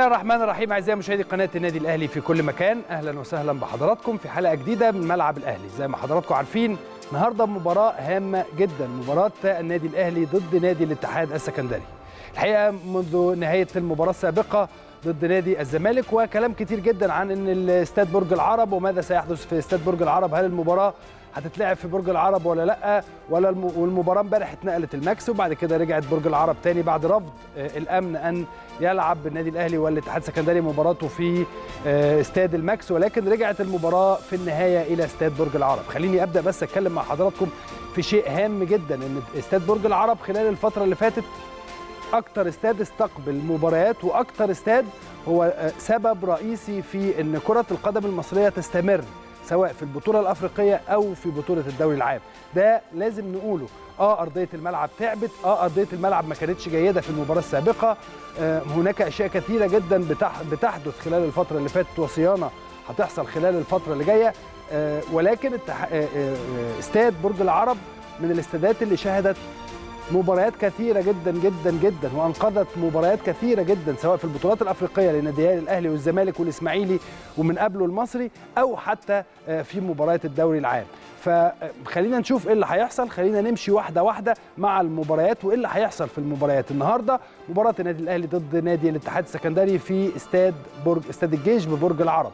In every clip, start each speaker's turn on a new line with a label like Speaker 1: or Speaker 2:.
Speaker 1: الرحمن الرحيم اعزائي مشاهدي قناه النادي الاهلي في كل مكان اهلا وسهلا بحضراتكم في حلقه جديده من ملعب الاهلي زي ما حضراتكم عارفين النهارده مباراه هامه جدا مباراه النادي الاهلي ضد نادي الاتحاد السكندري الحقيقه منذ نهايه المباراه السابقه ضد نادي الزمالك وكلام كتير جدا عن ان الاستاد برج العرب وماذا سيحدث في استاد برج العرب هل المباراه هتتلعب في برج العرب ولا لا ولا الم... والمباراه امبارح اتنقلت الماكس وبعد كده رجعت برج العرب تاني بعد رفض الامن ان يلعب النادي الاهلي والاتحاد السكندري مباراته في استاد الماكس ولكن رجعت المباراه في النهايه الى استاد برج العرب خليني ابدا بس اتكلم مع حضراتكم في شيء هام جدا ان استاد برج العرب خلال الفتره اللي فاتت اكتر استاد استقبل مباريات واكتر استاد هو سبب رئيسي في ان كره القدم المصريه تستمر سواء في البطوله الافريقيه او في بطوله الدوري العام ده لازم نقوله اه ارضيه الملعب تعبت اه ارضيه الملعب ما كانتش جيده في المباراه السابقه آه هناك اشياء كثيره جدا بتحدث خلال الفتره اللي فاتت وصيانه هتحصل خلال الفتره اللي جايه آه ولكن التح... آه استاد برج العرب من الاستادات اللي شهدت مباريات كثيرة جدا جدا جدا وأنقذت مباريات كثيرة جدا سواء في البطولات الأفريقية لناديي الأهلي والزمالك والإسماعيلي ومن قبله المصري أو حتى في مباريات الدوري العام فخلينا نشوف ايه اللي هيحصل خلينا نمشي واحده واحده مع المباريات وايه اللي هيحصل في المباريات النهارده مباراه النادي الاهلي ضد نادي الاتحاد السكندري في استاد برج استاد الجيش ببرج العرب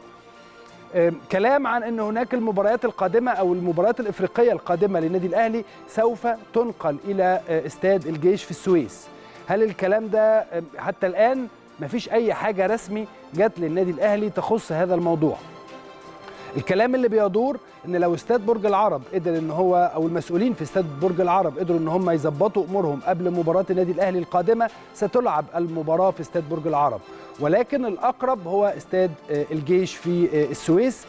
Speaker 1: كلام عن ان هناك المباريات القادمه او المباريات الافريقيه القادمه للنادي الاهلي سوف تنقل الى استاد الجيش في السويس هل الكلام ده حتى الان مفيش اي حاجه رسمي جت للنادي الاهلي تخص هذا الموضوع الكلام اللي بيدور ان لو استاد برج العرب قدر ان هو او المسؤولين في استاد برج العرب قدروا ان هم يظبطوا امورهم قبل مباراه النادي الاهلي القادمه ستلعب المباراه في استاد برج العرب ولكن الاقرب هو استاد الجيش في السويس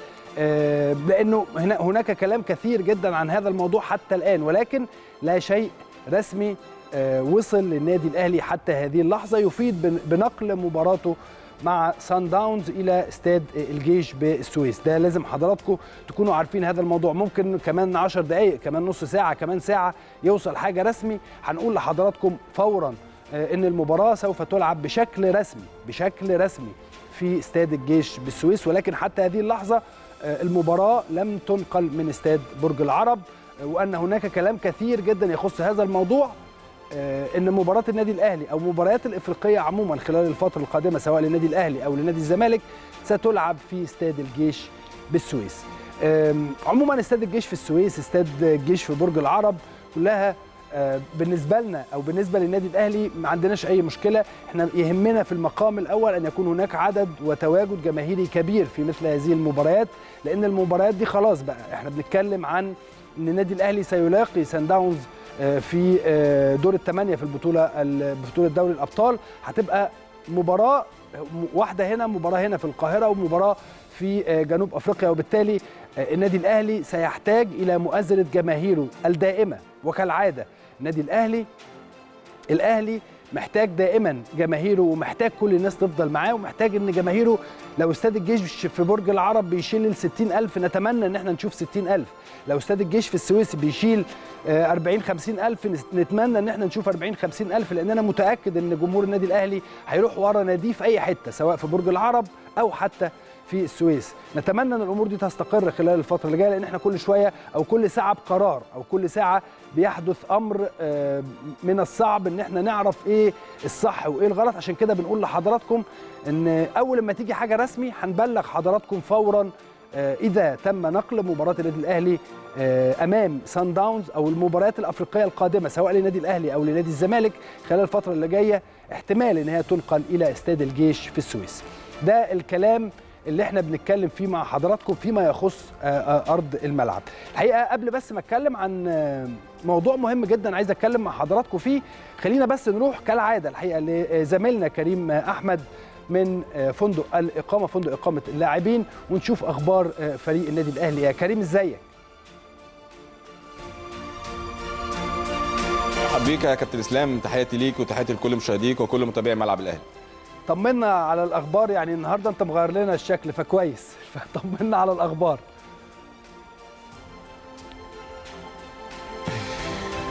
Speaker 1: لانه هناك كلام كثير جدا عن هذا الموضوع حتى الان ولكن لا شيء رسمي وصل للنادي الاهلي حتى هذه اللحظه يفيد بنقل مباراته مع سان داونز الى استاد الجيش بالسويس ده لازم حضراتكم تكونوا عارفين هذا الموضوع ممكن كمان 10 دقائق كمان نص ساعه كمان ساعه يوصل حاجه رسمي هنقول لحضراتكم فورا ان المباراه سوف تلعب بشكل رسمي بشكل رسمي في استاد الجيش بالسويس ولكن حتى هذه اللحظه المباراه لم تنقل من استاد برج العرب وان هناك كلام كثير جدا يخص هذا الموضوع ان مباراه النادي الاهلي او مباريات الافريقيه عموما خلال الفتره القادمه سواء للنادي الاهلي او لنادي الزمالك ستلعب في استاد الجيش بالسويس عموما استاد الجيش في السويس استاد الجيش في برج العرب كلها بالنسبه لنا او بالنسبه للنادي الاهلي ما عندناش اي مشكله احنا يهمنا في المقام الاول ان يكون هناك عدد وتواجد جماهيري كبير في مثل هذه المباريات لان المباريات دي خلاص بقى احنا بنتكلم عن ان النادي الاهلي سيلاقي سان داونز في دور الثمانيه في البطوله بطوله دوري الابطال هتبقى مباراه واحده هنا مباراه هنا في القاهره ومباراه في جنوب افريقيا وبالتالي النادي الاهلي سيحتاج الى مؤازره جماهيره الدائمه وكالعاده النادي الاهلي الاهلي محتاج دائما جماهيره ومحتاج كل الناس تفضل معاه ومحتاج ان جماهيره لو استاد الجيش في برج العرب بيشيل ال 60000 نتمنى ان احنا نشوف 60000 لو استاد الجيش في السويس بيشيل 40 50000 نتمنى ان احنا نشوف 40 50000 لان انا متاكد ان جمهور النادي الاهلي هيروح ورا ناديه في اي حته سواء في برج العرب او حتى في السويس نتمنى ان الامور دي تستقر خلال الفتره اللي جايه لان احنا كل شويه او كل ساعه بقرار او كل ساعه بيحدث امر من الصعب ان احنا نعرف ايه الصح وايه الغلط عشان كده بنقول لحضراتكم ان اول ما تيجي حاجه رسمي هنبلغ حضراتكم فورا اذا تم نقل مباراه النادي الاهلي امام سان داونز او المباريات الافريقيه القادمه سواء للنادي الاهلي او لنادي الزمالك خلال الفتره اللي جايه احتمال ان هي تنقل الى استاد الجيش في السويس ده الكلام اللي احنا بنتكلم فيه مع حضراتكم فيما يخص ارض الملعب الحقيقه قبل بس ما اتكلم عن موضوع مهم جدا عايز اتكلم مع حضراتكم فيه خلينا بس نروح كالعاده الحقيقه لزميلنا كريم احمد من فندق الاقامه فندق اقامه اللاعبين ونشوف اخبار فريق النادي الاهلي يا كريم ازيك
Speaker 2: حبيك يا كابتن اسلام تحياتي ليك وتحياتي لكل مشاهديك وكل متابعي ملعب الاهلي
Speaker 1: طمنا على الاخبار يعني النهارده انت مغير لنا الشكل فكويس فطمنا على الاخبار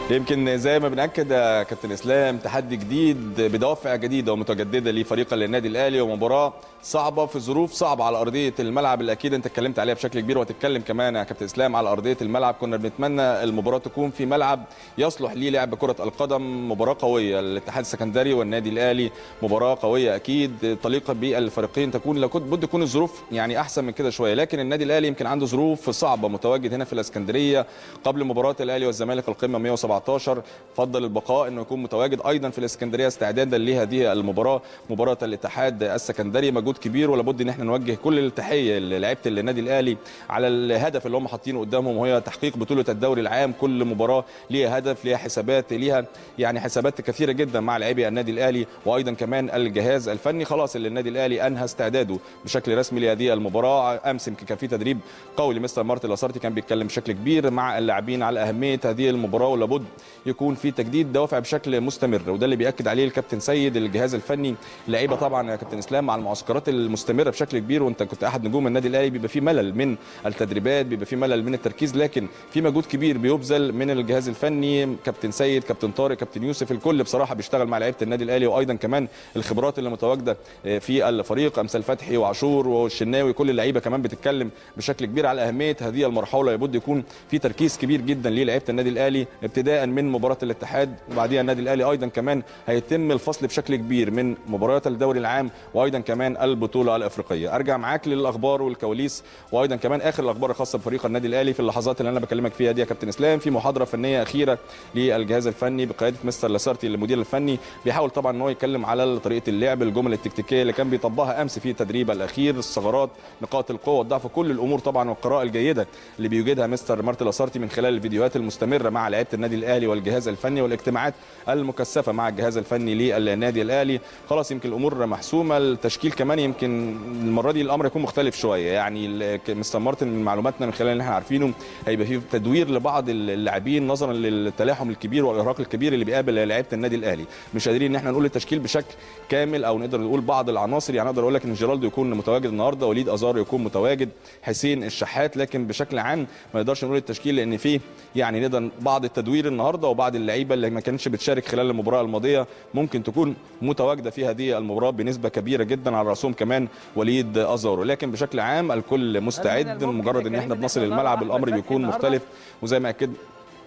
Speaker 2: يمكن زي ما بنأكد يا كابتن اسلام تحدي جديد بدوافع جديده ومتجدده لفريق النادي الاهلي ومباراه صعبه في ظروف صعبه على ارضيه الملعب اللي اكيد انت اتكلمت عليها بشكل كبير وهتتكلم كمان يا كابتن اسلام على ارضيه الملعب كنا بنتمنى المباراه تكون في ملعب يصلح ليه لعب كره القدم مباراه قويه الاتحاد السكندري والنادي الاهلي مباراه قويه اكيد تليق بالفريقين تكون لو كنت بد تكون الظروف يعني احسن من كده شويه لكن النادي الاهلي يمكن عنده ظروف صعبه متواجد هنا في الاسكندريه قبل مباراه الاهلي والزمالك القمه 117 فضل البقاء انه يكون متواجد ايضا في الاسكندريه استعدادا لهذه المباراه مباراه الاتحاد السكندري مجهود كبير ولابد ان احنا نوجه كل التحيه للاعيبه النادي الاهلي على الهدف اللي هم حاطينه قدامهم وهي تحقيق بطوله الدوري العام كل مباراه ليها هدف ليها حسابات ليها يعني حسابات كثيره جدا مع لاعبي النادي الاهلي وايضا كمان الجهاز الفني خلاص اللي النادي الاهلي انهى استعداده بشكل رسمي لهذه المباراه امس يمكن كان في تدريب قوي لمستر مارتن لاسارتي كان بيتكلم بشكل كبير مع اللاعبين على اهميه هذه المباراه ولابد يكون في تجديد دوافع بشكل مستمر وده اللي بياكد عليه الكابتن سيد الجهاز الفني لعيبه طبعا يا كابتن اسلام مع المعسكرات المستمره بشكل كبير وانت كنت احد نجوم النادي الاهلي بيبقى في ملل من التدريبات بيبقى في ملل من التركيز لكن في مجهود كبير بيبذل من الجهاز الفني كابتن سيد كابتن طارق كابتن يوسف الكل بصراحه بيشتغل مع لعيبه النادي الاهلي وايضا كمان الخبرات اللي متواجده في الفريق امثال فتحي وعاشور والشناوي كل اللعيبه كمان بتتكلم بشكل كبير على اهميه هذه المرحله لابد يكون في تركيز كبير جدا للعيبه النادي الاهلي ابتداء من مباراه الاتحاد وبعديها النادي الاهلي ايضا كمان هيتم الفصل بشكل كبير من مباريات الدوري العام وايضا كمان البطوله الافريقيه ارجع معاك للاخبار والكواليس وايضا كمان اخر الاخبار الخاصه بفريق النادي الاهلي في اللحظات اللي انا بكلمك فيها دي يا كابتن اسلام في محاضره فنيه اخيره للجهاز الفني بقياده مستر لاسارتي المدير الفني بيحاول طبعا ان هو يتكلم على طريقه اللعب الجمل التكتيكيه اللي كان بيطبقها امس في التدريب الاخير الثغرات نقاط القوه والضعف كل الامور طبعا والقراءه الجيده اللي بيوجدها مستر مارتن لاسارتي من خلال الفيديوهات المستمره مع لعيبه النادي الاهلي والجهاز الفني والاجتماعات المكثفه مع الجهاز الفني للنادي الاهلي خلاص يمكن الامور محسومه التشكيل كمان يمكن المره دي الامر يكون مختلف شويه يعني مستر مارتن من معلوماتنا من خلال اللي احنا عارفينه هيبقى في تدوير لبعض اللاعبين نظرا للتلاحم الكبير والارهاق الكبير اللي بيقابل لعيبه النادي الاهلي مش قادرين ان احنا نقول التشكيل بشكل كامل او نقدر نقول بعض العناصر يعني اقدر اقول لك ان جيرالدو يكون متواجد النهارده وليد ازار يكون متواجد حسين الشحات لكن بشكل عام ما نقدرش نقول التشكيل لان فيه يعني نقدر بعض التدوير النهارده وبعض اللعيبه اللي ما كانتش بتشارك خلال المباراه الماضيه ممكن تكون متواجده في هذه المباراه بنسبه كبيره جدا على راسهم كمان وليد ازارو لكن بشكل عام الكل مستعد مجرد ان احنا بنصل الملعب الامر بيكون مختلف وزي ما اكد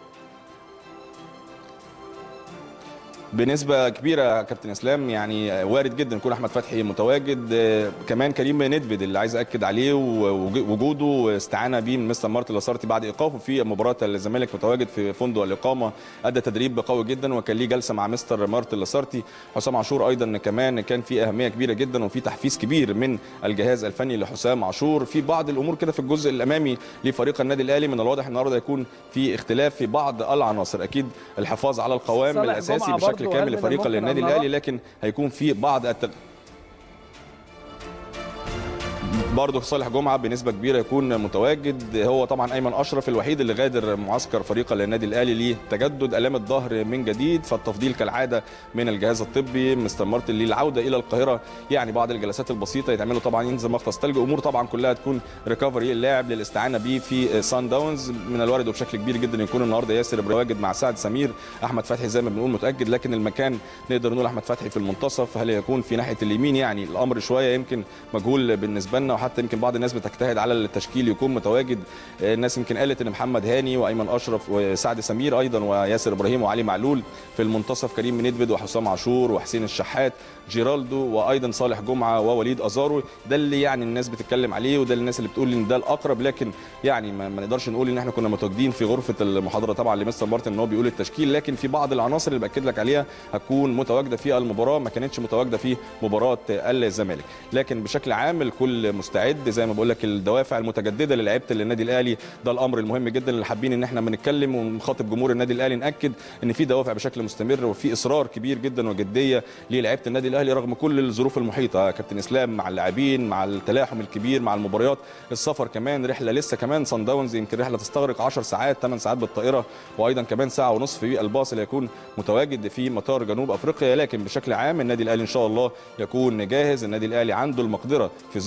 Speaker 2: بنسبه كبيره كابتن اسلام يعني وارد جدا يكون احمد فتحي متواجد كمان كريم ندفد اللي عايز اكد عليه وجوده واستعانه بيه من مستر مارتن لاسارتي بعد ايقافه في مباراه الزمالك متواجد في فندق الاقامه ادى تدريب قوي جدا وكان ليه جلسه مع مستر مارتن لاسارتي حسام عاشور ايضا كمان كان في اهميه كبيره جدا وفي تحفيز كبير من الجهاز الفني لحسام عاشور في بعض الامور كده في الجزء الامامي لفريق النادي الاهلي من الواضح النهارده يكون في اختلاف في بعض العناصر اكيد الحفاظ على القوام الاساسي بشكل بشكل كامل لفريق النادي الاهلي لكن هيكون في بعض التغ... برضه صالح جمعه بنسبه كبيره يكون متواجد هو طبعا ايمن اشرف الوحيد اللي غادر معسكر فريق النادي الاهلي لتجدد الام الظهر من جديد فالتفضيل كالعاده من الجهاز الطبي مستر مارتن للعوده الى القاهره يعني بعض الجلسات البسيطه يتعملوا طبعا ينزل مغطس ثلج امور طبعا كلها تكون ريكفري اللاعب للاستعانه بيه في سان داونز من الوارد وبشكل كبير جدا يكون النهارده ياسر متواجد مع سعد سمير احمد فتحي زي ما بنقول متاكد لكن المكان نقدر نقول احمد فتحي في المنتصف هل يكون في ناحيه اليمين يعني الامر شويه يمكن مجهول بالنسبه لنا وحتى يمكن بعض الناس بتجتهد على التشكيل يكون متواجد الناس يمكن قالت ان محمد هاني وايمن اشرف وسعد سمير ايضا وياسر ابراهيم وعلي معلول في المنتصف كريم ندفد وحسام عاشور وحسين الشحات جيرالدو وايضا صالح جمعه ووليد ازارو ده اللي يعني الناس بتتكلم عليه وده الناس اللي بتقول ان ده الاقرب لكن يعني ما, ما نقدرش نقول ان احنا كنا متواجدين في غرفه المحاضره طبعا لمستر مارتن ان هو بيقول التشكيل لكن في بعض العناصر اللي باكد لك عليها هتكون متواجده في المباراه ما كانتش متواجده في مباراه الزمالك لكن بشكل عام الكل مستعد زي ما بقول لك الدوافع المتجدده للعيبه النادي الاهلي ده الامر المهم جدا اللي حابين ان احنا بنتكلم ونخاطب جمهور النادي الاهلي ناكد ان في دوافع بشكل مستمر وفي اصرار كبير جدا وجديه للعيبه النادي الاهلي رغم كل الظروف المحيطه كابتن اسلام مع اللاعبين مع التلاحم الكبير مع المباريات السفر كمان رحله لسه كمان صن داونز يمكن رحله تستغرق 10 ساعات 8 ساعات بالطائره وايضا كمان ساعه ونصف في الباص اللي هيكون متواجد في مطار جنوب افريقيا لكن بشكل عام النادي الاهلي ان شاء الله يكون جاهز النادي الاهلي عنده المقدره في ظل كل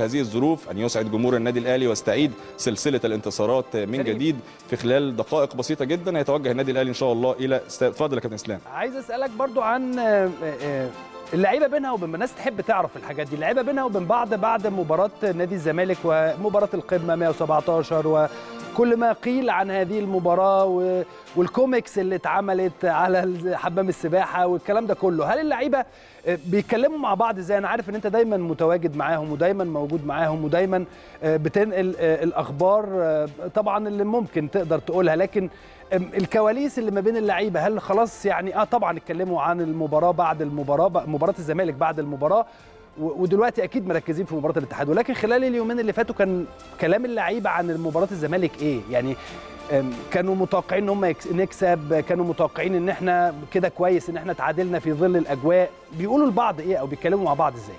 Speaker 2: هذه الظروف ان يسعد جمهور النادي الاهلي ويستعيد سلسله الانتصارات من
Speaker 1: كريم.
Speaker 2: جديد في خلال دقائق بسيطه جدا هيتوجه النادي الاهلي ان شاء الله الى استاد اتفضل يا كابتن اسلام
Speaker 1: عايز اسالك برضو عن آه، آه، اللعيبه بينها وبين الناس تحب تعرف الحاجات دي اللعيبه بينها وبين بعض بعد مباراه نادي الزمالك ومباراه القمه 117 وكل ما قيل عن هذه المباراه و- والكوميكس اللي اتعملت على ال- حمام السباحه والكلام ده كله هل اللعيبه آه، بيتكلموا مع بعض ازاي انا عارف ان انت دايما متواجد معاهم ودايما موجود معاهم ودايما آه، بتنقل آه، الاخبار آه، طبعا اللي ممكن تقدر تقولها لكن أم، الكواليس اللي ما بين اللعيبه هل خلاص يعني اه طبعا اتكلموا عن المباراه بعد المباراه بق- مباراه الزمالك بعد المباراه و- ودلوقتي اكيد مركزين في مباراه الاتحاد ولكن خلال اليومين اللي فاتوا كان كلام اللعيبه عن مباراه الزمالك ايه يعني أم، كانوا متوقعين ان هم يكس- نكسب كانوا متوقعين ان احنا كده كويس ان احنا تعادلنا في ظل الاجواء بيقولوا لبعض ايه او بيتكلموا مع بعض ازاي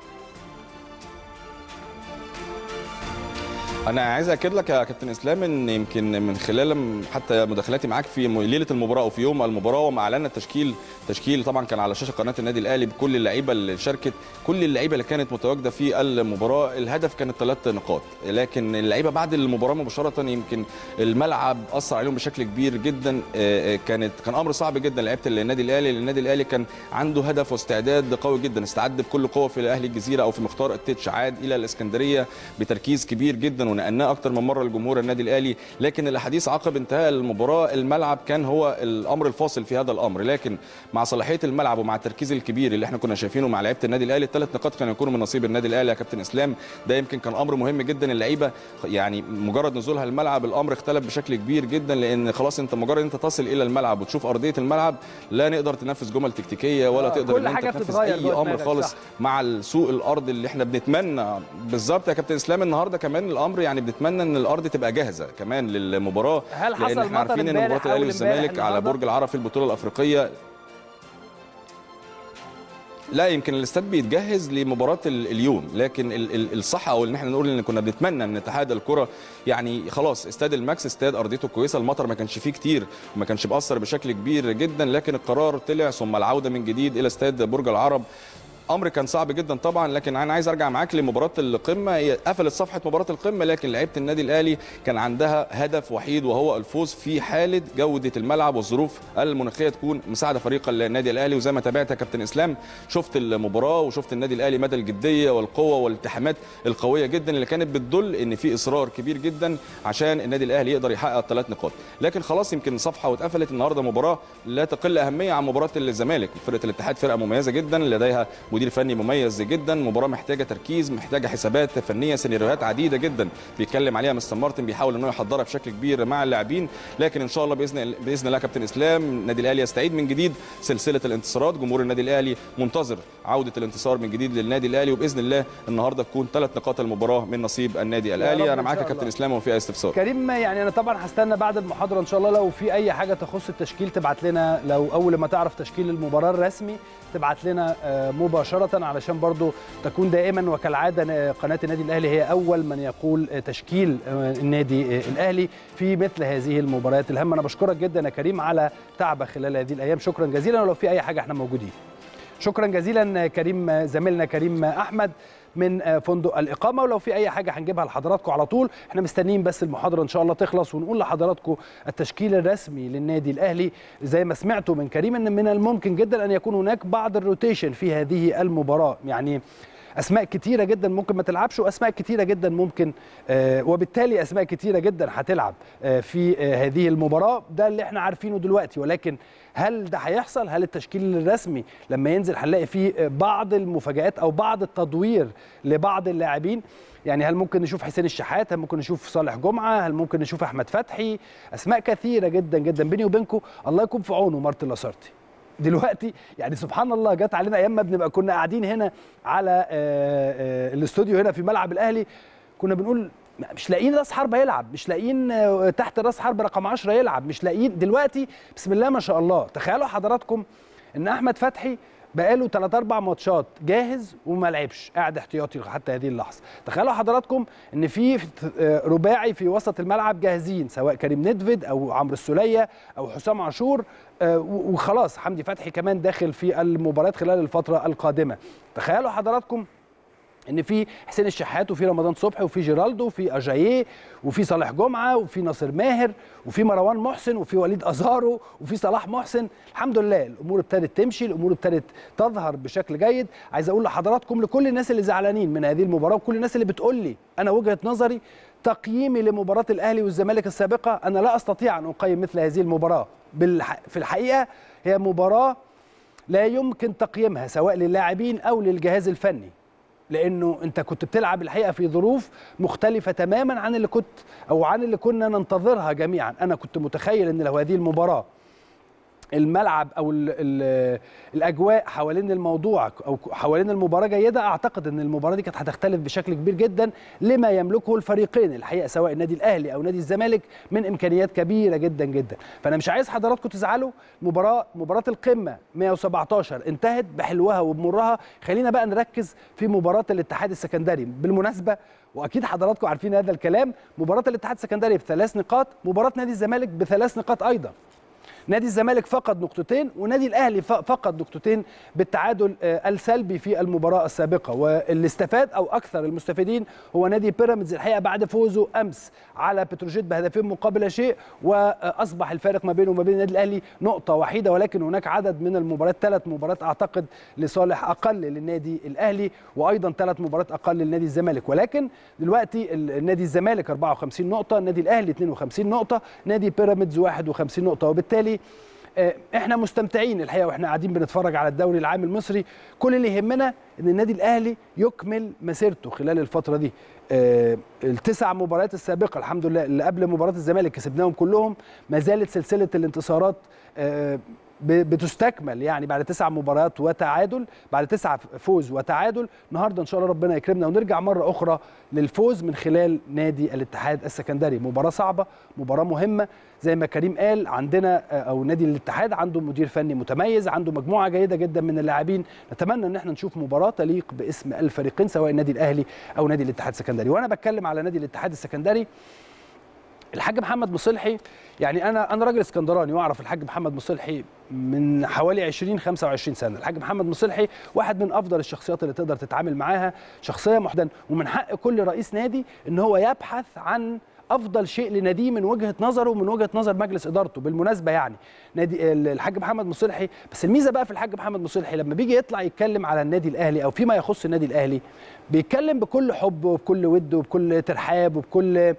Speaker 2: انا عايز اكد لك يا كابتن اسلام ان يمكن من خلال م- حتى مداخلاتي معاك في م- ليله المباراه او في يوم المباراه وما اعلنا التشكيل تشكيل طبعا كان على شاشه قناه النادي الاهلي بكل اللعيبه اللي شاركت كل اللعيبه اللي كانت متواجده في المباراه الهدف كانت ثلاث نقاط لكن اللعيبه بعد المباراه مباشره يمكن الملعب اثر عليهم بشكل كبير جدا آه، آه، كانت كان امر صعب جدا لعيبه النادي الاهلي لأن النادي الاهلي كان عنده هدف واستعداد قوي جدا استعد بكل قوه في اهلي الجزيره او في مختار التتش عاد الى الاسكندريه بتركيز كبير جدا ونقلناه اكتر من مره لجمهور النادي الاهلي لكن الاحاديث عقب انتهاء المباراه الملعب كان هو الامر الفاصل في هذا الامر لكن مع صلاحيه الملعب ومع التركيز الكبير اللي احنا كنا شايفينه مع لعيبه النادي الاهلي الثلاث نقاط كانوا يكونوا من نصيب النادي الاهلي يا كابتن اسلام ده يمكن كان امر مهم جدا اللعيبه يعني مجرد نزولها الملعب الامر اختلف بشكل كبير جدا لان خلاص انت مجرد انت تصل الى الملعب وتشوف ارضيه الملعب لا نقدر تنفذ جمل تكتيكيه ولا
Speaker 1: آه،
Speaker 2: تقدر
Speaker 1: كل
Speaker 2: ان انت
Speaker 1: حاجة
Speaker 2: تنفذ
Speaker 1: بتتغير
Speaker 2: اي
Speaker 1: جوه
Speaker 2: امر
Speaker 1: دماغك،
Speaker 2: خالص
Speaker 1: صح.
Speaker 2: مع سوق الارض اللي احنا بنتمنى بالظبط يا كابتن اسلام النهارده كمان الامر يعني بنتمنى ان الارض تبقى جاهزه كمان للمباراه
Speaker 1: هل
Speaker 2: لان
Speaker 1: حصل
Speaker 2: احنا
Speaker 1: مطر
Speaker 2: عارفين ان
Speaker 1: امبارح
Speaker 2: مباراه الاهلي
Speaker 1: أول امبارح
Speaker 2: والزمالك على
Speaker 1: النهاردة؟
Speaker 2: برج العرب في البطوله الافريقيه لا يمكن الاستاد بيتجهز لمباراه ال- اليوم لكن ال- ال- الصح او ان احنا نقول ان كنا بنتمنى ان اتحاد الكره يعني خلاص استاد الماكس استاد ارضيته كويسه المطر ما كانش فيه كتير وما كانش بأثر بشكل كبير جدا لكن القرار طلع ثم العوده من جديد الى استاد برج العرب امر كان صعب جدا طبعا لكن انا عايز ارجع معاك لمباراه القمه هي قفلت صفحه مباراه القمه لكن لعيبه النادي الاهلي كان عندها هدف وحيد وهو الفوز في حاله جوده الملعب والظروف المناخيه تكون مساعده فريق النادي الاهلي وزي ما تابعت يا كابتن اسلام شفت المباراه وشفت النادي الاهلي مدى الجديه والقوه والالتحامات القويه جدا اللي كانت بتدل ان في اصرار كبير جدا عشان النادي الاهلي يقدر يحقق الثلاث نقاط لكن خلاص يمكن صفحه واتقفلت النهارده مباراه لا تقل اهميه عن مباراه الزمالك فرقه الاتحاد فرقه مميزه جدا لديها مدير فني مميز جدا مباراه محتاجه تركيز محتاجه حسابات فنيه سيناريوهات عديده جدا بيتكلم عليها مستر مارتن بيحاول انه يحضرها بشكل كبير مع اللاعبين لكن ان شاء الله باذن باذن الله كابتن اسلام النادي الاهلي يستعيد من جديد سلسله الانتصارات جمهور النادي الاهلي منتظر عوده الانتصار من جديد للنادي الاهلي وباذن الله النهارده تكون ثلاث نقاط المباراه من نصيب النادي
Speaker 1: رب
Speaker 2: الاهلي انا
Speaker 1: إن
Speaker 2: معاك يا
Speaker 1: شاء
Speaker 2: كابتن
Speaker 1: الله.
Speaker 2: اسلام وفي اي استفسار
Speaker 1: كريم يعني انا طبعا هستنى بعد المحاضره ان شاء الله لو في اي حاجه تخص التشكيل تبعت لنا لو اول ما تعرف تشكيل المباراه الرسمي تبعت لنا آه، مباشره علشان برضو تكون دائما وكالعاده آه، قناه النادي الاهلي هي اول من يقول آه، تشكيل آه، النادي آه، الاهلي في مثل هذه المباريات الهامه انا بشكرك جدا يا كريم على تعبك خلال هذه الايام شكرا جزيلا ولو في اي حاجه احنا موجودين شكرا جزيلا كريم زميلنا كريم احمد من فندق الاقامه ولو في اي حاجه هنجيبها لحضراتكم على طول احنا مستنيين بس المحاضره ان شاء الله تخلص ونقول لحضراتكم التشكيل الرسمي للنادي الاهلي زي ما سمعتوا من كريم ان من الممكن جدا ان يكون هناك بعض الروتيشن في هذه المباراه يعني اسماء كتيره جدا ممكن ما تلعبش واسماء كتيره جدا ممكن آه وبالتالي اسماء كتيره جدا هتلعب آه في آه هذه المباراه ده اللي احنا عارفينه دلوقتي ولكن هل ده هيحصل هل التشكيل الرسمي لما ينزل هنلاقي فيه آه، بعض المفاجات او بعض التدوير لبعض اللاعبين يعني هل ممكن نشوف حسين الشحات هل ممكن نشوف صالح جمعه هل ممكن نشوف احمد فتحي اسماء كثيره جدا جدا بيني وبينكم الله يكون في عونه مارتن لاسارتي دلوقتي يعني سبحان الله جت علينا ايام ما بنبقى كنا قاعدين هنا على آه، آه، الاستوديو هنا في ملعب الاهلي كنا بنقول مش لاقيين راس حربه يلعب مش لاقيين آه، تحت راس حربه رقم 10 يلعب مش لاقيين دلوقتي بسم الله ما شاء الله تخيلوا حضراتكم ان احمد فتحي بقاله 3 4 ماتشات جاهز وما لعبش قاعد احتياطي حتى هذه اللحظه تخيلوا حضراتكم ان في آه، رباعي في وسط الملعب جاهزين سواء كريم ندفد او عمرو السوليه او حسام عاشور آه، و- وخلاص حمدي فتحي كمان داخل في المباريات خلال الفتره القادمه تخيلوا حضراتكم ان في حسين الشحات وفي رمضان صبحي وفي جيرالدو وفي اجاييه وفي صالح جمعه وفي ناصر ماهر وفي مروان محسن وفي وليد ازارو وفي صلاح محسن الحمد لله الامور ابتدت تمشي الامور ابتدت تظهر بشكل جيد عايز اقول لحضراتكم لكل الناس اللي زعلانين من هذه المباراه وكل الناس اللي بتقول لي انا وجهه نظري تقييمي لمباراه الاهلي والزمالك السابقه انا لا استطيع ان اقيم مثل هذه المباراه بالح... في الحقيقه هي مباراه لا يمكن تقييمها سواء للاعبين او للجهاز الفني لانه انت كنت بتلعب الحقيقه في ظروف مختلفه تماما عن اللي كنت او عن اللي كنا ننتظرها جميعا انا كنت متخيل ان لو هذه المباراه الملعب او ال ال الاجواء حوالين الموضوع او حوالين المباراه جيده اعتقد ان المباراه دي كانت هتختلف بشكل كبير جدا لما يملكه الفريقين الحقيقه سواء النادي الاهلي او نادي الزمالك من امكانيات كبيره جدا جدا فانا مش عايز حضراتكم تزعلوا مباراه مباراه القمه 117 انتهت بحلوها وبمرها خلينا بقى نركز في مباراه الاتحاد السكندري بالمناسبه واكيد حضراتكم عارفين هذا الكلام مباراه الاتحاد السكندري بثلاث نقاط مباراه نادي الزمالك بثلاث نقاط ايضا نادي الزمالك فقد نقطتين ونادي الاهلي فقد نقطتين بالتعادل السلبي في المباراه السابقه واللي استفاد او اكثر المستفيدين هو نادي بيراميدز الحقيقه بعد فوزه امس على بتروجيت بهدفين مقابل شيء واصبح الفارق ما بينه وما بين النادي الاهلي نقطه وحيده ولكن هناك عدد من المباريات ثلاث مباريات اعتقد لصالح اقل للنادي الاهلي وايضا ثلاث مباريات اقل للنادي الزمالك ولكن دلوقتي النادي الزمالك 54 نقطه النادي الاهلي 52 نقطه نادي بيراميدز 51 نقطه وبالتالي احنا مستمتعين الحقيقه واحنا قاعدين بنتفرج على الدوري العام المصري كل اللي يهمنا ان النادي الاهلي يكمل مسيرته خلال الفتره دي اه التسع مباريات السابقه الحمد لله اللي قبل مباراه الزمالك كسبناهم كلهم ما زالت سلسله الانتصارات اه بتستكمل يعني بعد تسع مباريات وتعادل بعد تسع فوز وتعادل النهارده ان شاء الله ربنا يكرمنا ونرجع مره اخرى للفوز من خلال نادي الاتحاد السكندري مباراه صعبه مباراه مهمه زي ما كريم قال عندنا او نادي الاتحاد عنده مدير فني متميز عنده مجموعه جيده جدا من اللاعبين نتمنى ان احنا نشوف مباراه تليق باسم الفريقين سواء النادي الاهلي او نادي الاتحاد السكندري وانا بتكلم على نادي الاتحاد السكندري الحاج محمد مصلحي يعني انا انا راجل اسكندراني واعرف الحاج محمد مصلحي من حوالي 20 25 سنه الحاج محمد مصلحي واحد من افضل الشخصيات اللي تقدر تتعامل معاها شخصيه محترمه ومن حق كل رئيس نادي ان هو يبحث عن افضل شيء لناديه من وجهه نظره ومن وجهه نظر مجلس ادارته بالمناسبه يعني نادي الحاج محمد مصلحي بس الميزه بقى في الحاج محمد مصلحي لما بيجي يطلع يتكلم على النادي الاهلي او فيما يخص النادي الاهلي بيتكلم بكل حب وبكل ود وبكل ترحاب وبكل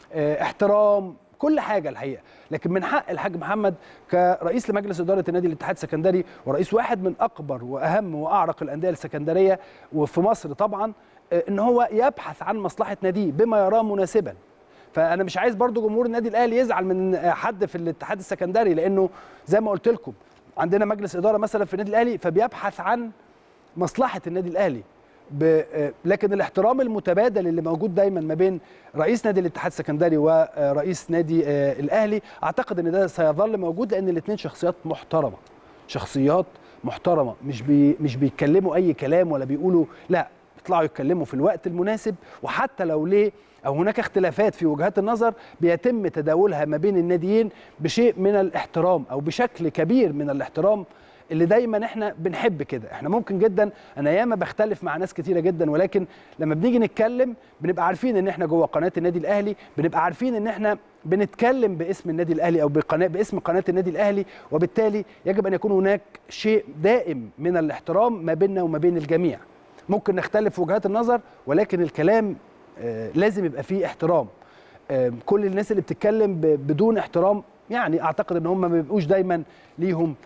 Speaker 1: احترام كل حاجه الحقيقه لكن من حق الحاج محمد كرئيس لمجلس اداره النادي الاتحاد السكندري ورئيس واحد من اكبر واهم واعرق الانديه السكندريه وفي مصر طبعا ان هو يبحث عن مصلحه ناديه بما يراه مناسبا فانا مش عايز برضو جمهور النادي الاهلي يزعل من حد في الاتحاد السكندري لانه زي ما قلت لكم عندنا مجلس اداره مثلا في النادي الاهلي فبيبحث عن مصلحه النادي الاهلي ب... لكن الاحترام المتبادل اللي موجود دايما ما بين رئيس نادي الاتحاد السكندري ورئيس نادي الاهلي اعتقد ان ده سيظل موجود لان الاثنين شخصيات محترمه شخصيات محترمه مش بي... مش بيتكلموا اي كلام ولا بيقولوا لا بيطلعوا يتكلموا في الوقت المناسب وحتى لو ليه او هناك اختلافات في وجهات النظر بيتم تداولها ما بين الناديين بشيء من الاحترام او بشكل كبير من الاحترام اللي دايما احنا بنحب كده احنا ممكن جدا انا ياما بختلف مع ناس كتيره جدا ولكن لما بنيجي نتكلم بنبقى عارفين ان احنا جوه قناه النادي الاهلي بنبقى عارفين ان احنا بنتكلم باسم النادي الاهلي او بقناه باسم قناه النادي الاهلي وبالتالي يجب ان يكون هناك شيء دائم من الاحترام ما بيننا وما بين الجميع ممكن نختلف في وجهات النظر ولكن الكلام آه لازم يبقى فيه احترام آه كل الناس اللي بتتكلم بدون احترام يعني اعتقد ان هم ما بيبقوش دايما ليهم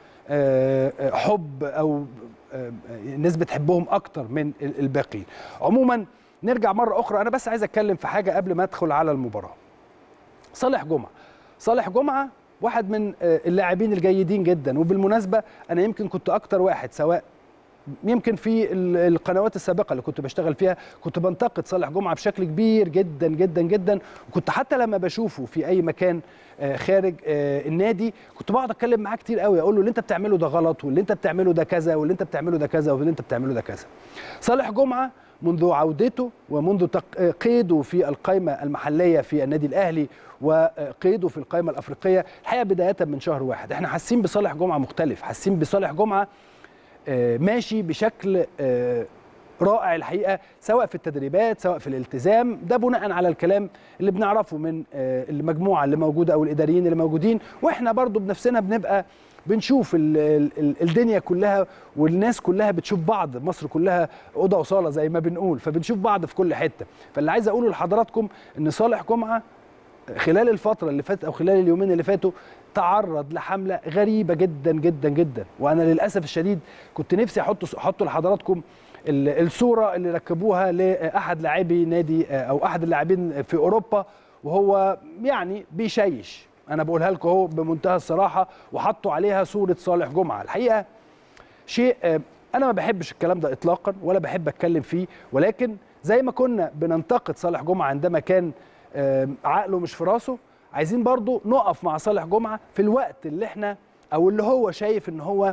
Speaker 1: حب او الناس بتحبهم اكتر من الباقيين عموما نرجع مره اخرى انا بس عايز اتكلم في حاجه قبل ما ادخل على المباراه صالح جمعه صالح جمعه واحد من اللاعبين الجيدين جدا وبالمناسبه انا يمكن كنت اكتر واحد سواء يمكن في القنوات السابقه اللي كنت بشتغل فيها كنت بنتقد صالح جمعه بشكل كبير جدا جدا جدا وكنت حتى لما بشوفه في اي مكان خارج النادي كنت بقعد اتكلم معاه كتير قوي اقول له اللي انت بتعمله ده غلط واللي انت بتعمله ده كذا واللي انت بتعمله ده كذا واللي انت بتعمله ده كذا صالح جمعه منذ عودته ومنذ قيده في القائمه المحليه في النادي الاهلي وقيده في القائمه الافريقيه الحقيقه بدايه من شهر واحد احنا حاسين بصالح جمعه مختلف حاسين بصالح جمعه ماشي بشكل رائع الحقيقه سواء في التدريبات سواء في الالتزام ده بناء على الكلام اللي بنعرفه من آه، المجموعه اللي موجوده او الاداريين اللي موجودين واحنا برضو بنفسنا بنبقى بنشوف ال ال الدنيا كلها والناس كلها بتشوف بعض مصر كلها اوضه وصاله زي ما بنقول فبنشوف بعض في كل حته فاللي عايز اقوله لحضراتكم ان صالح جمعه خلال الفتره اللي فاتت او خلال اليومين اللي فاتوا تعرض لحمله غريبه جدا جدا جدا وانا للاسف الشديد كنت نفسي احط احط لحضراتكم ال- الصوره اللي ركبوها لاحد لاعبي نادي او احد اللاعبين في اوروبا وهو يعني بيشيش انا بقولها لكم اهو بمنتهى الصراحه وحطوا عليها صوره صالح جمعه الحقيقه شيء آه، انا ما بحبش الكلام ده اطلاقا ولا بحب اتكلم فيه ولكن زي ما كنا بننتقد صالح جمعه عندما كان آه، عقله مش في راسه عايزين برضو نقف مع صالح جمعه في الوقت اللي احنا او اللي هو شايف ان هو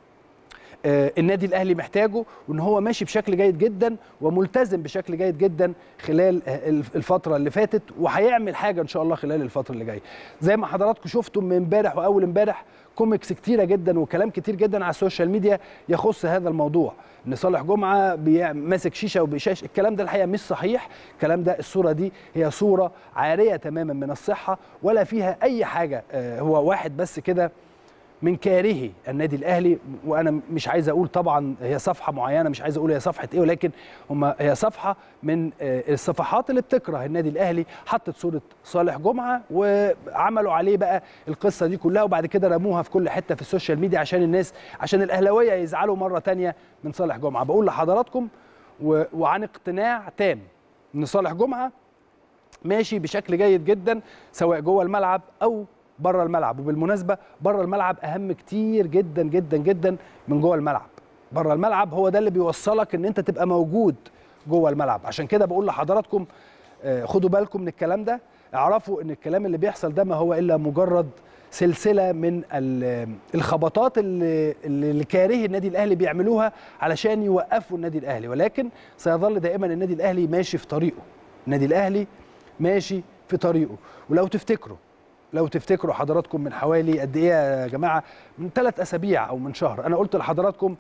Speaker 1: آه، النادي الاهلي محتاجه وان هو ماشي بشكل جيد جدا وملتزم بشكل جيد جدا خلال آه، الف- الفتره اللي فاتت وهيعمل حاجه ان شاء الله خلال الفتره اللي جايه زي ما حضراتكم شفتم من امبارح واول امبارح كوميكس كتيره جدا وكلام كتير جدا على السوشيال ميديا يخص هذا الموضوع ان صالح جمعه بيع- ماسك شيشه وبيشاش الكلام ده الحقيقه مش صحيح الكلام ده الصوره دي هي صوره عاريه تماما من الصحه ولا فيها اي حاجه آه، هو واحد بس كده من كارهي النادي الاهلي وانا مش عايز اقول طبعا هي صفحه معينه مش عايز اقول هي صفحه ايه ولكن هم هي صفحه من آه، الصفحات اللي بتكره النادي الاهلي حطت صوره صالح جمعه وعملوا عليه بقى القصه دي كلها وبعد كده رموها في كل حته في السوشيال ميديا عشان الناس عشان الاهلاويه يزعلوا مره تانية من صالح جمعه بقول لحضراتكم و- وعن اقتناع تام ان صالح جمعه ماشي بشكل جيد جدا سواء جوه الملعب او بره الملعب وبالمناسبه بره الملعب اهم كتير جدا جدا جدا من جوه الملعب بره الملعب هو ده اللي بيوصلك ان انت تبقى موجود جوه الملعب عشان كده بقول لحضراتكم آه، خدوا بالكم من الكلام ده اعرفوا ان الكلام اللي بيحصل ده ما هو الا مجرد سلسله من ال- الخبطات اللي اللي كاره النادي الاهلي بيعملوها علشان يوقفوا النادي الاهلي ولكن سيظل دائما النادي الاهلي ماشي في طريقه النادي الاهلي ماشي في طريقه ولو تفتكروا لو تفتكروا حضراتكم من حوالي قد ايه يا جماعه من ثلاث اسابيع او من شهر انا قلت لحضراتكم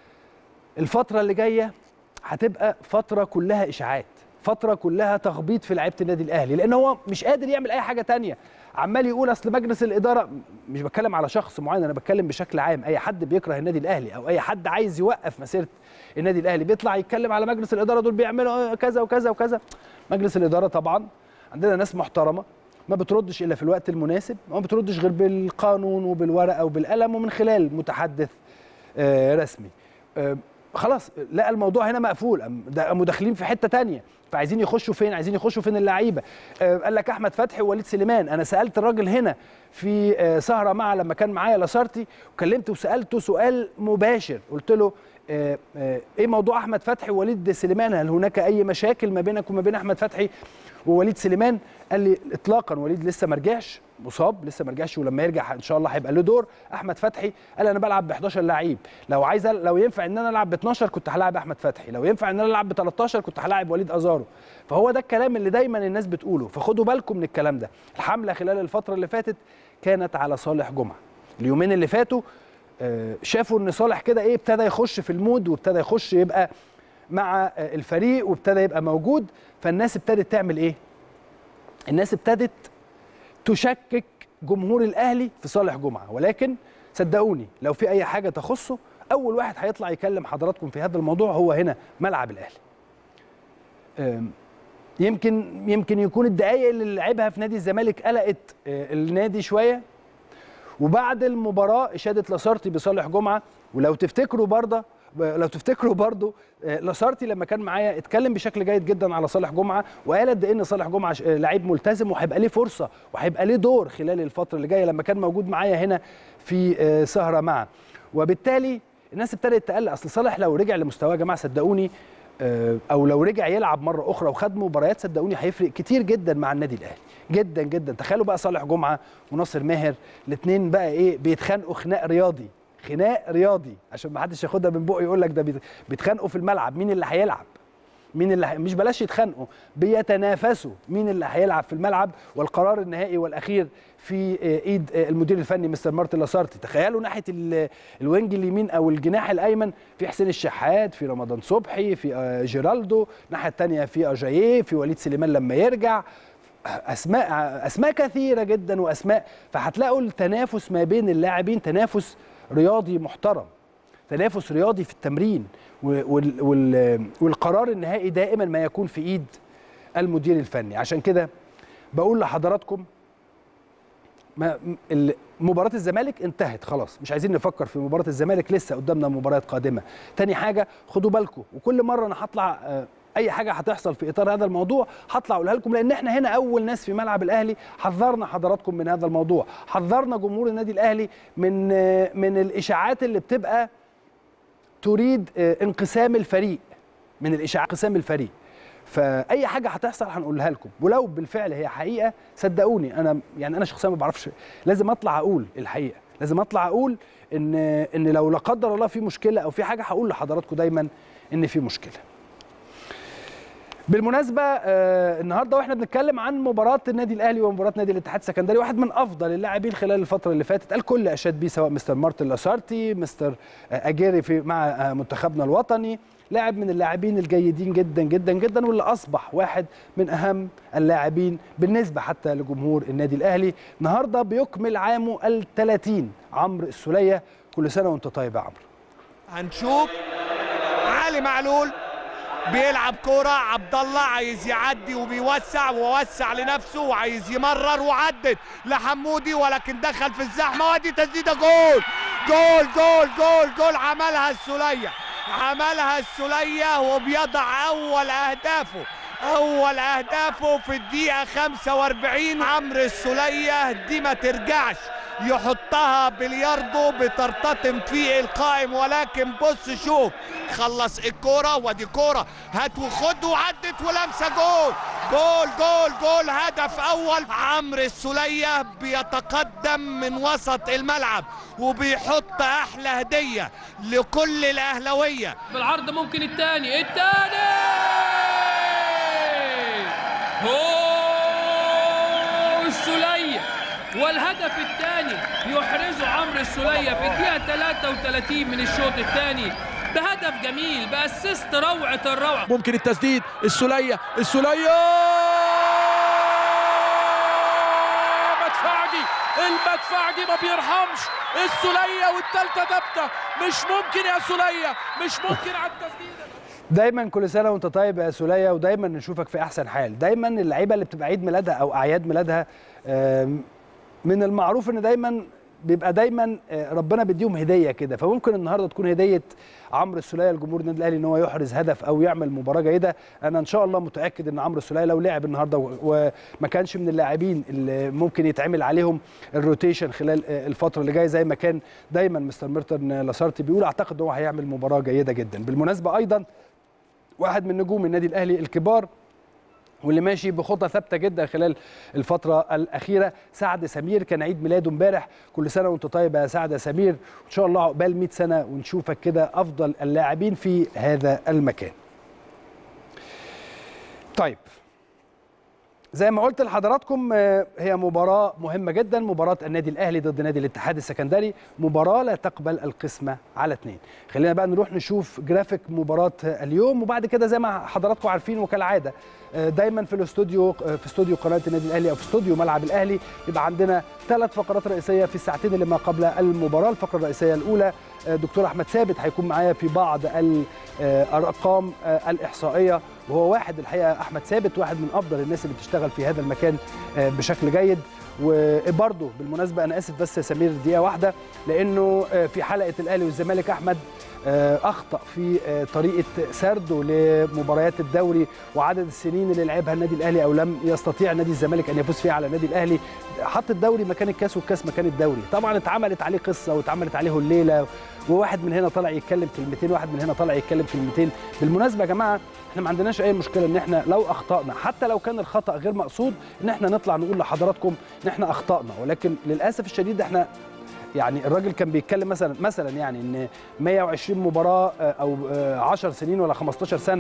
Speaker 1: الفتره اللي جايه هتبقى فتره كلها اشاعات فتره كلها تخبيط في لعيبه النادي الاهلي لان هو مش قادر يعمل اي حاجه تانية عمال يقول اصل مجلس الاداره مش بتكلم على شخص معين انا بتكلم بشكل عام اي حد بيكره النادي الاهلي او اي حد عايز يوقف مسيره النادي الاهلي بيطلع يتكلم على مجلس الاداره دول بيعملوا كذا وكذا وكذا مجلس الاداره طبعا عندنا ناس محترمه ما بتردش الا في الوقت المناسب ما بتردش غير بالقانون وبالورقه وبالقلم ومن خلال متحدث آه، رسمي آه، خلاص لقى الموضوع هنا مقفول أم- ده قاموا داخلين في حته تانية فعايزين يخشوا فين عايزين يخشوا فين اللعيبه آه، قال لك احمد فتحي ووليد سليمان انا سالت الراجل هنا في آه، سهره مع لما كان معايا لاسارتي وكلمته وسالته سؤال مباشر قلت له آه، آه، ايه موضوع احمد فتحي ووليد سليمان هل هناك اي مشاكل ما بينك وما بين احمد فتحي ووليد سليمان قال لي اطلاقا وليد لسه ما رجعش مصاب لسه ما رجعش ولما يرجع ان شاء الله هيبقى له دور احمد فتحي قال انا بلعب ب 11 لعيب لو عايز أل- لو ينفع ان انا العب ب 12 كنت هلاعب احمد فتحي لو ينفع ان انا العب ب 13 كنت هلاعب وليد ازارو فهو ده الكلام اللي دايما الناس بتقوله فخدوا بالكم من الكلام ده الحمله خلال الفتره اللي فاتت كانت على صالح جمعه اليومين اللي فاتوا آه، شافوا ان صالح كده ايه ابتدى يخش في المود وابتدى يخش يبقى مع آه، الفريق وابتدى يبقى موجود فالناس ابتدت تعمل ايه الناس ابتدت تشكك جمهور الاهلي في صالح جمعه ولكن صدقوني لو في اي حاجه تخصه اول واحد هيطلع يكلم حضراتكم في هذا الموضوع هو هنا ملعب الاهلي أم، يمكن يمكن يكون الدقائق اللي لعبها في نادي الزمالك قلقت آه، النادي شويه وبعد المباراه اشاده لاسارتي بصالح جمعه ولو تفتكروا برضه لو تفتكروا برضه آه، لاسارتي لما كان معايا اتكلم بشكل جيد جدا على صالح جمعه وقال قد ايه ان صالح جمعه ش- آه، لعيب ملتزم وهيبقى ليه فرصه وهيبقى ليه دور خلال الفتره اللي جايه لما كان موجود معايا هنا في آه، سهره معه وبالتالي الناس ابتدت تقلق اصل صالح لو رجع لمستواه يا جماعه صدقوني آه، او لو رجع يلعب مره اخرى وخد مباريات صدقوني هيفرق كتير جدا مع النادي الاهلي جدا جدا تخيلوا بقى صالح جمعه وناصر ماهر الاثنين بقى ايه بيتخانقوا خناق رياضي خناق رياضي عشان ما حدش ياخدها من بقه يقول لك ده بيت- بيتخانقوا في الملعب مين اللي هيلعب مين اللي ه- مش بلاش يتخانقوا بيتنافسوا مين اللي هيلعب في الملعب والقرار النهائي والاخير في آه، ايد آه، المدير الفني مستر مارتن لاسارتي تخيلوا ناحيه ال- الوينج اليمين او الجناح الايمن في حسين الشحات في رمضان صبحي في آه، جيرالدو الناحيه الثانيه في اجاييه في وليد سليمان لما يرجع اسماء اسماء كثيره جدا واسماء فهتلاقوا التنافس ما بين اللاعبين تنافس رياضي محترم تنافس رياضي في التمرين و- وال- وال- والقرار النهائي دائما ما يكون في ايد المدير الفني عشان كده بقول لحضراتكم ما م- ال- مباراة الزمالك انتهت خلاص مش عايزين نفكر في مباراة الزمالك لسه قدامنا مباريات قادمة تاني حاجة خدوا بالكم وكل مرة انا هطلع آه، اي حاجة هتحصل في اطار هذا الموضوع هطلع اقولها لكم لان احنا هنا اول ناس في ملعب الاهلي حذرنا حضراتكم من هذا الموضوع حذرنا جمهور النادي الاهلي من آه، من الاشاعات اللي بتبقى تريد آه، انقسام الفريق من الاشاعات انقسام الفريق فاي حاجه هتحصل هنقولها لكم ولو بالفعل هي حقيقه صدقوني انا يعني انا شخصيا ما بعرفش لازم اطلع اقول الحقيقه لازم اطلع اقول ان ان لو لا قدر الله في مشكله او في حاجه هقول لحضراتكم دايما ان في مشكله بالمناسبه آه النهارده واحنا بنتكلم عن مباراه النادي الاهلي ومباراه نادي الاتحاد السكندري واحد من افضل اللاعبين خلال الفتره اللي فاتت الكل اشاد بيه سواء مستر مارتن لاسارتي مستر آه اجيري في مع آه منتخبنا الوطني لاعب من اللاعبين الجيدين جدا جدا جدا واللي اصبح واحد من اهم اللاعبين بالنسبه حتى لجمهور النادي الاهلي النهارده بيكمل عامه ال 30 عمرو السوليه كل سنه وانت طيب يا عمرو
Speaker 3: هنشوف علي معلول بيلعب كوره عبد الله عايز يعدي وبيوسع ووسع لنفسه وعايز يمرر وعدت لحمودي ولكن دخل في الزحمه وادي تسديده جول جول جول جول جول عملها السوليه عملها السوليه وبيضع اول اهدافه اول اهدافه في الدقيقه 45 عمرو السوليه دي ما ترجعش يحطها بلياردو بترتطم في القائم ولكن بص شوف خلص الكرة ودي كرة هات وخد وعدت ولمسة جول جول جول جول هدف أول عمرو السولية بيتقدم من وسط الملعب وبيحط أحلى هدية لكل الأهلوية
Speaker 4: بالعرض ممكن الثاني الثاني هو السولية والهدف الثاني يحرزه عمرو السولية في الدقيقة 33 من الشوط الثاني بهدف جميل بأسيست روعة الروعة
Speaker 5: ممكن التسديد السوليه السوليه مدفعجي المدفعجي ما بيرحمش السوليه والثالثه ثابته مش ممكن يا سوليه مش ممكن على التسديده
Speaker 1: دايما كل سنه وانت طيب يا سوليه ودايما نشوفك في احسن حال دايما اللعيبه اللي بتبقى عيد ميلادها او اعياد ميلادها آم، من المعروف ان دايما بيبقى دايما آه، ربنا بيديهم هديه كده فممكن النهارده تكون هديه عمرو السوليه لجمهور النادي الاهلي ان هو يحرز هدف او يعمل مباراه جيده انا ان شاء الله متاكد ان عمرو السوليه لو لعب النهارده و- وما كانش من اللاعبين اللي ممكن يتعمل عليهم الروتيشن خلال آه، الفتره اللي جايه زي ما كان دايما مستر ميرتن لاسارتي بيقول اعتقد ان هو هيعمل مباراه جيده جدا بالمناسبه ايضا واحد من نجوم النادي الاهلي الكبار واللي ماشي بخطى ثابته جدا خلال الفتره الاخيره سعد سمير كان عيد ميلاده امبارح كل سنه وانت طيب يا سعد يا سمير ان شاء الله عقبال 100 سنه ونشوفك كده افضل اللاعبين في هذا المكان طيب زي ما قلت لحضراتكم آه، هي مباراة مهمة جدا مباراة النادي الأهلي ضد نادي الاتحاد السكندري مباراة لا تقبل القسمة على اثنين خلينا بقى نروح نشوف جرافيك مباراة اليوم وبعد كده زي ما حضراتكم عارفين وكالعادة آه، دايما في الاستوديو آه، في استوديو قناة النادي الأهلي أو في استوديو ملعب الأهلي يبقى عندنا ثلاث فقرات رئيسية في الساعتين اللي ما قبل المباراة الفقرة الرئيسية الأولى آه، دكتور أحمد ثابت هيكون معايا في بعض الأرقام آه، الإحصائية وهو واحد الحقيقه احمد ثابت واحد من افضل الناس اللي بتشتغل في هذا المكان آه، بشكل جيد وبرضه بالمناسبه انا اسف بس يا سمير دقيقه واحده لانه آه، في حلقه الاهلي والزمالك احمد آه، اخطا في آه، طريقه سرده لمباريات الدوري وعدد السنين اللي لعبها النادي الاهلي او لم يستطيع نادي الزمالك ان يفوز فيها على النادي الاهلي حط الدوري مكان الكاس والكاس مكان الدوري طبعا اتعملت عليه قصه واتعملت عليه الليله وواحد من هنا طلع يتكلم كلمتين واحد من هنا طلع يتكلم كلمتين بالمناسبه يا جماعه احنا ما عندناش اي مشكله ان احنا لو اخطانا حتى لو كان الخطا غير مقصود ان احنا نطلع نقول لحضراتكم ان احنا اخطانا ولكن للاسف الشديد احنا يعني الراجل كان بيتكلم مثلا مثلا يعني ان 120 مباراه آه، او آه، 10 سنين ولا 15 سنه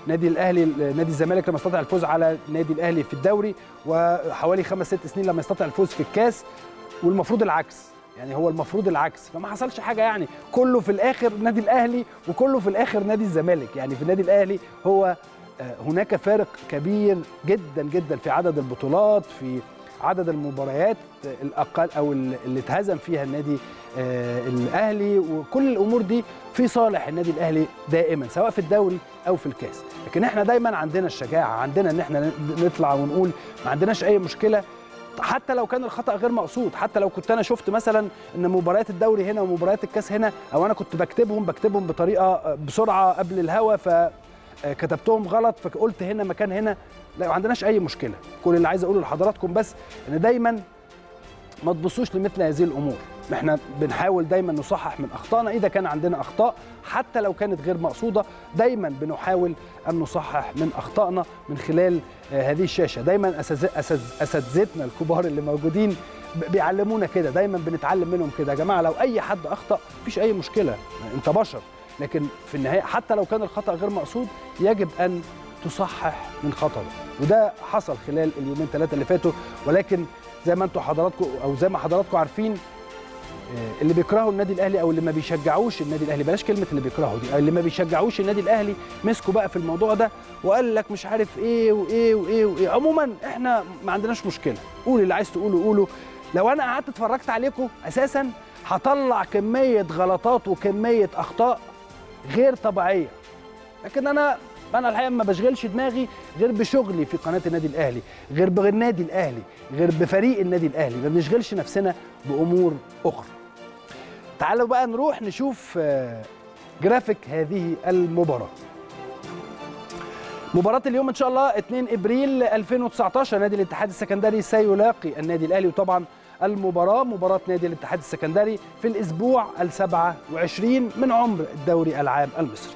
Speaker 1: نادي الاهلي نادي الزمالك لما استطاع الفوز على نادي الاهلي في الدوري وحوالي خمس ست سنين لما استطاع الفوز في الكاس والمفروض العكس يعني هو المفروض العكس فما حصلش حاجه يعني كله في الاخر نادي الاهلي وكله في الاخر نادي الزمالك يعني في النادي الاهلي هو آه، هناك فارق كبير جدا جدا في عدد البطولات في عدد المباريات الاقل او اللي اتهزم فيها النادي آه، الاهلي وكل الامور دي في صالح النادي الاهلي دائما سواء في الدوري او في الكاس لكن احنا دايما عندنا الشجاعه عندنا ان احنا نطلع ونقول ما عندناش اي مشكله حتى لو كان الخطا غير مقصود حتى لو كنت انا شفت مثلا ان مباريات الدوري هنا ومباريات الكاس هنا او انا كنت بكتبهم بكتبهم بطريقه بسرعه قبل الهوا فكتبتهم غلط فقلت هنا مكان هنا لا ما عندناش اي مشكله كل اللي عايز اقوله لحضراتكم بس ان دايما ما تبصوش لمثل هذه الامور احنا بنحاول دايما نصحح من اخطائنا اذا كان عندنا اخطاء حتى لو كانت غير مقصوده دايما بنحاول ان نصحح من اخطائنا من خلال آه، هذه الشاشه دايما أساتذ- أساتذ- اساتذتنا الكبار اللي موجودين ب- بيعلمونا كده دايما بنتعلم منهم كده يا جماعه لو اي حد اخطا مفيش اي مشكله انت بشر لكن في النهايه حتى لو كان الخطا غير مقصود يجب ان تصحح من خطأ وده حصل خلال اليومين ثلاثه اللي فاتوا ولكن زي ما انتم حضراتكم او زي ما حضراتكم عارفين آه، اللي بيكرهوا النادي الاهلي او اللي ما بيشجعوش النادي الاهلي بلاش كلمه اللي بيكرهوا دي اللي ما بيشجعوش النادي الاهلي مسكوا بقى في الموضوع ده وقال لك مش عارف ايه وايه وايه وايه عموما احنا ما عندناش مشكله قول اللي عايز تقوله قوله لو انا قعدت اتفرجت عليكم اساسا هطلع كميه غلطات وكميه اخطاء غير طبيعيه لكن انا انا الحقيقه ما بشغلش دماغي غير بشغلي في قناه النادي الاهلي غير بالنادي الاهلي غير بفريق النادي الاهلي ما بنشغلش نفسنا بامور اخرى تعالوا بقى نروح نشوف آه، جرافيك هذه المباراه مباراة اليوم إن شاء الله 2 إبريل 2019 نادي الاتحاد السكندري سيلاقي النادي الأهلي وطبعا المباراة مباراة نادي الاتحاد السكندري في الأسبوع ال 27 من عمر الدوري العام المصري.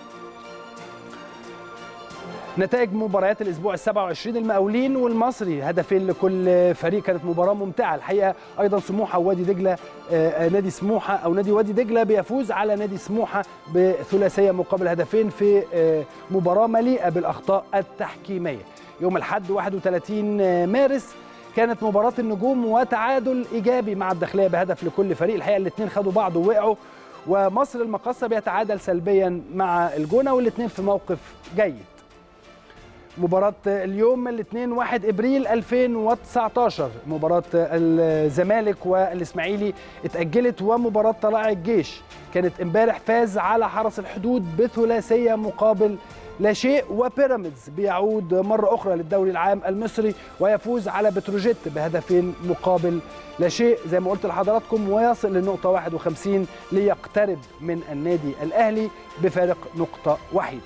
Speaker 1: نتائج مباريات الاسبوع ال 27 المقاولين والمصري هدفين لكل فريق كانت مباراه ممتعه الحقيقه ايضا سموحه ووادي دجله آه، آه، نادي سموحه او نادي وادي دجله بيفوز على نادي سموحه بثلاثيه مقابل هدفين في آه، مباراه مليئه بالاخطاء التحكيميه يوم الاحد 31 مارس كانت مباراة النجوم وتعادل إيجابي مع الداخلية بهدف لكل فريق الحقيقة الاثنين خدوا بعض ووقعوا ومصر المقاصة بيتعادل سلبيا مع الجونة والاثنين في موقف جيد مباراة اليوم الاثنين 1 ابريل 2019 مباراة الزمالك والاسماعيلي اتأجلت ومباراة طلائع الجيش كانت امبارح فاز على حرس الحدود بثلاثية مقابل لا شيء وبيراميدز بيعود مرة أخرى للدوري العام المصري ويفوز على بتروجيت بهدفين مقابل لا شيء زي ما قلت لحضراتكم ويصل للنقطة 51 ليقترب من النادي الأهلي بفارق نقطة وحيدة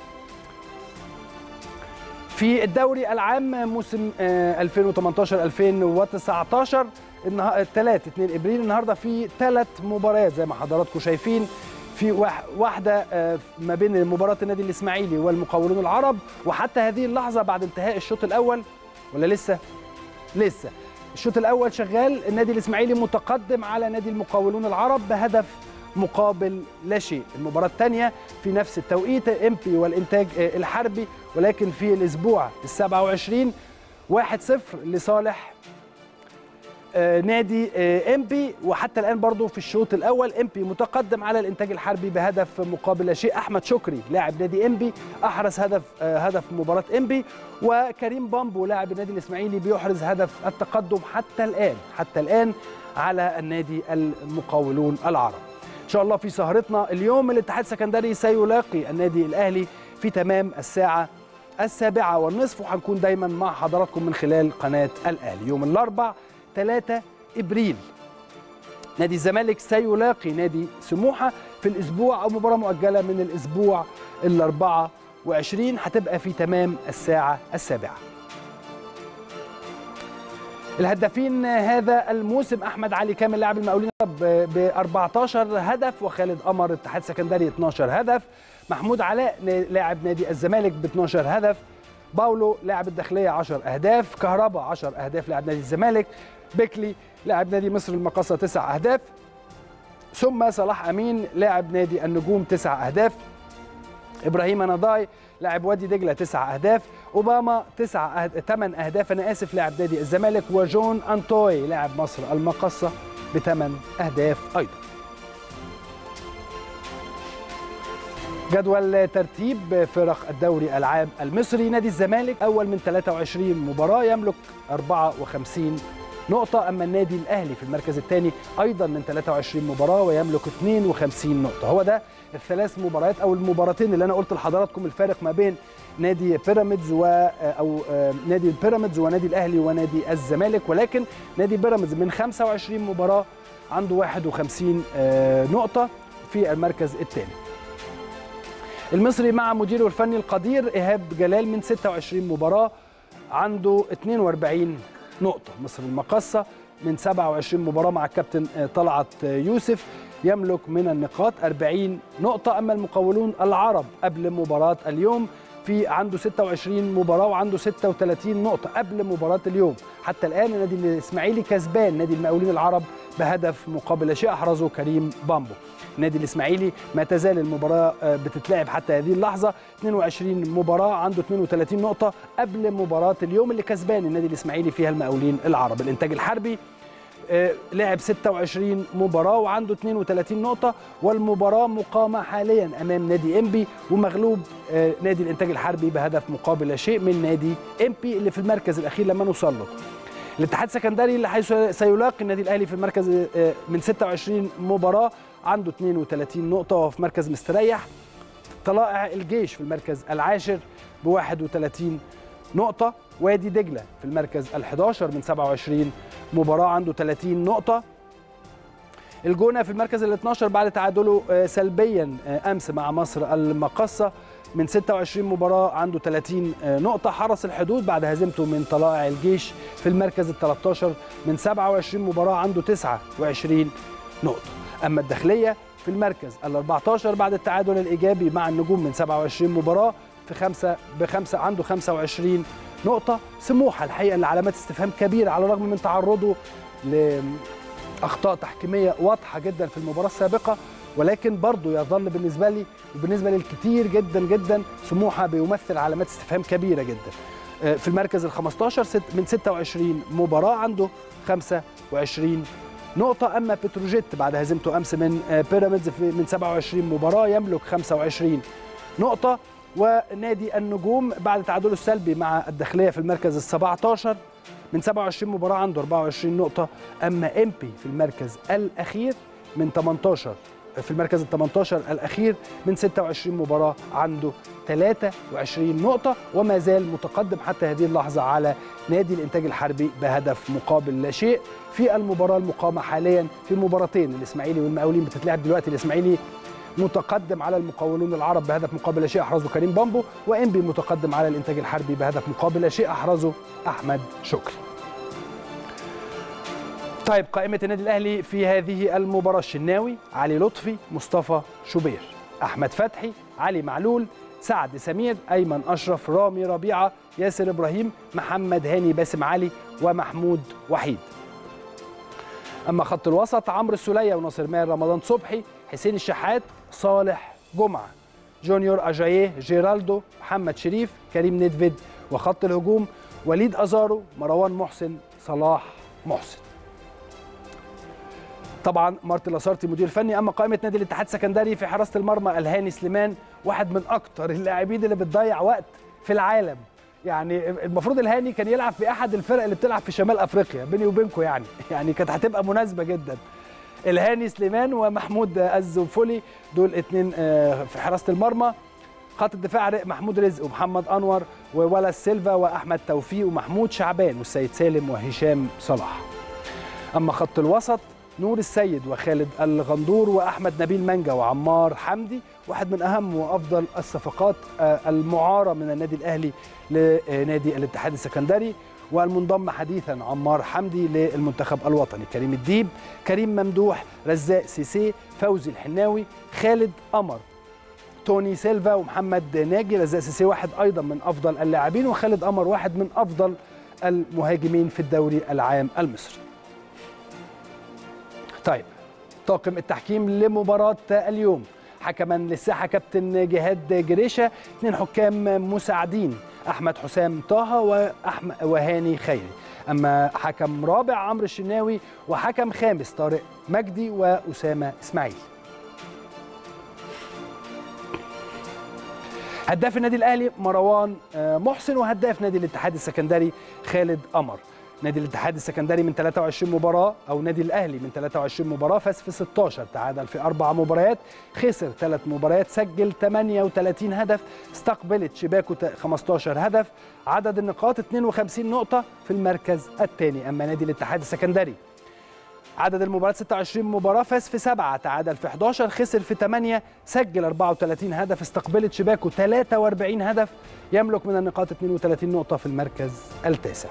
Speaker 1: في الدوري العام موسم 2018 2019 الثلاث 2 ابريل النهارده في ثلاث مباريات زي ما حضراتكم شايفين في واح- واحده آه، ما بين مباراه النادي الاسماعيلي والمقاولون العرب وحتى هذه اللحظه بعد انتهاء الشوط الاول ولا لسه لسه الشوط الاول شغال النادي الاسماعيلي متقدم على نادي المقاولون العرب بهدف مقابل لا شيء المباراة الثانية في نفس التوقيت امبي والإنتاج آه، الحربي ولكن في الأسبوع السبعة وعشرين واحد صفر لصالح آه، نادي آه، امبي وحتى الان برضو في الشوط الاول امبي متقدم على الانتاج الحربي بهدف مقابل لا شيء احمد شكري لاعب نادي امبي احرز هدف آه، هدف مباراه امبي وكريم بامبو لاعب النادي الاسماعيلي بيحرز هدف التقدم حتى الان حتى الان على النادي المقاولون العرب ان شاء الله في سهرتنا اليوم الاتحاد السكندري سيلاقي النادي الاهلي في تمام الساعه السابعة والنصف وهنكون دايما مع حضراتكم من خلال قناة الأهلي يوم الأربع 3 إبريل نادي الزمالك سيلاقي نادي سموحة في الأسبوع أو مباراة مؤجلة من الأسبوع الأربعة وعشرين هتبقى في تمام الساعة السابعة الهدافين هذا الموسم احمد علي كامل لاعب المقاولين ب 14 هدف وخالد قمر اتحاد سكندري 12 هدف محمود علاء لاعب نادي الزمالك ب 12 هدف باولو لاعب الداخليه 10 اهداف كهربا 10 اهداف لاعب نادي الزمالك بيكلي لاعب نادي مصر المقاصه 9 اهداف ثم صلاح امين لاعب نادي النجوم 9 اهداف ابراهيم نضاي لاعب وادي دجله تسع اهداف اوباما تسع أهد... ثمان اهداف انا اسف لاعب نادي الزمالك وجون انتوي لاعب مصر المقصه بثمان اهداف ايضا جدول ترتيب فرق الدوري العام المصري نادي الزمالك اول من 23 مباراه يملك 54 نقطة أما النادي الأهلي في المركز الثاني أيضا من 23 مباراة ويملك 52 نقطة هو ده الثلاث مباريات أو المباراتين اللي أنا قلت لحضراتكم الفارق ما بين نادي بيراميدز و أو نادي بيراميدز ونادي الأهلي ونادي الزمالك ولكن نادي بيراميدز من 25 مباراة عنده 51 نقطة في المركز الثاني المصري مع مديره الفني القدير إيهاب جلال من 26 مباراة عنده 42 نقطة مصر المقصة من 27 مباراة مع الكابتن طلعت يوسف يملك من النقاط 40 نقطة أما المقاولون العرب قبل مباراة اليوم في عنده 26 مباراة وعنده 36 نقطة قبل مباراة اليوم حتى الآن النادي الإسماعيلي كسبان نادي المقاولين العرب بهدف مقابل شيء أحرزه كريم بامبو النادي الإسماعيلي ما تزال المباراة بتتلعب حتى هذه اللحظة 22 مباراة عنده 32 نقطة قبل مباراة اليوم اللي كسبان النادي الإسماعيلي فيها المقاولين العرب الإنتاج الحربي لعب 26 مباراة وعنده 32 نقطة والمباراة مقامة حاليا أمام نادي إنبي ومغلوب نادي الإنتاج الحربي بهدف مقابل لا شيء من نادي إنبي اللي في المركز الأخير لما نوصل له الاتحاد السكندري اللي حيث سيلاقي النادي الأهلي في المركز من 26 مباراة عنده 32 نقطة وفي مركز مستريح طلائع الجيش في المركز العاشر ب 31 نقطة وادي دجلة في المركز ال11 من 27 مباراة عنده 30 نقطة الجونة في المركز ال12 بعد تعادله سلبيا أمس مع مصر المقصة من 26 مباراة عنده 30 نقطة حرس الحدود بعد هزيمته من طلائع الجيش في المركز ال13 من 27 مباراة عنده 29 نقطة أما الداخلية في المركز ال14 بعد التعادل الإيجابي مع النجوم من 27 مباراة في خمسة بخمسة عنده 25 نقطة سموحة الحقيقة اللي علامات استفهام كبيرة على الرغم من تعرضه لأخطاء تحكيمية واضحة جدا في المباراة السابقة ولكن برضه يظل بالنسبة لي وبالنسبة للكثير جدا جدا سموحة بيمثل علامات استفهام كبيرة جدا في المركز ال 15 من 26 مباراة عنده 25 نقطة أما بتروجيت بعد هزيمته أمس من بيراميدز من 27 مباراة يملك 25 نقطة ونادي النجوم بعد تعادله السلبي مع الداخليه في المركز ال 17 من 27 مباراه عنده 24 نقطه اما امبي في المركز الاخير من 18 في المركز ال 18 الاخير من 26 مباراه عنده 23 نقطه وما زال متقدم حتى هذه اللحظه على نادي الانتاج الحربي بهدف مقابل لا شيء في المباراه المقامه حاليا في مباراتين الاسماعيلي والمقاولين بتتلعب دلوقتي الاسماعيلي متقدم على المقاولون العرب بهدف مقابل لا شيء احرزه كريم بامبو وانبي متقدم على الانتاج الحربي بهدف مقابل لا شيء احرزه احمد شكري. طيب قائمة النادي الأهلي في هذه المباراة الشناوي علي لطفي مصطفى شوبير أحمد فتحي علي معلول سعد سمير أيمن أشرف رامي ربيعة ياسر إبراهيم محمد هاني باسم علي ومحمود وحيد أما خط الوسط عمرو السولية وناصر ماهر رمضان صبحي حسين الشحات صالح جمعة جونيور أجاييه جيرالدو محمد شريف كريم ندفيد وخط الهجوم وليد أزارو مروان محسن صلاح محسن طبعا مارتن لاسارتي مدير فني اما قائمه نادي الاتحاد السكندري في حراسه المرمى الهاني سليمان واحد من اكتر اللاعبين اللي بتضيع وقت في العالم يعني المفروض الهاني كان يلعب في احد الفرق اللي بتلعب في شمال افريقيا بيني وبينكم يعني يعني كانت هتبقى مناسبه جدا الهاني سليمان ومحمود الزوفولي دول اتنين في حراسه المرمى خط الدفاع محمود رزق ومحمد انور وولا سيلفا واحمد توفيق ومحمود شعبان والسيد سالم وهشام صلاح اما خط الوسط نور السيد وخالد الغندور واحمد نبيل منجا وعمار حمدي واحد من اهم وافضل الصفقات المعاره من النادي الاهلي لنادي الاتحاد السكندري والمنضم حديثا عمار حمدي للمنتخب الوطني كريم الديب كريم ممدوح رزاق سيسي فوزي الحناوي خالد قمر توني سيلفا ومحمد ناجي رزاق سيسي واحد ايضا من افضل اللاعبين وخالد قمر واحد من افضل المهاجمين في الدوري العام المصري طيب طاقم التحكيم لمباراة اليوم حكما للساحه كابتن جهاد جريشه اثنين حكام مساعدين احمد حسام طه واحمد وهاني خيري اما حكم رابع عمرو الشناوي وحكم خامس طارق مجدي واسامه اسماعيل هداف النادي الاهلي مروان آه، محسن وهداف نادي الاتحاد السكندري خالد قمر نادي الاتحاد السكندري من 23 مباراه او نادي الاهلي من 23 مباراه فاز في 16 تعادل في اربع مباريات خسر ثلاث مباريات سجل 38 هدف استقبلت شباكه 15 هدف عدد النقاط 52 نقطه في المركز الثاني اما نادي الاتحاد السكندري عدد المباريات 26 مباراة فاز في سبعة تعادل في 11 خسر في 8 سجل 34 هدف استقبلت شباكه 43 هدف يملك من النقاط 32 نقطة في المركز التاسع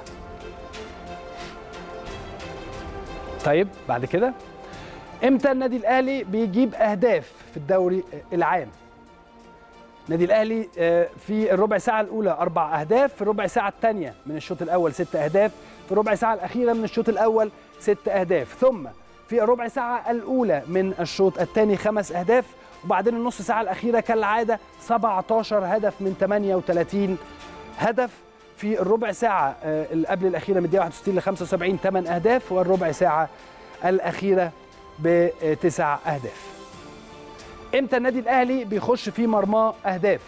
Speaker 1: طيب بعد كده امتى النادي الاهلي بيجيب اهداف في الدوري العام النادي الاهلي آه، في الربع ساعه الاولى اربع اهداف في الربع ساعه الثانيه من الشوط الاول ست اهداف في الربع ساعه الاخيره من الشوط الاول ست اهداف ثم في الربع ساعه الاولى من الشوط الثاني خمس اهداف وبعدين النص ساعه الاخيره كالعاده 17 هدف من 38 هدف في الربع ساعه آه، اللي قبل الاخيره من الدقيقه 61 ل 75 8 اهداف والربع ساعه الاخيره بتسع اهداف امتى النادي الاهلي بيخش في مرماه اهداف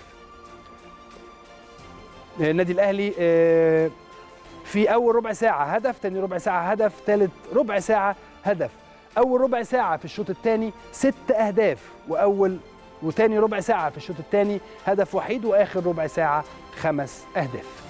Speaker 1: النادي الاهلي آه، في اول ربع ساعه هدف تاني ربع ساعه هدف ثالث ربع ساعه هدف اول ربع ساعه في الشوط الثاني ست اهداف واول وتاني ربع ساعه في الشوط الثاني هدف وحيد واخر ربع ساعه خمس اهداف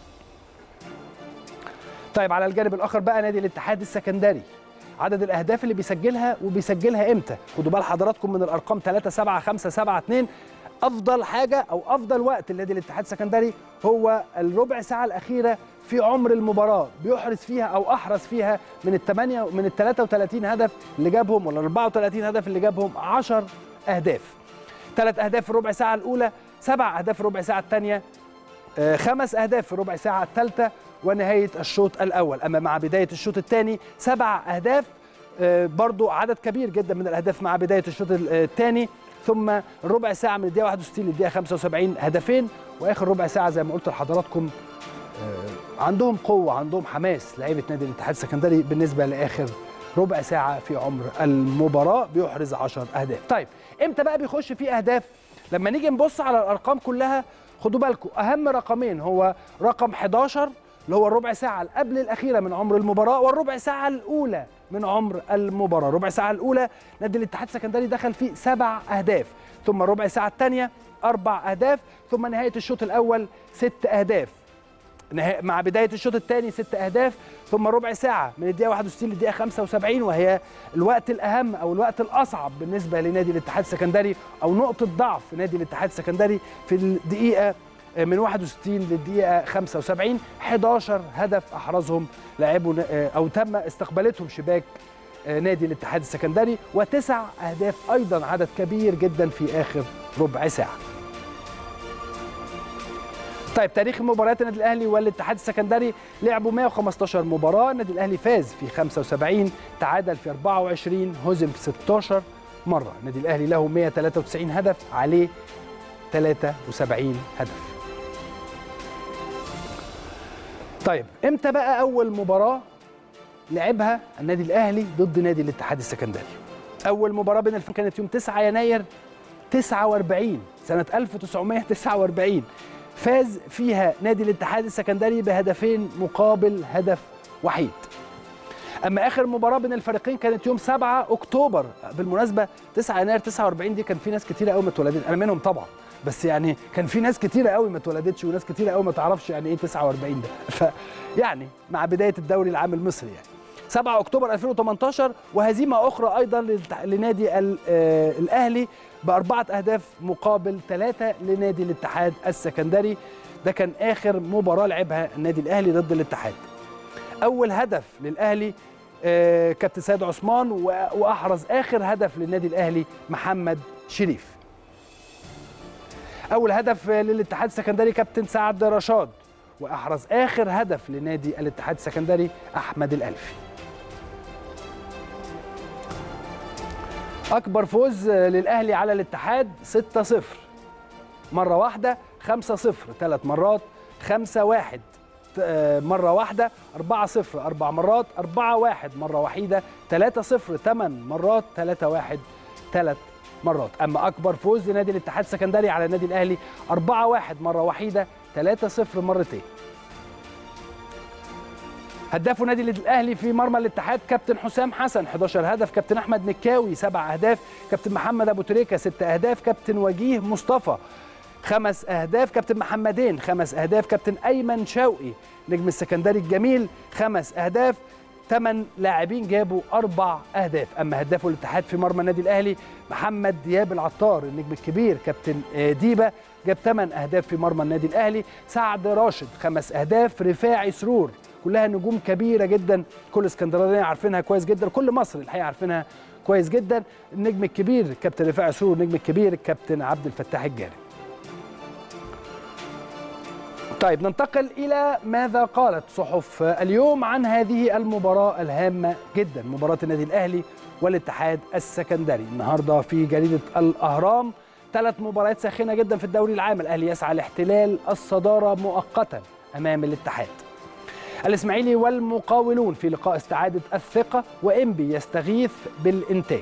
Speaker 1: طيب على الجانب الاخر بقى نادي الاتحاد السكندري عدد الاهداف اللي بيسجلها وبيسجلها امتى خدوا بال حضراتكم من الارقام 3 7 5 7 2 افضل حاجه او افضل وقت لنادي الاتحاد السكندري هو الربع ساعه الاخيره في عمر المباراه بيحرز فيها او احرز فيها من الثمانيه من ال 33 هدف اللي جابهم ولا 34 هدف اللي جابهم 10 اهداف ثلاث اهداف في الربع ساعه الاولى سبع اهداف في الربع ساعه الثانيه آه، خمس اهداف في الربع ساعه الثالثه ونهايه الشوط الاول اما مع بدايه الشوط الثاني سبع اهداف آه، برضو عدد كبير جدا من الاهداف مع بدايه الشوط الثاني ثم ربع ساعه من الدقيقه 61 للدقيقه 75 هدفين واخر ربع ساعه زي ما قلت لحضراتكم آه، عندهم قوه عندهم حماس لعيبه نادي الاتحاد السكندري بالنسبه لاخر ربع ساعه في عمر المباراه بيحرز 10 اهداف طيب امتى بقى بيخش فيه اهداف لما نيجي نبص على الارقام كلها خدوا بالكم اهم رقمين هو رقم 11 اللي هو الربع ساعه اللي قبل الاخيره من عمر المباراه والربع ساعه الاولى من عمر المباراه الربع ساعه الاولى نادي الاتحاد السكندري دخل فيه سبع اهداف ثم الربع ساعه الثانيه اربع اهداف ثم نهايه الشوط الاول ست اهداف نها- مع بدايه الشوط الثاني ست اهداف ثم ربع ساعه من الدقيقه 61 للدقيقه 75 وهي الوقت الاهم او الوقت الاصعب بالنسبه لنادي الاتحاد السكندري او نقطه ضعف نادي الاتحاد السكندري في الدقيقه من 61 للدقيقه 75 11 هدف احرزهم لاعبوا او تم استقبالتهم شباك نادي الاتحاد السكندري وتسع اهداف ايضا عدد كبير جدا في اخر ربع ساعه طيب تاريخ مباريات النادي الاهلي والاتحاد السكندري لعبوا 115 مباراه النادي الاهلي فاز في 75 تعادل في 24 هزم في 16 مره النادي الاهلي له 193 هدف عليه 73 هدف طيب امتى بقى اول مباراه لعبها النادي الاهلي ضد نادي الاتحاد السكندري اول مباراه بين الفريقين كانت يوم 9 يناير 49 سنه 1949 فاز فيها نادي الاتحاد السكندري بهدفين مقابل هدف وحيد اما اخر مباراه بين الفريقين كانت يوم 7 اكتوبر بالمناسبه 9 يناير 49 دي كان في ناس كتيره قوي ما اتولدت انا منهم طبعا بس يعني كان في ناس كتيره قوي ما اتولدتش وناس كتيره قوي ما تعرفش يعني ايه 49 ده فيعني مع بدايه الدوري العام المصري يعني 7 اكتوبر 2018 وهزيمه اخرى ايضا للت- لنادي ال- آه، الاهلي باربعه اهداف مقابل ثلاثه لنادي الاتحاد السكندري ده كان اخر مباراه لعبها النادي الاهلي ضد الاتحاد اول هدف للاهلي آه، كابتن سيد عثمان و- واحرز اخر هدف للنادي الاهلي محمد شريف اول هدف للاتحاد السكندري كابتن سعد رشاد واحرز اخر هدف لنادي الاتحاد السكندري احمد الالفي اكبر فوز للاهلي على الاتحاد 6-0 مره واحده 5-0 ثلاث مرات 5-1 مره واحده 4-0 اربع مرات 4-1 مره وحيده 3-0 ثمان مرات 3-1 ثلاث مرات اما اكبر فوز لنادي الاتحاد السكندري على النادي الاهلي 4-1 مره وحيده 3-0 مرتين هداف نادي الاهلي في مرمى الاتحاد كابتن حسام حسن 11 هدف كابتن احمد مكاوي 7 اهداف كابتن محمد ابو تريكه 6 اهداف كابتن وجيه مصطفى خمس اهداف كابتن محمدين خمس اهداف كابتن ايمن شوقي نجم السكندري الجميل خمس اهداف ثمان لاعبين جابوا اربع اهداف اما هداف الاتحاد في مرمى النادي الاهلي محمد دياب العطار النجم الكبير كابتن ديبا جاب ثمان اهداف في مرمى النادي الاهلي سعد راشد خمس اهداف رفاعي سرور كلها نجوم كبيره جدا كل اسكندرانيه عارفينها كويس جدا كل مصر الحقيقه عارفينها كويس جدا النجم الكبير كابتن رفاعي سرور النجم الكبير كابتن عبد الفتاح الجاري طيب ننتقل إلى ماذا قالت صحف اليوم عن هذه المباراة الهامة جدا مباراة النادي الأهلي والاتحاد السكندري النهاردة في جريدة الأهرام ثلاث مباريات ساخنة جدا في الدوري العام الأهلي يسعى لاحتلال الصدارة مؤقتا أمام الاتحاد الإسماعيلي والمقاولون في لقاء استعادة الثقة وإنبي يستغيث بالإنتاج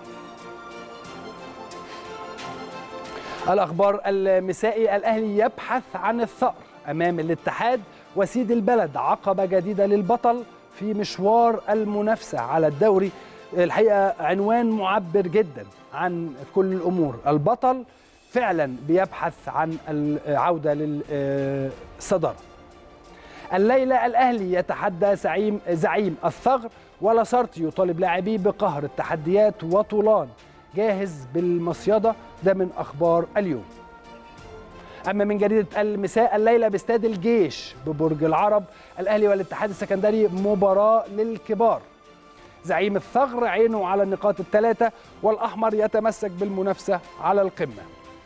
Speaker 1: الأخبار المسائي الأهلي يبحث عن الثأر امام الاتحاد وسيد البلد عقبه جديده للبطل في مشوار المنافسه على الدوري الحقيقه عنوان معبر جدا عن كل الامور البطل فعلا بيبحث عن العوده للصداره الليله الاهلي يتحدى زعيم زعيم الثغر ولاسارتي يطالب لاعبيه بقهر التحديات وطولان جاهز بالمصيده ده من اخبار اليوم اما من جريده المساء الليله باستاد الجيش ببرج العرب الاهلي والاتحاد السكندري مباراه للكبار زعيم الثغر عينه على النقاط الثلاثه والاحمر يتمسك بالمنافسه على القمه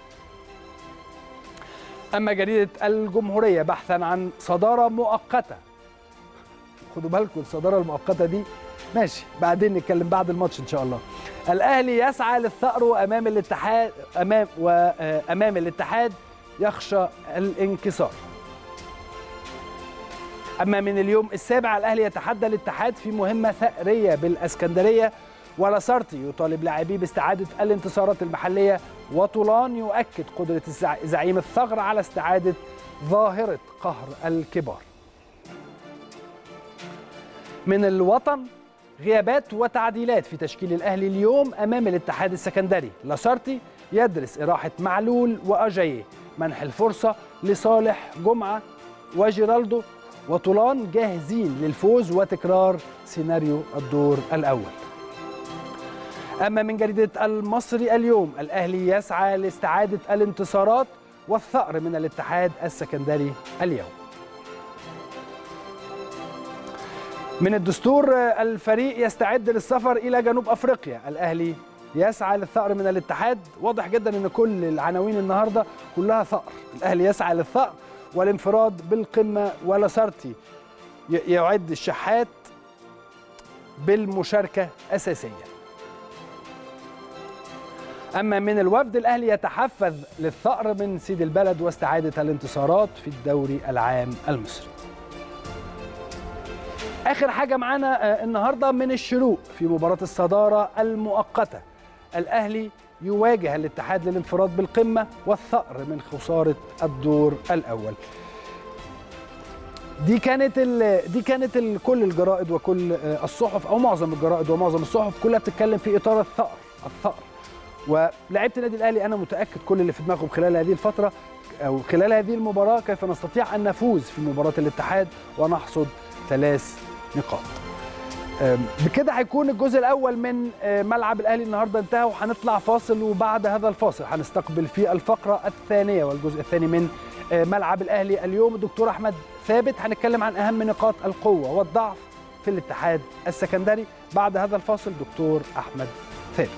Speaker 1: اما جريده الجمهوريه بحثا عن صداره مؤقته خدوا بالكم الصداره المؤقته دي ماشي بعدين نتكلم بعد الماتش ان شاء الله الاهلي يسعى للثأر امام الاتحاد امام وامام الاتحاد يخشى الانكسار أما من اليوم السابع الأهلي يتحدى الاتحاد في مهمة ثأرية بالأسكندرية ولاسارتي يطالب لاعبيه باستعادة الانتصارات المحلية وطولان يؤكد قدرة زعيم الثغر على استعادة ظاهرة قهر الكبار من الوطن غيابات وتعديلات في تشكيل الأهلي اليوم أمام الاتحاد السكندري لاسارتي يدرس إراحة معلول وأجاييه منح الفرصة لصالح جمعة وجيرالدو وطولان جاهزين للفوز وتكرار سيناريو الدور الأول أما من جريدة المصري اليوم الأهلي يسعى لاستعادة الانتصارات والثأر من الاتحاد السكندري اليوم من الدستور الفريق يستعد للسفر إلى جنوب أفريقيا الأهلي يسعى للثأر من الاتحاد واضح جدا ان كل العناوين النهارده كلها ثأر الاهلي يسعى للثأر والانفراد بالقمه ولاسارتي يعد الشحات بالمشاركه اساسيا اما من الوفد الاهلي يتحفز للثأر من سيد البلد واستعاده الانتصارات في الدوري العام المصري اخر حاجه معانا النهارده من الشروق في مباراه الصداره المؤقته الاهلي يواجه الاتحاد للانفراد بالقمه والثأر من خساره الدور الاول دي كانت ال دي كانت ال كل الجرائد وكل الصحف او معظم الجرائد ومعظم الصحف كلها بتتكلم في اطار الثأر الثأر ولاعيبه النادي الاهلي انا متاكد كل اللي في دماغهم خلال هذه الفتره او خلال هذه المباراه كيف نستطيع ان نفوز في مباراه الاتحاد ونحصد ثلاث نقاط بكده هيكون الجزء الاول من ملعب الاهلي النهارده انتهى وهنطلع فاصل وبعد هذا الفاصل هنستقبل في الفقره الثانيه والجزء الثاني من ملعب الاهلي اليوم الدكتور احمد ثابت هنتكلم عن اهم نقاط القوه والضعف في الاتحاد السكندري بعد هذا الفاصل دكتور احمد ثابت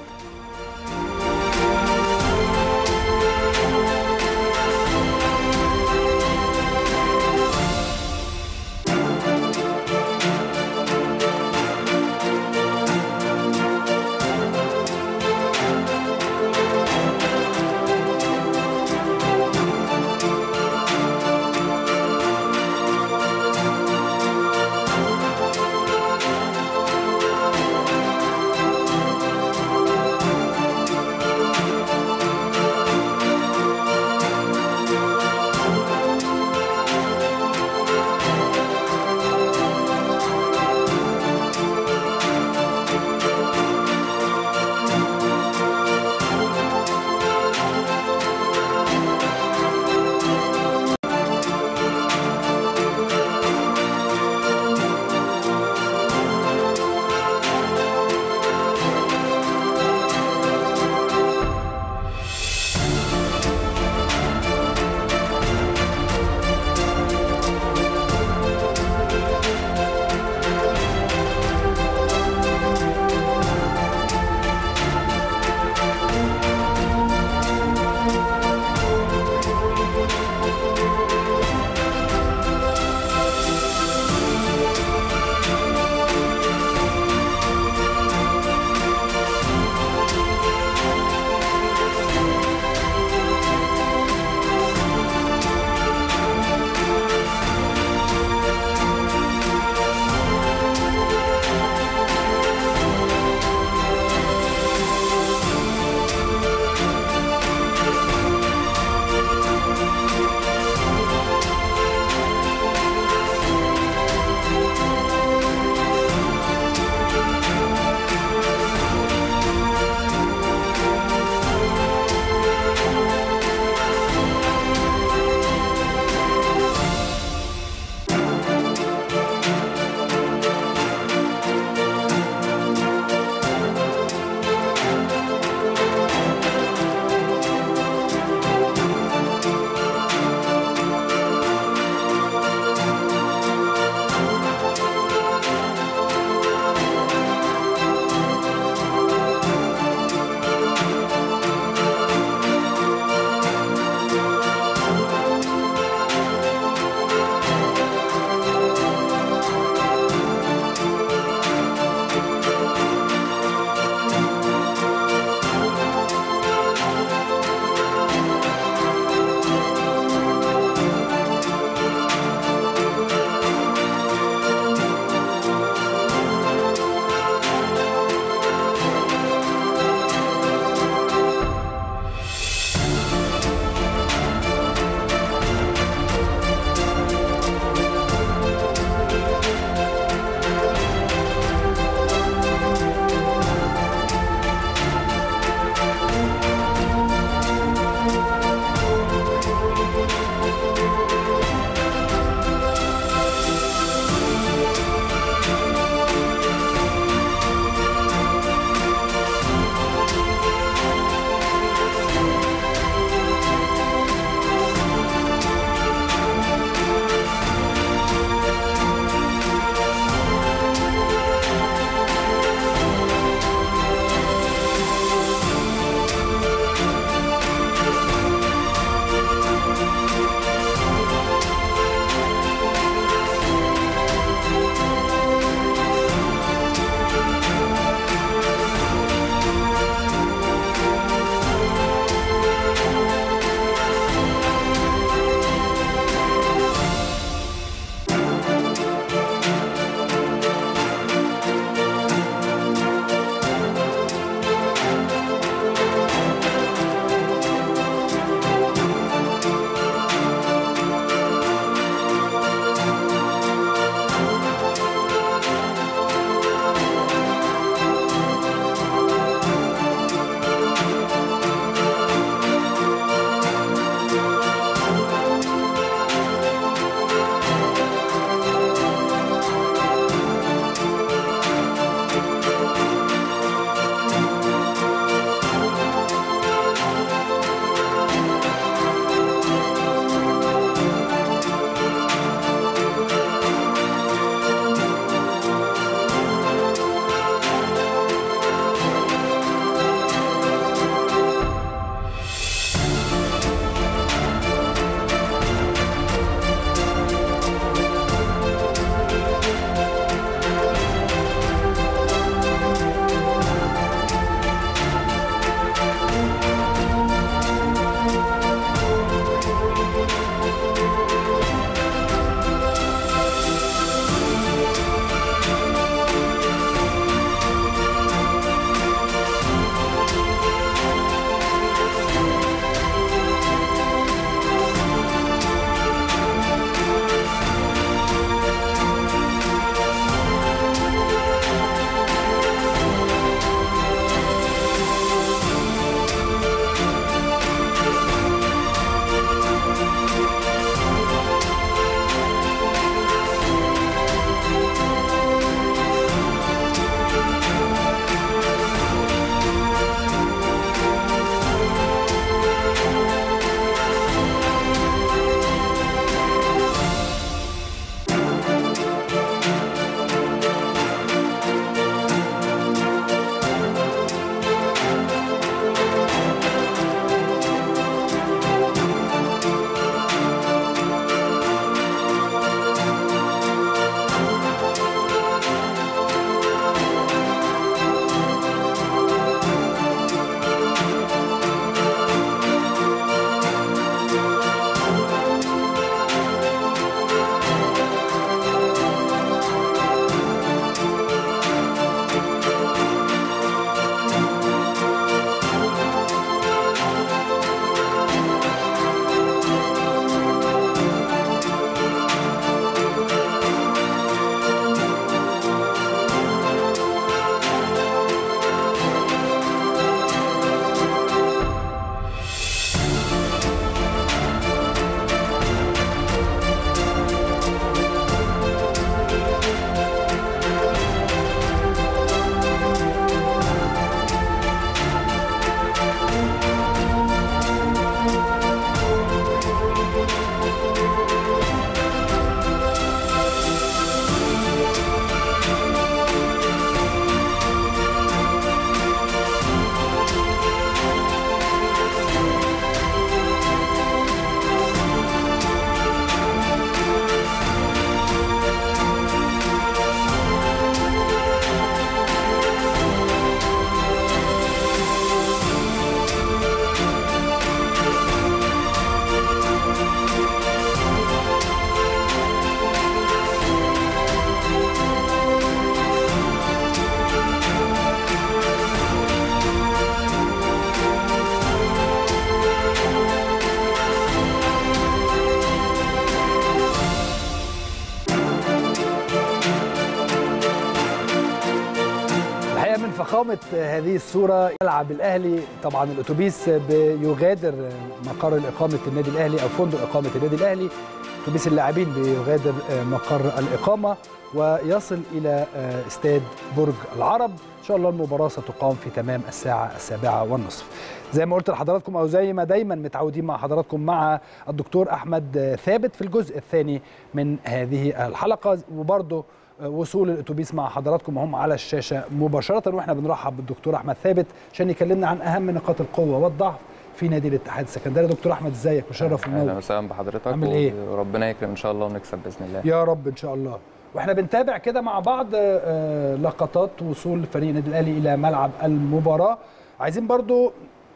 Speaker 1: من فخامة هذه الصورة يلعب الأهلي طبعا الأتوبيس بيغادر مقر الإقامة النادي الأهلي أو فندق إقامة النادي الأهلي أتوبيس اللاعبين بيغادر مقر الإقامة ويصل إلى استاد برج العرب إن شاء الله المباراة ستقام في تمام الساعة السابعة والنصف زي ما قلت لحضراتكم أو زي ما دايما متعودين مع حضراتكم مع الدكتور أحمد ثابت في الجزء الثاني من هذه الحلقة وبرضه وصول الاتوبيس مع حضراتكم وهم على الشاشه مباشره واحنا بنرحب بالدكتور احمد ثابت عشان يكلمنا عن اهم نقاط القوه والضعف في نادي الاتحاد السكندري دكتور احمد ازيك مشرف
Speaker 6: اهلا
Speaker 1: ومنور
Speaker 6: وسهلا بحضرتك
Speaker 1: عامل إيه؟
Speaker 6: وربنا يكرم ان شاء الله ونكسب باذن الله
Speaker 1: يا رب ان شاء الله واحنا بنتابع كده مع بعض آه، لقطات وصول فريق النادي الاهلي الى ملعب المباراه عايزين برضو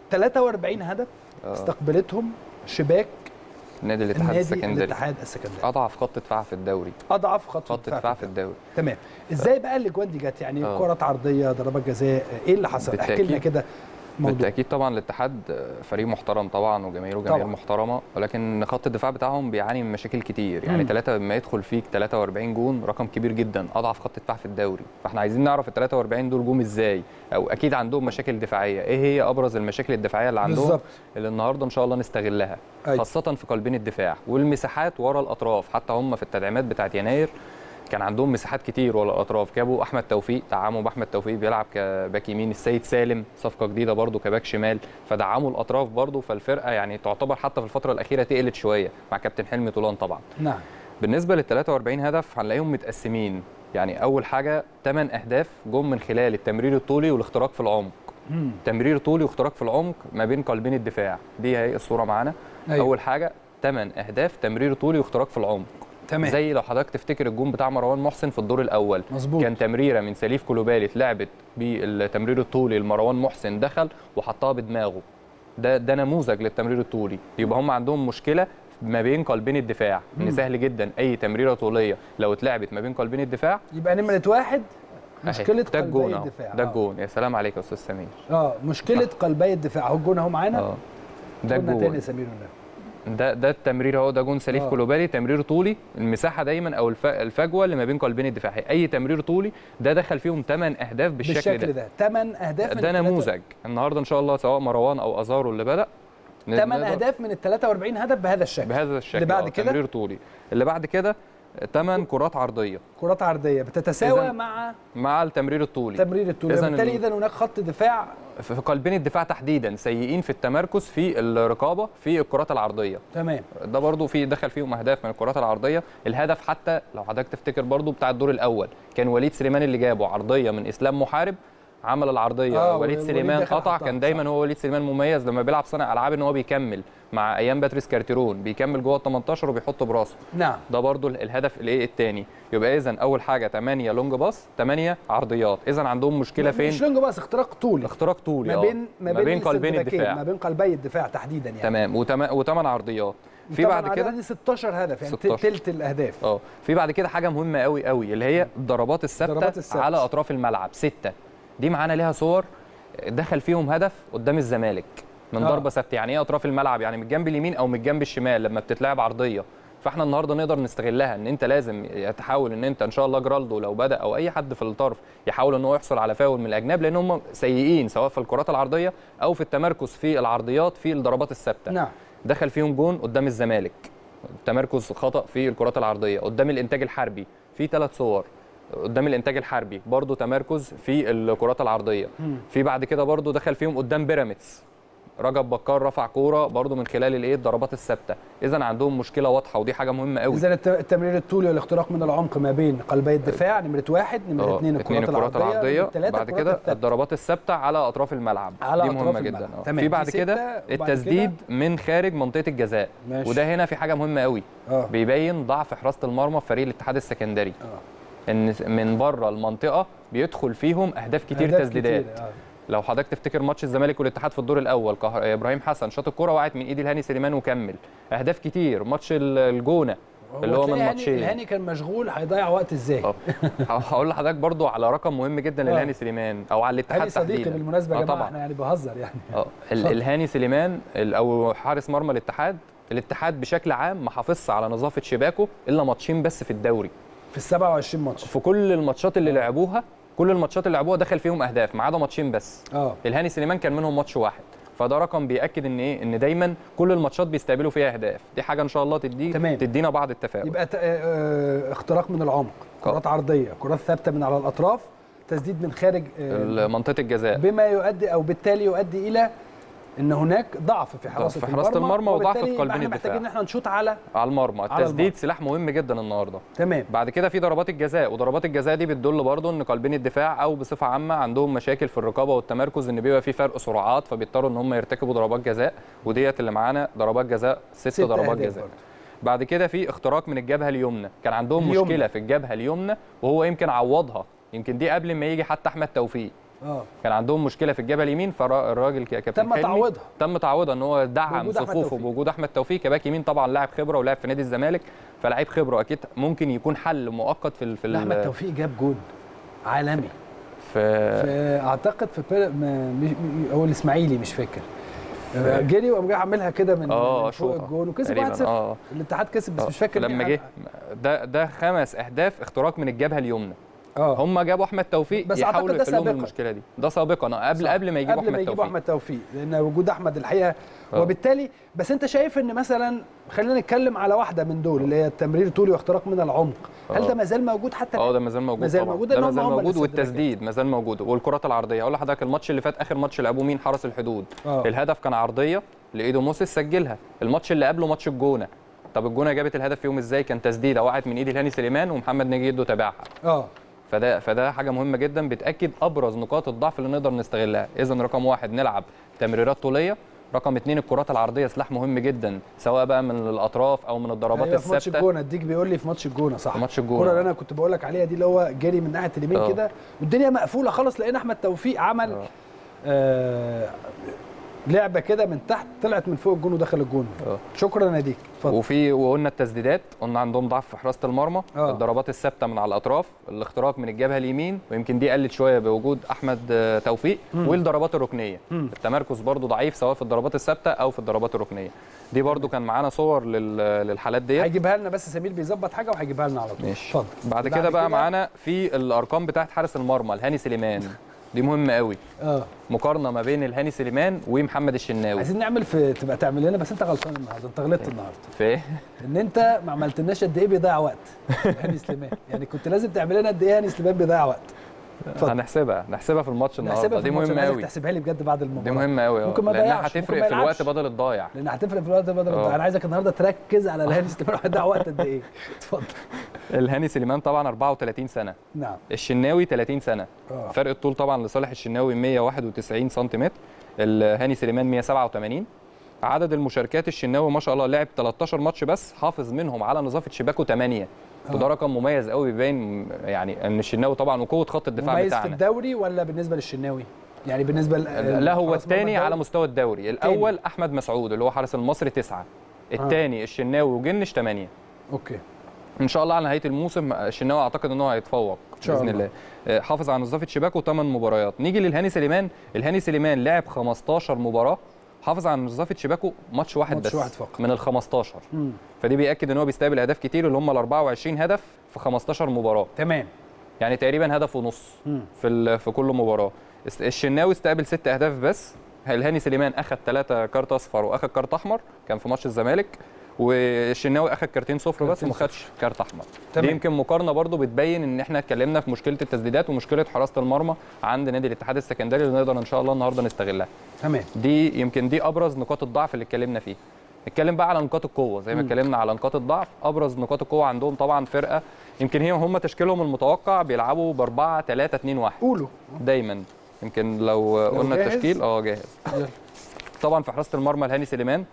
Speaker 1: 43 هدف
Speaker 6: آه.
Speaker 1: استقبلتهم شباك
Speaker 6: نادي الاتحاد
Speaker 1: النادي
Speaker 6: السكندري
Speaker 1: الاتحاد السكندري
Speaker 6: اضعف خط دفاع في الدوري
Speaker 1: اضعف خط
Speaker 6: خط دفاع في الدوري
Speaker 1: تمام ازاي بقى الاجوان دي جت يعني
Speaker 6: آه.
Speaker 1: كرات عرضيه ضربات جزاء ايه اللي حصل احكي لنا
Speaker 6: بالتأكيد.
Speaker 1: كده موضوع
Speaker 6: بالتاكيد طبعا الاتحاد فريق محترم طبعا وجماهيره جماهير
Speaker 1: طبعاً.
Speaker 6: محترمه ولكن خط الدفاع بتاعهم بيعاني من مشاكل كتير يعني
Speaker 1: مم.
Speaker 6: ثلاثه لما يدخل فيك 43 جون رقم كبير جدا اضعف خط دفاع في الدوري فاحنا عايزين نعرف ال 43 دول جم ازاي او اكيد عندهم مشاكل دفاعيه ايه هي ابرز المشاكل الدفاعيه اللي عندهم
Speaker 1: بالظبط.
Speaker 6: اللي النهارده ان شاء الله نستغلها
Speaker 1: أيوة.
Speaker 6: خاصه في قلبين الدفاع والمساحات ورا الاطراف حتى هم في التدعيمات بتاعت يناير كان عندهم مساحات كتير ورا الاطراف جابوا احمد توفيق دعموا باحمد توفيق بيلعب كباك يمين السيد سالم صفقه جديده برده كباك شمال فدعموا الاطراف برده فالفرقه يعني تعتبر حتى في الفتره الاخيره تقلت شويه مع كابتن حلمي طولان طبعا
Speaker 1: نعم
Speaker 6: بالنسبه لل 43 هدف هنلاقيهم متقسمين يعني اول حاجه 8 اهداف جم من خلال التمرير الطولي والاختراق في العمق
Speaker 1: مم.
Speaker 6: تمرير طولي واختراق في العمق ما بين قلبين الدفاع دي هي الصوره معانا
Speaker 1: أيوة.
Speaker 6: اول حاجه 8 اهداف تمرير طولي واختراق في العمق
Speaker 1: تمام
Speaker 6: زي لو حضرتك تفتكر الجون بتاع مروان محسن في الدور الاول
Speaker 1: مظبوط
Speaker 6: كان تمريره من سليف كولوبالي اتلعبت بالتمرير الطولي لمروان محسن دخل وحطها بدماغه ده ده نموذج للتمرير الطولي يبقى هم عندهم مشكله ما بين قلبين الدفاع
Speaker 1: مم.
Speaker 6: ان سهل جدا اي تمريره طوليه لو اتلعبت ما بين قلبين الدفاع
Speaker 1: يبقى نمره واحد
Speaker 6: أهي،
Speaker 1: مشكله
Speaker 6: ده
Speaker 1: قلبي
Speaker 6: الجون أهو،
Speaker 1: الدفاع
Speaker 6: ده
Speaker 1: آه.
Speaker 6: الجون يا سلام عليك يا استاذ سمير
Speaker 1: اه مشكله قلبي الدفاع اهو الجون اهو معانا
Speaker 6: اه ده
Speaker 1: قلنا تاني يا
Speaker 6: الجون
Speaker 1: سمير والنبي.
Speaker 6: ده ده التمرير اهو ده جون سليف
Speaker 1: آه.
Speaker 6: كولوبالي تمرير طولي المساحه دايما او الف- الفجوه اللي ما بين قلبين الدفاع اي تمرير طولي ده دخل فيهم 8 اهداف بالشكل,
Speaker 1: بالشكل
Speaker 6: ده
Speaker 1: ده 8 اهداف من
Speaker 6: ده
Speaker 1: التلاتة-
Speaker 6: نموذج النهارده ان شاء الله سواء مروان او ازارو اللي بدا
Speaker 1: 8
Speaker 6: نقدر-
Speaker 1: اهداف من ال 43 هدف بهذا الشكل
Speaker 6: بهذا الشكل
Speaker 1: اللي بعد
Speaker 6: آه،
Speaker 1: كده؟
Speaker 6: تمرير طولي اللي بعد كده 8 كرات عرضيه
Speaker 1: كرات عرضيه بتتساوى
Speaker 6: إذن
Speaker 1: مع
Speaker 6: مع التمرير الطولي
Speaker 1: تمرير الطول
Speaker 6: إذن
Speaker 1: وبالتالي
Speaker 6: ال-
Speaker 1: اذا هناك خط دفاع
Speaker 6: في قلبين الدفاع تحديدا سيئين في التمركز في الرقابه في الكرات العرضيه
Speaker 1: تمام
Speaker 6: ده برضو في دخل فيهم اهداف من الكرات العرضيه الهدف حتى لو حضرتك تفتكر برضو بتاع الدور الاول كان وليد سليمان اللي جابه عرضيه من اسلام محارب عمل العرضيه
Speaker 1: آه،
Speaker 6: آه وليد
Speaker 1: وليد
Speaker 6: سليمان
Speaker 1: دخل
Speaker 6: قطع
Speaker 1: حطها،
Speaker 6: كان دايما
Speaker 1: صح.
Speaker 6: هو وليد سليمان مميز لما بيلعب صانع العاب ان هو بيكمل مع ايام باتريس كارتيرون بيكمل جوه ال 18 وبيحط براسه
Speaker 1: نعم
Speaker 6: ده برضو ال- الهدف الايه الثاني يبقى اذا اول حاجه 8 لونج باص 8 عرضيات اذا عندهم مشكله
Speaker 1: مش
Speaker 6: فين
Speaker 1: لونج باص اختراق طولي
Speaker 6: اختراق طولي
Speaker 1: ما
Speaker 6: آه.
Speaker 1: بين ما بين,
Speaker 6: قلبين
Speaker 1: السندباكين،
Speaker 6: الدفاع
Speaker 1: ما بين قلبي الدفاع تحديدا يعني
Speaker 6: تمام وثمان عرضيات في
Speaker 1: طبعاً
Speaker 6: بعد
Speaker 1: عدد
Speaker 6: كده
Speaker 1: دي 16 هدف يعني
Speaker 6: 16.
Speaker 1: تلت الاهداف
Speaker 6: اه في بعد كده حاجه مهمه قوي قوي اللي هي الضربات الثابته
Speaker 1: ضربات الثابتة.
Speaker 6: على اطراف الملعب سته دي معانا ليها صور دخل فيهم هدف قدام الزمالك من
Speaker 1: آه.
Speaker 6: ضربه ثابته يعني ايه اطراف الملعب يعني من الجنب اليمين او من الجنب الشمال لما بتتلعب عرضيه فاحنا النهارده نقدر نستغلها ان انت لازم تحاول ان انت ان شاء الله جرالدو لو بدا او اي حد في الطرف يحاول ان هو يحصل على فاول من الاجناب لان هم سيئين سواء في الكرات العرضيه او في التمركز في العرضيات في الضربات الثابته
Speaker 1: نعم
Speaker 6: دخل فيهم جون قدام الزمالك تمركز خطا في الكرات العرضيه قدام الانتاج الحربي في ثلاث صور قدام الانتاج الحربي برضو تمركز في الكرات العرضيه في بعد كده برضو دخل فيهم قدام بيراميدز رجب بكار رفع كوره برضو من خلال الايه الضربات الثابته اذا عندهم مشكله واضحه ودي حاجه مهمه قوي
Speaker 1: اذا الت- التمرير الطولي والاختراق من العمق ما بين قلبي الدفاع نمره واحد نمره
Speaker 6: اه،
Speaker 1: اثنين
Speaker 6: اتنين
Speaker 1: الكرات العرضيه نمرة تلاتة
Speaker 6: بعد
Speaker 1: الكرات
Speaker 6: كده
Speaker 1: الثابتة.
Speaker 6: الضربات الثابته على اطراف الملعب
Speaker 1: على
Speaker 6: دي
Speaker 1: أطراف
Speaker 6: مهمه
Speaker 1: الملعب.
Speaker 6: جدا اه.
Speaker 1: تمام.
Speaker 6: في
Speaker 1: دي
Speaker 6: بعد
Speaker 1: ستة،
Speaker 6: كده
Speaker 1: وبعد
Speaker 6: التسديد من خارج منطقه الجزاء
Speaker 1: ماشي.
Speaker 6: وده هنا في حاجه مهمه قوي
Speaker 1: اه
Speaker 6: بيبين ضعف حراسه المرمى في فريق الاتحاد السكندري
Speaker 1: اه
Speaker 6: ان من بره المنطقه بيدخل فيهم اهداف كتير
Speaker 1: أهداف
Speaker 6: تسديدات
Speaker 1: كتير، آه.
Speaker 6: لو حضرتك تفتكر ماتش الزمالك والاتحاد في الدور الاول كه- ابراهيم حسن شاط الكره وقعت من ايد الهاني سليمان وكمل اهداف كتير ماتش ال- الجونه اللي هو
Speaker 1: تلاقي
Speaker 6: من
Speaker 1: هاني-
Speaker 6: ماتشين
Speaker 1: الهاني كان مشغول هيضيع وقت ازاي
Speaker 6: اه هقول لحضرتك برضو على رقم مهم جدا
Speaker 1: آه.
Speaker 6: للهاني سليمان او على الاتحاد
Speaker 1: هاني صديقي
Speaker 6: تحديدا
Speaker 1: بالمناسبه يا
Speaker 6: آه
Speaker 1: جماعه
Speaker 6: طبعا
Speaker 1: احنا يعني بهزر يعني
Speaker 6: اه ال-
Speaker 1: اتفضل.
Speaker 6: الهاني سليمان ال- او حارس مرمى الاتحاد الاتحاد بشكل عام ما حافظش على نظافه شباكه الا ماتشين بس في الدوري
Speaker 1: في ال 27 ماتش
Speaker 6: في كل الماتشات اللي لعبوها كل الماتشات اللي لعبوها دخل فيهم اهداف ما عدا ماتشين بس
Speaker 1: اه
Speaker 6: الهاني سليمان كان منهم ماتش واحد فده رقم بياكد ان ايه ان دايما كل الماتشات بيستقبلوا فيها اهداف دي حاجه ان شاء الله تدي
Speaker 1: تمام.
Speaker 6: تدينا بعض التفاؤل
Speaker 1: يبقى ت- آه، اختراق من العمق كرات عرضيه كرات ثابته من على الاطراف تسديد من خارج آه،
Speaker 6: منطقه الجزاء
Speaker 1: بما يؤدي او بالتالي يؤدي الى ان هناك ضعف في حراسه
Speaker 6: في حراسة المرمى وضعف في
Speaker 1: وبالتالي
Speaker 6: قلبين
Speaker 1: احنا
Speaker 6: الدفاع.
Speaker 1: محتاجين ان احنا نشوط على
Speaker 6: على المرمى
Speaker 1: على
Speaker 6: التسديد
Speaker 1: المرمى.
Speaker 6: سلاح مهم جدا النهارده
Speaker 1: تمام
Speaker 6: بعد كده في ضربات الجزاء وضربات الجزاء دي بتدل برضه ان قلبين الدفاع او بصفه عامه عندهم مشاكل في الرقابه والتمركز ان بيبقى في فرق سرعات فبيضطروا ان هم يرتكبوا ضربات جزاء وديت اللي معانا ضربات جزاء ست,
Speaker 1: ست
Speaker 6: ضربات
Speaker 1: أهداف
Speaker 6: جزاء
Speaker 1: برضه.
Speaker 6: بعد كده في اختراق من الجبهه اليمنى كان عندهم
Speaker 1: اليمنى.
Speaker 6: مشكله في الجبهه اليمنى وهو يمكن عوضها يمكن دي قبل ما يجي حتى احمد توفيق
Speaker 1: اه
Speaker 6: كان عندهم مشكله في الجبهه اليمين فالراجل كابتن
Speaker 1: تم
Speaker 6: حلمي
Speaker 1: تعويضها.
Speaker 6: تم تعويضها ان هو دعم
Speaker 1: بوجود أحمد
Speaker 6: صفوفه
Speaker 1: توفيق.
Speaker 6: بوجود احمد توفيق كباك يمين طبعا لاعب خبره ولاعب في نادي الزمالك فلاعب خبره اكيد ممكن يكون حل مؤقت في ال في
Speaker 1: لا
Speaker 6: ال-
Speaker 1: احمد توفيق جاب جون عالمي
Speaker 6: في
Speaker 1: في اعتقد في بير... م... م... هو الاسماعيلي مش فاكر آه، جري وقام جاي عاملها كده من
Speaker 6: اه
Speaker 1: من فوق
Speaker 6: شوطة.
Speaker 1: الجون وكسب
Speaker 6: تقريباً،
Speaker 1: 1-0
Speaker 6: اه
Speaker 1: الاتحاد كسب بس
Speaker 6: آه.
Speaker 1: مش فاكر
Speaker 6: لما
Speaker 1: مين.
Speaker 6: جه ده ده خمس اهداف اختراق من الجبهه اليمنى
Speaker 1: اه
Speaker 6: هم جابوا احمد توفيق
Speaker 1: بس
Speaker 6: يحاولوا
Speaker 1: أعتقد ده
Speaker 6: يحلوا لهم
Speaker 1: سابقاً.
Speaker 6: المشكله دي ده سابقا آه، قبل
Speaker 1: صح.
Speaker 6: قبل ما يجيبوا
Speaker 1: قبل ما
Speaker 6: احمد
Speaker 1: يجيبوا
Speaker 6: توفيق
Speaker 1: احمد توفيق لان وجود احمد الحقيقه
Speaker 6: آه.
Speaker 1: وبالتالي بس انت شايف ان مثلا خلينا نتكلم على واحده من دول اللي هي التمرير طولي واختراق من العمق هل
Speaker 6: آه.
Speaker 1: ده ما زال موجود حتى
Speaker 6: اه
Speaker 1: الآن؟
Speaker 6: ده ما زال موجود
Speaker 1: ما زال
Speaker 6: طبعا
Speaker 1: موجود،
Speaker 6: ده
Speaker 1: لأن
Speaker 6: ما
Speaker 1: هم
Speaker 6: زال
Speaker 1: هم اللي
Speaker 6: موجود
Speaker 1: سددوا كده.
Speaker 6: والتسديد ما زال موجود والكرات العرضيه اقول لحضرتك الماتش اللي فات اخر ماتش لعبوه مين حرس الحدود
Speaker 1: آه.
Speaker 6: الهدف كان عرضيه لايدو موسيس سجلها الماتش اللي قبله ماتش الجونه طب الجونه جابت الهدف فيهم ازاي كان تسديده وقعت من ايد الهاني سليمان ومحمد نجي يدو تابعها
Speaker 1: اه
Speaker 6: فده فده حاجه مهمه جدا بتاكد ابرز نقاط الضعف اللي نقدر نستغلها اذا رقم واحد نلعب تمريرات طوليه رقم اثنين الكرات العرضيه سلاح مهم جدا سواء بقى من الاطراف او من الضربات
Speaker 1: أيوة في ماتش
Speaker 6: الثابته
Speaker 1: الجونه اديك بيقول لي في ماتش الجونه صح
Speaker 6: في ماتش الجونة.
Speaker 1: الكره اللي انا كنت بقول لك عليها دي اللي هو جري من ناحيه اليمين
Speaker 6: آه.
Speaker 1: كده والدنيا مقفوله خالص لقينا احمد توفيق عمل
Speaker 6: آه.
Speaker 1: آه لعبه كده من تحت طلعت من فوق الجون ودخل الجون
Speaker 6: آه.
Speaker 1: شكرا ناديك اتفضل
Speaker 6: وفي وقلنا التسديدات قلنا عندهم ضعف في حراسه المرمى
Speaker 1: آه.
Speaker 6: الضربات الثابته من على الاطراف الاختراق من الجبهه اليمين ويمكن دي قلت شويه بوجود احمد آه، توفيق والضربات الركنيه
Speaker 1: مم.
Speaker 6: التمركز برضو ضعيف سواء في الضربات الثابته او في الضربات الركنيه دي برضو كان معانا صور لل- للحالات ديت
Speaker 1: هيجيبها لنا بس سمير بيظبط حاجه وهيجيبها لنا على طول
Speaker 6: ماشي
Speaker 1: اتفضل
Speaker 6: بعد كده بقى معانا في الارقام بتاعت حارس المرمى الهاني سليمان دي مهمه قوي
Speaker 1: اه
Speaker 6: مقارنه ما بين الهاني سليمان ومحمد الشناوي
Speaker 1: عايزين نعمل في تبقى تعمل لنا بس انت غلطان النهارده انت غلطت النهارده
Speaker 6: في إيه؟
Speaker 1: ان انت ما عملتلناش قد ايه بيضيع وقت هاني سليمان يعني كنت لازم تعمل لنا قد ايه هاني سليمان بيضيع وقت اتفضل.
Speaker 6: هنحسبها نحسبها في الماتش
Speaker 1: نحسبها
Speaker 6: النهارده
Speaker 1: في
Speaker 6: دي
Speaker 1: الماتش،
Speaker 6: مهمه
Speaker 1: أنا عايزك
Speaker 6: قوي
Speaker 1: تحسبها لي بجد بعد المباراه
Speaker 6: دي مهمه قوي
Speaker 1: ممكن ما
Speaker 6: لانها
Speaker 1: يضيعش، ممكن
Speaker 6: هتفرق
Speaker 1: ما
Speaker 6: في الوقت
Speaker 1: يلعبش.
Speaker 6: بدل الضايع
Speaker 1: لان هتفرق في الوقت بدل
Speaker 6: آه.
Speaker 1: انا عايزك النهارده تركز على الهاني سليمان هيضيع وقت قد ايه اتفضل
Speaker 6: الهاني سليمان طبعا 34 سنه
Speaker 1: نعم
Speaker 6: الشناوي 30 سنه
Speaker 1: اه
Speaker 6: فرق الطول طبعا لصالح الشناوي 191 سنتيمتر الهاني سليمان 187 عدد المشاركات الشناوي ما شاء الله لعب 13 ماتش بس حافظ منهم على نظافه شباكه 8 وده رقم مميز قوي بيبين يعني ان الشناوي طبعا وقوه خط الدفاع
Speaker 1: مميز في
Speaker 6: بتاعنا
Speaker 1: الدوري ولا بالنسبه للشناوي يعني بالنسبه ل-
Speaker 6: لا هو
Speaker 1: لحراس مرمى
Speaker 6: الثاني على
Speaker 1: الدوري؟
Speaker 6: مستوى الدوري الاول احمد مسعود اللي هو حارس المصري تسعة الثاني الشناوي وجنش 8
Speaker 1: اوكي
Speaker 6: ان شاء الله على نهايه الموسم الشناوي اعتقد ان هو هيتفوق
Speaker 1: شاء
Speaker 6: باذن
Speaker 1: الله.
Speaker 6: الله آه، حافظ على نظافه شباكه 8 مباريات نيجي للهاني سليمان الهاني سليمان لعب 15 مباراه حافظ على نظافه شباكه ماتش واحد
Speaker 1: ماتش
Speaker 6: بس
Speaker 1: واحد فقط.
Speaker 6: من ال 15
Speaker 1: مم.
Speaker 6: فدي بياكد ان هو بيستقبل اهداف كتير اللي هم ال 24 هدف في 15 مباراه
Speaker 1: تمام
Speaker 6: يعني تقريبا هدف ونص
Speaker 1: مم.
Speaker 6: في ال- في كل مباراه است- الشناوي استقبل ست اهداف بس الهاني سليمان اخذ ثلاثه كارت اصفر واخذ كارت احمر كان في ماتش الزمالك والشناوي اخذ كارتين صفر بس
Speaker 1: كارتين
Speaker 6: وما خدش كارت احمر
Speaker 1: تمام.
Speaker 6: دي يمكن مقارنه برضو بتبين ان احنا اتكلمنا في مشكله التسديدات ومشكله حراسه المرمى عند نادي الاتحاد السكندري اللي نقدر ان شاء الله النهارده نستغلها
Speaker 1: تمام
Speaker 6: دي يمكن دي ابرز نقاط الضعف اللي اتكلمنا فيه نتكلم بقى على نقاط القوه زي ما اتكلمنا على نقاط الضعف ابرز نقاط القوه عندهم طبعا فرقه يمكن هي هم تشكيلهم المتوقع بيلعبوا ب 4 3 2 1
Speaker 1: قولوا
Speaker 6: دايما يمكن لو قلنا
Speaker 1: جاهز؟
Speaker 6: التشكيل اه جاهز
Speaker 1: يلا.
Speaker 6: طبعا في حراسه المرمى الهاني سليمان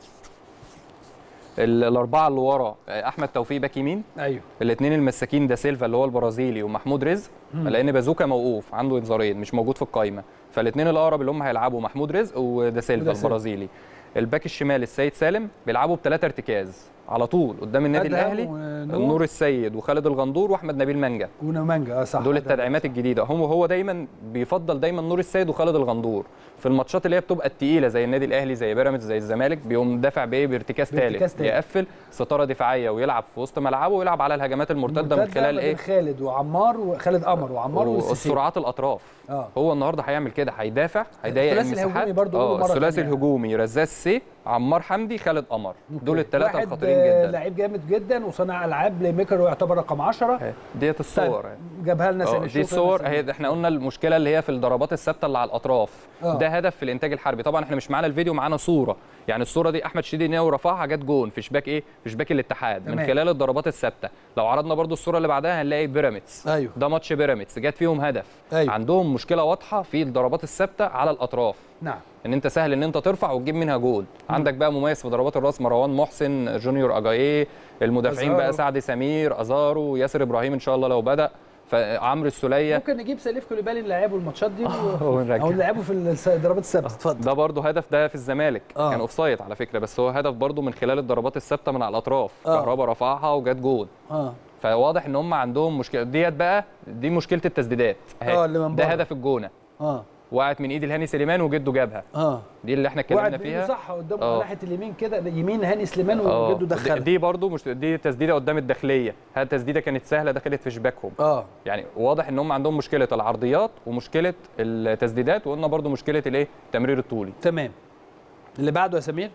Speaker 6: ال- الاربعه اللي ورا آه، احمد توفيق باك يمين
Speaker 1: ايوه
Speaker 6: الاثنين المساكين ده سيلفا اللي هو البرازيلي ومحمود رزق لان بازوكا موقوف عنده انذارين مش موجود في القايمه فالاثنين الاقرب اللي هم هيلعبوا محمود رزق ودا سيلفا
Speaker 1: ودا سيلفا.
Speaker 6: البرازيلي الباك الشمال السيد سالم بيلعبوا بثلاثه ارتكاز على طول قدام النادي
Speaker 1: أدهم
Speaker 6: الاهلي
Speaker 1: ونور.
Speaker 6: نور السيد وخالد الغندور واحمد نبيل منجا
Speaker 1: ونمانجا اه صح
Speaker 6: دول التدعيمات الجديده هم هو دايما بيفضل دايما نور السيد وخالد الغندور في الماتشات اللي هي بتبقى التقيله زي النادي الاهلي زي بيراميدز زي الزمالك بيقوم دافع بايه بارتكاز
Speaker 1: بارتكاز
Speaker 6: ثالث
Speaker 1: تالت.
Speaker 6: يقفل ستاره دفاعيه ويلعب في وسط ملعبه ويلعب على الهجمات المرتده من
Speaker 1: مرتدة
Speaker 6: خلال
Speaker 1: ما
Speaker 6: ايه
Speaker 1: بين خالد وعمار وخالد قمر وعمار والسيسي
Speaker 6: والسرعات الاطراف
Speaker 1: اه
Speaker 6: هو النهارده هيعمل كده هيدافع هيضيق
Speaker 1: الثلاثي
Speaker 6: المساحات
Speaker 1: الهجومي برضه قولوا
Speaker 6: اه
Speaker 1: مرة
Speaker 6: الثلاثي
Speaker 1: تانية.
Speaker 6: الهجومي رزاز سي عمار حمدي خالد قمر دول
Speaker 1: أوكي.
Speaker 6: الثلاثه
Speaker 1: واحد،
Speaker 6: الخطيرين
Speaker 1: آه،
Speaker 6: جدا
Speaker 1: لعيب جامد جدا وصانع العاب بلاي ميكر ويعتبر رقم 10
Speaker 6: أهي، ديت الصور أهي.
Speaker 1: جابها لنا
Speaker 6: اه
Speaker 1: سامي
Speaker 6: دي
Speaker 1: الشوكة
Speaker 6: الصور
Speaker 1: بس-
Speaker 6: اهي احنا قلنا المشكله اللي هي في الضربات الثابته اللي على الاطراف
Speaker 1: آه.
Speaker 6: ده هدف في الانتاج الحربي طبعا احنا مش معانا الفيديو معانا صوره يعني الصوره دي احمد شديد ناوي رفعها جت جون في شباك ايه في شباك الاتحاد
Speaker 1: تمام.
Speaker 6: من خلال الضربات الثابته لو عرضنا برضو الصوره اللي بعدها هنلاقي بيراميدز
Speaker 1: ايوه
Speaker 6: ده ماتش بيراميدز جت فيهم هدف
Speaker 1: أيوة.
Speaker 6: عندهم مشكله واضحه في الضربات الثابته على الاطراف
Speaker 1: نعم
Speaker 6: ان انت سهل ان انت ترفع وتجيب منها جول عندك بقى مميز في ضربات الراس مروان محسن جونيور اجاييه المدافعين بقى
Speaker 1: أزارو.
Speaker 6: سعد سمير ازارو ياسر ابراهيم ان شاء الله لو بدا فعمرو السوليه
Speaker 1: ممكن نجيب سليف كوليبالي نلعبه الماتشات دي و-
Speaker 6: ونرجع.
Speaker 1: او نلعبه في الس- الضربات الثابته اتفضل
Speaker 6: ده برضه هدف ده في الزمالك
Speaker 1: آه.
Speaker 6: كان اوفسايد على فكره بس هو هدف برضه من خلال الضربات الثابته من على الاطراف
Speaker 1: آه.
Speaker 6: كهربا رفعها وجت جول
Speaker 1: اه
Speaker 6: فواضح ان هم عندهم مشكله ديت بقى دي مشكله التسديدات أهي.
Speaker 1: آه، اللي من
Speaker 6: ده
Speaker 1: بره.
Speaker 6: هدف الجونه
Speaker 1: اه
Speaker 6: وقعت من ايد الهاني سليمان وجده جابها
Speaker 1: اه
Speaker 6: دي اللي احنا اتكلمنا
Speaker 1: وقعد بإيده
Speaker 6: فيها
Speaker 1: صح قدامه
Speaker 6: آه.
Speaker 1: ناحيه اليمين كده يمين هاني سليمان
Speaker 6: اه
Speaker 1: وجده دخلها
Speaker 6: دي برضو مش دي تسديده قدام الداخليه هذه التسديده كانت سهله دخلت في شباكهم
Speaker 1: اه
Speaker 6: يعني واضح ان هم عندهم مشكله العرضيات ومشكله التسديدات وقلنا برضو مشكله الايه التمرير الطولي
Speaker 1: تمام اللي بعده يا سمير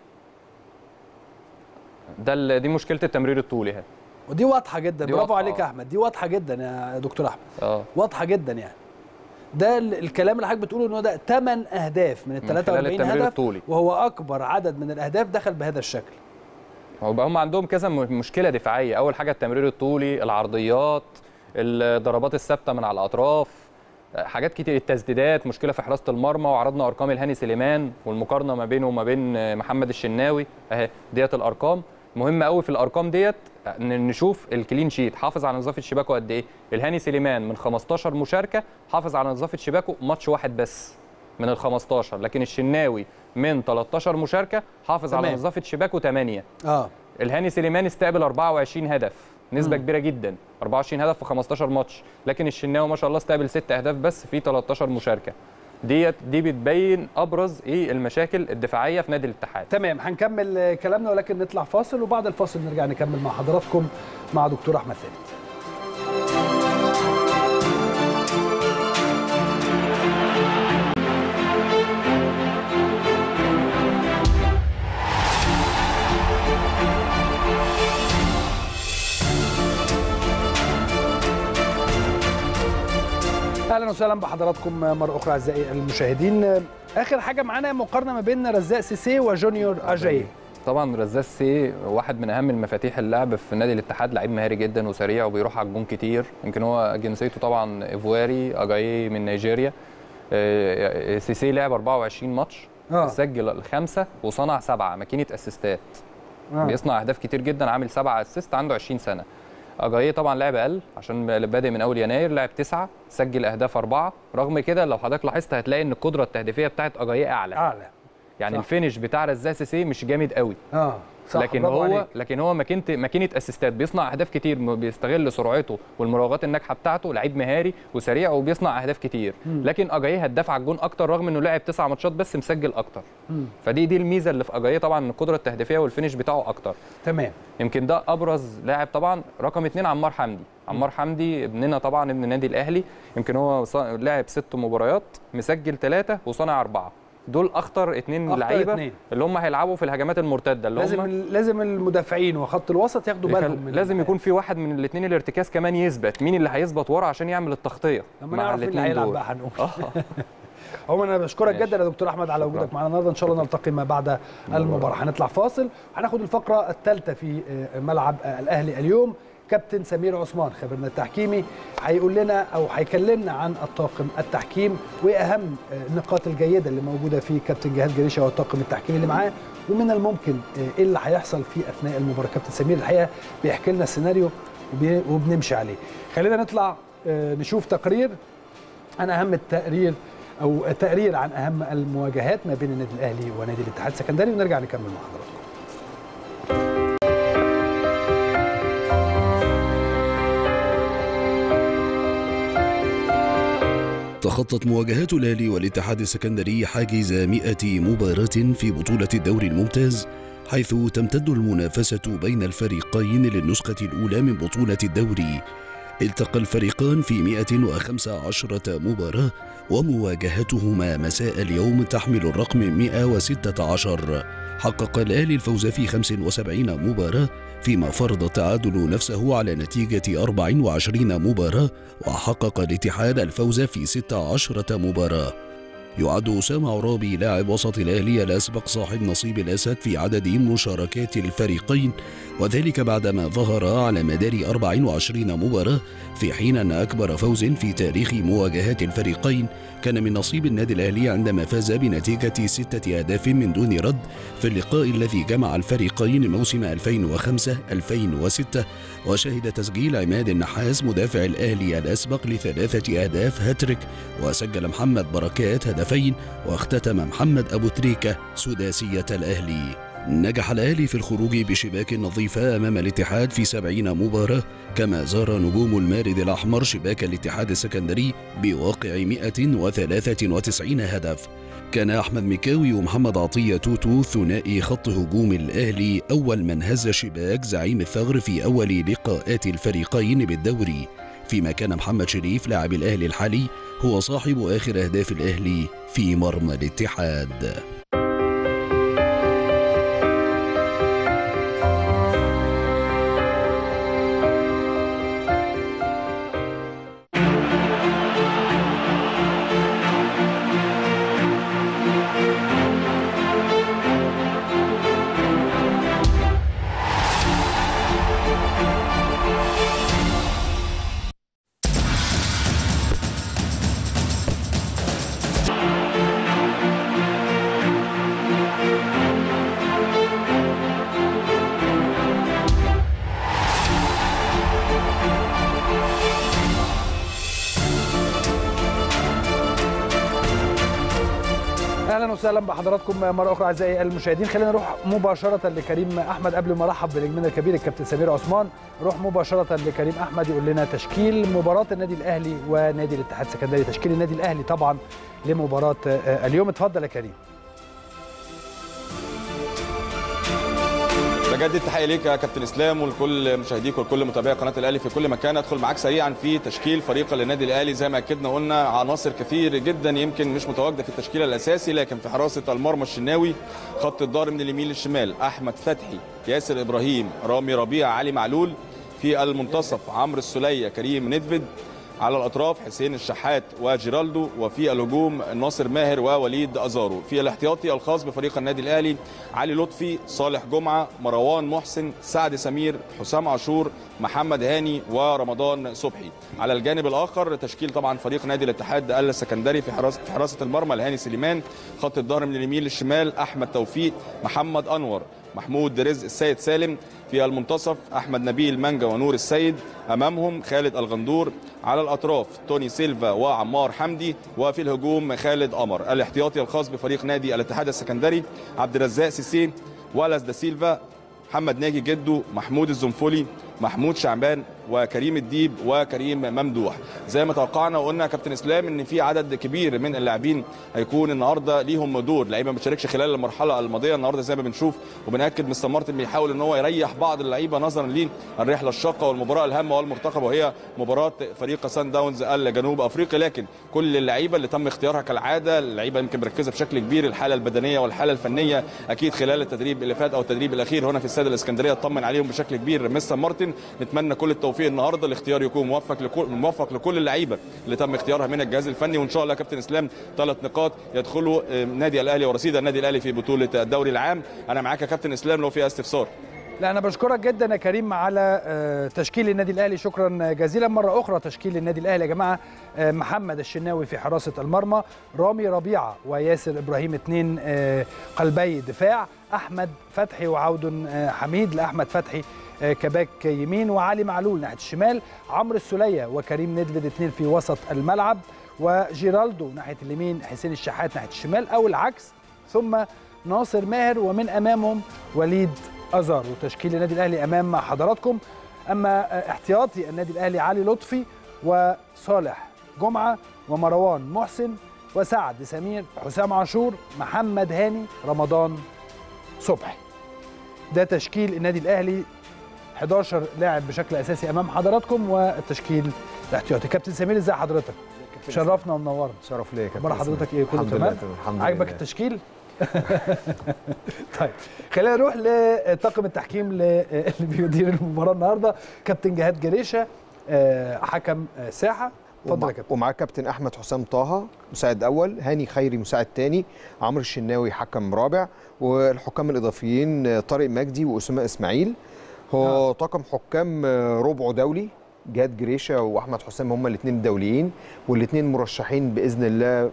Speaker 6: ده ال- دي مشكله التمرير الطولي اهي
Speaker 1: ودي واضحه جدا
Speaker 6: دي
Speaker 1: برافو
Speaker 6: واضحة،
Speaker 1: عليك
Speaker 6: آه.
Speaker 1: يا احمد دي واضحه جدا يا دكتور احمد
Speaker 6: اه
Speaker 1: واضحه جدا يعني ده ال- الكلام اللي حضرتك بتقوله ان هو ده 8 اهداف من ال
Speaker 6: من خلال
Speaker 1: 43
Speaker 6: التمرير
Speaker 1: هدف
Speaker 6: الطولي.
Speaker 1: وهو اكبر عدد من الاهداف دخل بهذا الشكل
Speaker 6: هو بقى هم عندهم كذا م- مشكله دفاعيه اول حاجه التمرير الطولي العرضيات الضربات الثابته من على الاطراف حاجات كتير التسديدات مشكله في حراسه المرمى وعرضنا ارقام الهاني سليمان والمقارنه ما بينه وما بين محمد الشناوي اهي ديت الارقام مهم قوي في الارقام ديت ان نشوف الكلين شيت حافظ على نظافه شباكه قد ايه الهاني سليمان من 15 مشاركه حافظ على نظافه شباكه ماتش واحد بس من ال 15 لكن الشناوي من 13 مشاركه حافظ على
Speaker 1: تمام.
Speaker 6: نظافه شباكه 8
Speaker 1: اه
Speaker 6: الهاني سليمان استقبل 24 هدف نسبة كبيرة جدا 24 هدف في 15 ماتش لكن الشناوي ما شاء الله استقبل 6 اهداف بس في 13 مشاركة ديت دي بتبين ابرز ايه المشاكل الدفاعية في نادي الاتحاد
Speaker 1: تمام هنكمل آه، كلامنا ولكن نطلع فاصل وبعد الفاصل نرجع نكمل مع حضراتكم مع دكتور احمد ثابت اهلا وسهلا بحضراتكم مره اخرى اعزائي المشاهدين اخر حاجه معانا مقارنه ما بين رزاق سيسي وجونيور اجاي
Speaker 6: طبعا رزاز سي واحد من اهم المفاتيح اللعب في نادي الاتحاد لعيب مهاري جدا وسريع وبيروح على الجون كتير يمكن هو جنسيته طبعا ايفواري اجاي من نيجيريا آه، سيسي لعب 24 ماتش
Speaker 1: آه.
Speaker 6: سجل الخمسه وصنع سبعه ماكينه اسيستات
Speaker 1: آه.
Speaker 6: بيصنع اهداف كتير جدا عامل سبعه اسيست عنده 20 سنه اجاييه طبعا لعب اقل عشان بادئ من اول يناير لعب تسعه سجل اهداف اربعه رغم كده لو حضرتك لاحظت هتلاقي ان القدره التهديفيه بتاعت اجاييه اعلى
Speaker 1: اعلى
Speaker 6: يعني
Speaker 1: صح.
Speaker 6: الفينش بتاع رزاق سيسي مش جامد قوي
Speaker 1: اه صح
Speaker 6: لكن
Speaker 1: برافو
Speaker 6: هو
Speaker 1: عليك.
Speaker 6: لكن هو ماكينه ماكينه اسيستات بيصنع اهداف كتير م- بيستغل سرعته والمراوغات الناجحه بتاعته لعيب مهاري وسريع وبيصنع اهداف كتير لكن اجاييه هداف على الجون اكتر رغم انه لعب تسع ماتشات بس مسجل اكتر
Speaker 1: مم.
Speaker 6: فدي دي الميزه اللي في اجاييه طبعا إن القدره التهديفيه والفينش بتاعه اكتر
Speaker 1: تمام
Speaker 6: يمكن ده ابرز لاعب طبعا رقم اثنين عمار حمدي عمار حمدي ابننا طبعا ابن النادي الاهلي يمكن هو ص- لاعب ست مباريات مسجل ثلاثه وصانع اربعه دول اخطر اثنين
Speaker 1: أخطر
Speaker 6: لعيبه
Speaker 1: اتنين.
Speaker 6: اللي هم هيلعبوا في الهجمات المرتده اللي
Speaker 1: لازم
Speaker 6: هم
Speaker 1: لازم المدافعين وخط الوسط ياخدوا بالهم
Speaker 6: يخل...
Speaker 1: من
Speaker 6: لازم يكون في واحد من الاثنين الارتكاز كمان يثبت مين اللي هيثبت ورا عشان يعمل التغطيه
Speaker 1: لما
Speaker 6: مع
Speaker 1: نعرف مين اللي
Speaker 6: الاثنين
Speaker 1: هيلعب
Speaker 6: دول
Speaker 1: بقى هنقول
Speaker 6: اه
Speaker 1: عموما انا بشكرك
Speaker 6: ماشي.
Speaker 1: جدا يا دكتور احمد على
Speaker 6: شكراً.
Speaker 1: وجودك معنا النهارده ان شاء الله نلتقي ما بعد المباراه هنطلع فاصل وهناخد الفقره الثالثه في آه، ملعب آه، الاهلي اليوم كابتن سمير عثمان خبيرنا التحكيمي هيقول لنا او هيكلمنا عن الطاقم التحكيم وايه اهم آه، النقاط الجيده اللي موجوده في كابتن جهاد جريشه والطاقم التحكيمي اللي معاه ومن الممكن آه، ايه اللي هيحصل في اثناء المباراه كابتن سمير الحقيقه بيحكي لنا السيناريو وبي- وبنمشي عليه خلينا نطلع آه، نشوف تقرير عن اهم التقرير او تقرير عن اهم المواجهات ما بين النادي الاهلي ونادي الاتحاد السكندري ونرجع نكمل مع حضراتكم
Speaker 7: تخطت مواجهات الأهلي والاتحاد السكندري حاجز 100 مباراة في بطولة الدوري الممتاز حيث تمتد المنافسة بين الفريقين للنسخة الأولى من بطولة الدوري التقى الفريقان في 115 مباراة ومواجهتهما مساء اليوم تحمل الرقم 116 حقق الأهلي الفوز في 75 مباراة فيما فرض التعادل نفسه على نتيجة 24 مباراة وحقق الاتحاد الفوز في 16 مباراة يعد أسامة عرابي لاعب وسط الأهلي الأسبق صاحب نصيب الأسد في عدد مشاركات الفريقين وذلك بعدما ظهر على مدار 24 مباراة في حين أن أكبر فوز في تاريخ مواجهات الفريقين كان من نصيب النادي الأهلي عندما فاز بنتيجة ستة أهداف من دون رد في اللقاء الذي جمع الفريقين موسم 2005-2006 وشهد تسجيل عماد النحاس مدافع الأهلي الأسبق لثلاثة أهداف هاتريك وسجل محمد بركات هدفين واختتم محمد أبو تريكة سداسية الأهلي نجح الأهلي في الخروج بشباك نظيفة أمام الاتحاد في سبعين مباراة كما زار نجوم المارد الأحمر شباك الاتحاد السكندري بواقع 193 هدف كان أحمد مكاوي ومحمد عطية توتو ثنائي خط هجوم الأهلي أول من هز شباك زعيم الثغر في أول لقاءات الفريقين بالدوري فيما كان محمد شريف لاعب الأهلي الحالي هو صاحب آخر أهداف الأهلي في مرمى الاتحاد
Speaker 1: اهلا وسهلا بحضراتكم مره اخرى اعزائي المشاهدين خلينا نروح مباشره لكريم احمد قبل ما ارحب بالنجم الكبير الكابتن سمير عثمان نروح مباشره لكريم احمد يقول لنا تشكيل مباراه النادي الاهلي ونادي الاتحاد السكندري تشكيل النادي الاهلي طبعا لمباراه آه، اليوم اتفضل يا كريم
Speaker 2: بجدد تحيه ليك يا كابتن اسلام ولكل مشاهديك ولكل متابعي قناه الاهلي في كل مكان ادخل معاك سريعا في تشكيل فريق للنادي الاهلي زي ما اكدنا قلنا عناصر كثير جدا يمكن مش متواجده في التشكيل الاساسي لكن في حراسه المرمى الشناوي خط الظهر من اليمين للشمال احمد فتحي ياسر ابراهيم رامي ربيع علي معلول في المنتصف عمرو السوليه كريم ندفد على الاطراف حسين الشحات وجيرالدو وفي الهجوم ناصر ماهر ووليد ازارو في الاحتياطي الخاص بفريق النادي الاهلي علي لطفي صالح جمعه مروان محسن سعد سمير حسام عاشور محمد هاني ورمضان صبحي على الجانب الاخر تشكيل طبعا فريق نادي الاتحاد السكندري في حراسه في حراسه المرمى الهاني سليمان خط الظهر من اليمين للشمال احمد توفيق محمد انور محمود رزق السيد سالم في المنتصف احمد نبيل مانجا ونور السيد امامهم خالد الغندور على الاطراف توني سيلفا وعمار حمدي وفي الهجوم خالد قمر الاحتياطي الخاص بفريق نادي الاتحاد السكندري عبد الرزاق سيسي ولس دا سيلفا محمد ناجي جدو محمود الزنفولي محمود شعبان وكريم الديب وكريم ممدوح زي ما توقعنا وقلنا يا كابتن اسلام ان في عدد كبير من اللاعبين هيكون النهارده ليهم دور لعيبه ما بتشاركش خلال المرحله الماضيه النهارده زي ما بنشوف وبناكد مستر مارتن بيحاول ان هو يريح بعض اللعيبه نظرا للرحله الشاقه والمباراه الهامه والمرتقبه وهي مباراه فريق سان داونز الجنوب افريقي لكن كل اللعيبه اللي تم اختيارها كالعاده اللعيبه يمكن مركزه بشكل كبير الحاله البدنيه والحاله الفنيه اكيد خلال التدريب اللي فات او التدريب الاخير هنا في استاد الاسكندريه اطمن عليهم بشكل كبير مستر مارتن نتمنى كل التوفيق النهارده الاختيار يكون موفق لكل موفق لكل اللعيبه اللي تم اختيارها من الجهاز الفني وان شاء الله يا كابتن اسلام ثلاث نقاط يدخلوا آه، نادي الاهلي ورصيد النادي الاهلي في بطوله الدوري العام انا معاك يا كابتن اسلام لو في استفسار
Speaker 1: لا انا بشكرك جدا يا كريم على آه، تشكيل النادي الاهلي شكرا جزيلا مره اخرى تشكيل النادي الاهلي يا جماعه آه، محمد الشناوي في حراسه المرمى رامي ربيعه وياسر ابراهيم اثنين آه، قلبي دفاع احمد فتحي وعود آه، حميد لاحمد فتحي آه، كباك يمين وعلي معلول ناحيه الشمال عمرو السوليه وكريم ندفد اثنين في وسط الملعب وجيرالدو ناحيه اليمين حسين الشحات ناحيه الشمال او العكس ثم ناصر ماهر ومن امامهم وليد ازار وتشكيل النادي الاهلي امام حضراتكم اما احتياطي النادي الاهلي علي لطفي وصالح جمعه ومروان محسن وسعد سمير حسام عاشور محمد هاني رمضان صبحي ده تشكيل النادي الاهلي 11 لاعب بشكل اساسي امام حضراتكم والتشكيل الاحتياطي كابتن سمير ازي حضرتك شرفنا ومنورنا
Speaker 8: شرف ليا يا كابتن
Speaker 1: اخبار حضرتك ايه كله
Speaker 8: الحمد
Speaker 1: تمام
Speaker 8: لله تمام الحمد
Speaker 1: عاجبك
Speaker 8: لله.
Speaker 1: التشكيل طيب خلينا نروح لطاقم التحكيم اللي بيدير المباراه النهارده كابتن جهاد جريشه آه، حكم آه، ساحه اتفضل يا
Speaker 8: ومع-
Speaker 1: كابتن
Speaker 8: ومعاه كابتن احمد حسام طه مساعد اول هاني خيري مساعد تاني عمرو الشناوي حكم رابع والحكام الاضافيين آه، طارق مجدي واسامه اسماعيل هو طاقم حكام آه، ربعه دولي جهاد جريشه واحمد حسام هم الاثنين دوليين والاثنين مرشحين باذن الله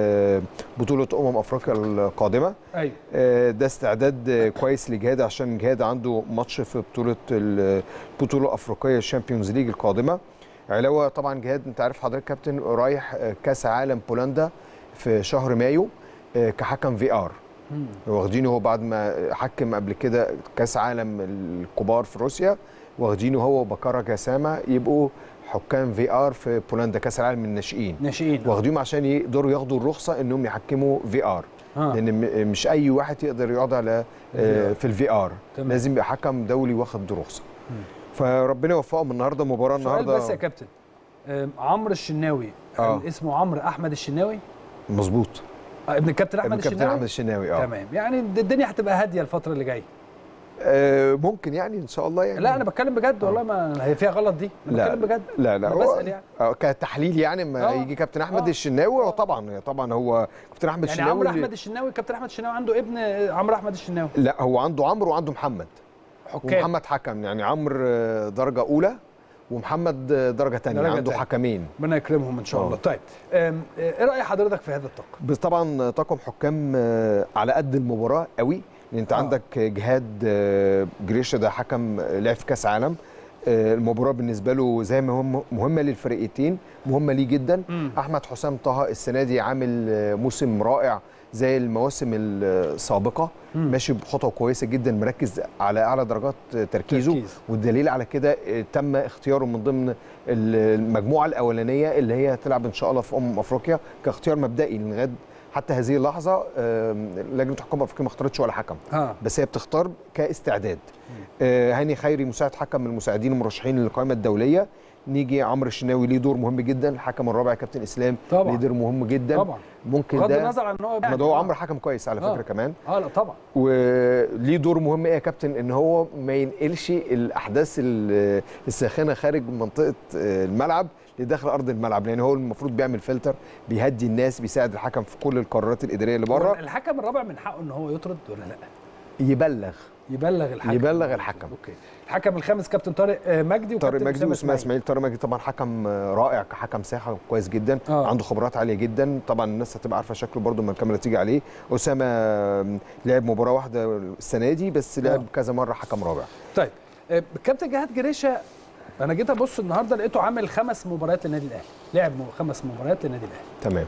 Speaker 8: لبطوله امم افريقيا القادمه
Speaker 1: ايوه
Speaker 8: آه، ده استعداد آه، كويس لجهاد عشان جهاد عنده ماتش في بطوله ال- البطوله الافريقيه الشامبيونز ليج القادمه علاوه طبعا جهاد انت عارف حضرتك كابتن رايح آه، كاس عالم بولندا في شهر مايو آه، كحكم في ار واخدينه هو بعد ما حكم قبل كده كاس عالم الكبار في روسيا واخدينه هو وبكارة جسامه يبقوا حكام في ار في بولندا كاس العالم الناشئين
Speaker 1: ناشئين
Speaker 8: واخديهم عشان يقدروا ياخدوا الرخصه انهم يحكموا في ار
Speaker 1: آه.
Speaker 8: لان م- مش اي واحد يقدر يقعد على آه، في الفي ار
Speaker 1: تمام.
Speaker 8: لازم يبقى حكم دولي واخد رخصه فربنا يوفقهم النهارده مباراه
Speaker 1: سؤال
Speaker 8: النهارده
Speaker 1: بس يا كابتن آم، عمرو الشناوي
Speaker 8: آه.
Speaker 1: هل اسمه عمرو احمد الشناوي
Speaker 8: مظبوط
Speaker 1: آه، ابن الكابتن احمد
Speaker 8: الكابتن
Speaker 1: الشناوي
Speaker 8: احمد الشناوي اه
Speaker 1: تمام يعني الدنيا هتبقى هاديه الفتره اللي جايه
Speaker 8: آه، ممكن يعني ان شاء الله يعني
Speaker 1: لا انا بتكلم بجد والله ما هي فيها غلط دي انا
Speaker 8: لا
Speaker 1: بتكلم بجد
Speaker 8: لا لا
Speaker 1: أنا
Speaker 8: هو-
Speaker 1: بسأل يعني.
Speaker 8: آه، كتحليل يعني ما
Speaker 1: آه.
Speaker 8: يجي كابتن احمد
Speaker 1: آه.
Speaker 8: الشناوي هو طبعا طبعا هو كابتن احمد
Speaker 1: يعني
Speaker 8: الشناوي
Speaker 1: عمرو
Speaker 8: اللي-
Speaker 1: احمد الشناوي كابتن احمد الشناوي عنده ابن عمرو احمد الشناوي
Speaker 8: لا هو عنده عمرو وعنده محمد
Speaker 1: حكام
Speaker 8: ومحمد حكم يعني عمرو آه، درجه اولى ومحمد آه، درجه ثانيه
Speaker 1: درجة
Speaker 8: عنده
Speaker 1: تانية.
Speaker 8: حكمين
Speaker 1: ربنا يكرمهم ان شاء
Speaker 8: آه.
Speaker 1: الله طيب آم، آه، ايه راي حضرتك في هذا الطاقم
Speaker 8: بس طبعا طاقم حكام آه، على قد المباراه قوي لان انت
Speaker 1: آه.
Speaker 8: عندك جهاد آه، جريشه ده حكم آه، لعب في كاس عالم آه، المباراه بالنسبه له زي ما هم مهمه للفرقتين مهمه ليه جدا
Speaker 1: مم.
Speaker 8: احمد حسام طه السنه دي عامل آه، موسم رائع زي المواسم السابقه
Speaker 1: مم.
Speaker 8: ماشي بخطوه كويسه جدا مركز على اعلى درجات تركيزه
Speaker 1: تركيز.
Speaker 8: والدليل على كده آه، تم اختياره من ضمن المجموعه الاولانيه اللي هي هتلعب ان شاء الله في امم افريقيا كاختيار مبدئي لغايه حتى هذه اللحظه آم، لجنه حكام افريقيا ما اختارتش ولا حكم
Speaker 1: ها
Speaker 8: بس هي بتختار كاستعداد آه، هاني خيري مساعد حكم من المساعدين المرشحين للقائمه الدوليه نيجي عمرو الشناوي ليه دور مهم جدا الحكم الرابع كابتن اسلام
Speaker 1: طبعا.
Speaker 8: ليه دور مهم جدا
Speaker 1: طبعا
Speaker 8: ممكن
Speaker 1: بغض
Speaker 8: ده
Speaker 1: النظر عن ان هو
Speaker 8: ما ده هو عمرو حكم كويس على
Speaker 1: آه.
Speaker 8: فكره كمان
Speaker 1: اه لا طبعا
Speaker 8: وليه دور مهم ايه يا كابتن ان هو ما ينقلش الاحداث ال- الساخنه خارج منطقه آه، الملعب لداخل ارض الملعب لان هو المفروض بيعمل فلتر بيهدي الناس بيساعد الحكم في كل القرارات الاداريه اللي
Speaker 1: هو
Speaker 8: بره
Speaker 1: الحكم الرابع من حقه ان هو يطرد ولا لا
Speaker 8: يبلغ
Speaker 1: يبلغ الحكم
Speaker 8: يبلغ الحكم.
Speaker 1: اوكي الحكم الخامس كابتن طارق آه، مجدي
Speaker 8: طارق
Speaker 1: وكابتن
Speaker 8: مجدي
Speaker 1: أسامة
Speaker 8: واسماء اسماعيل طارق مجدي طبعا حكم آه، رائع كحكم ساحه كويس جدا
Speaker 1: آه.
Speaker 8: آه. عنده خبرات عاليه جدا طبعا الناس هتبقى عارفه شكله برده لما الكاميرا تيجي عليه اسامه آه، لعب مباراه واحده السنه دي بس لعب
Speaker 1: آه.
Speaker 8: كذا مره حكم رابع
Speaker 1: طيب آه، كابتن جهاد جريشه انا جيت ابص النهارده لقيته عامل خمس مباريات للنادي الاهلي لعب م- خمس مباريات للنادي الاهلي
Speaker 8: تمام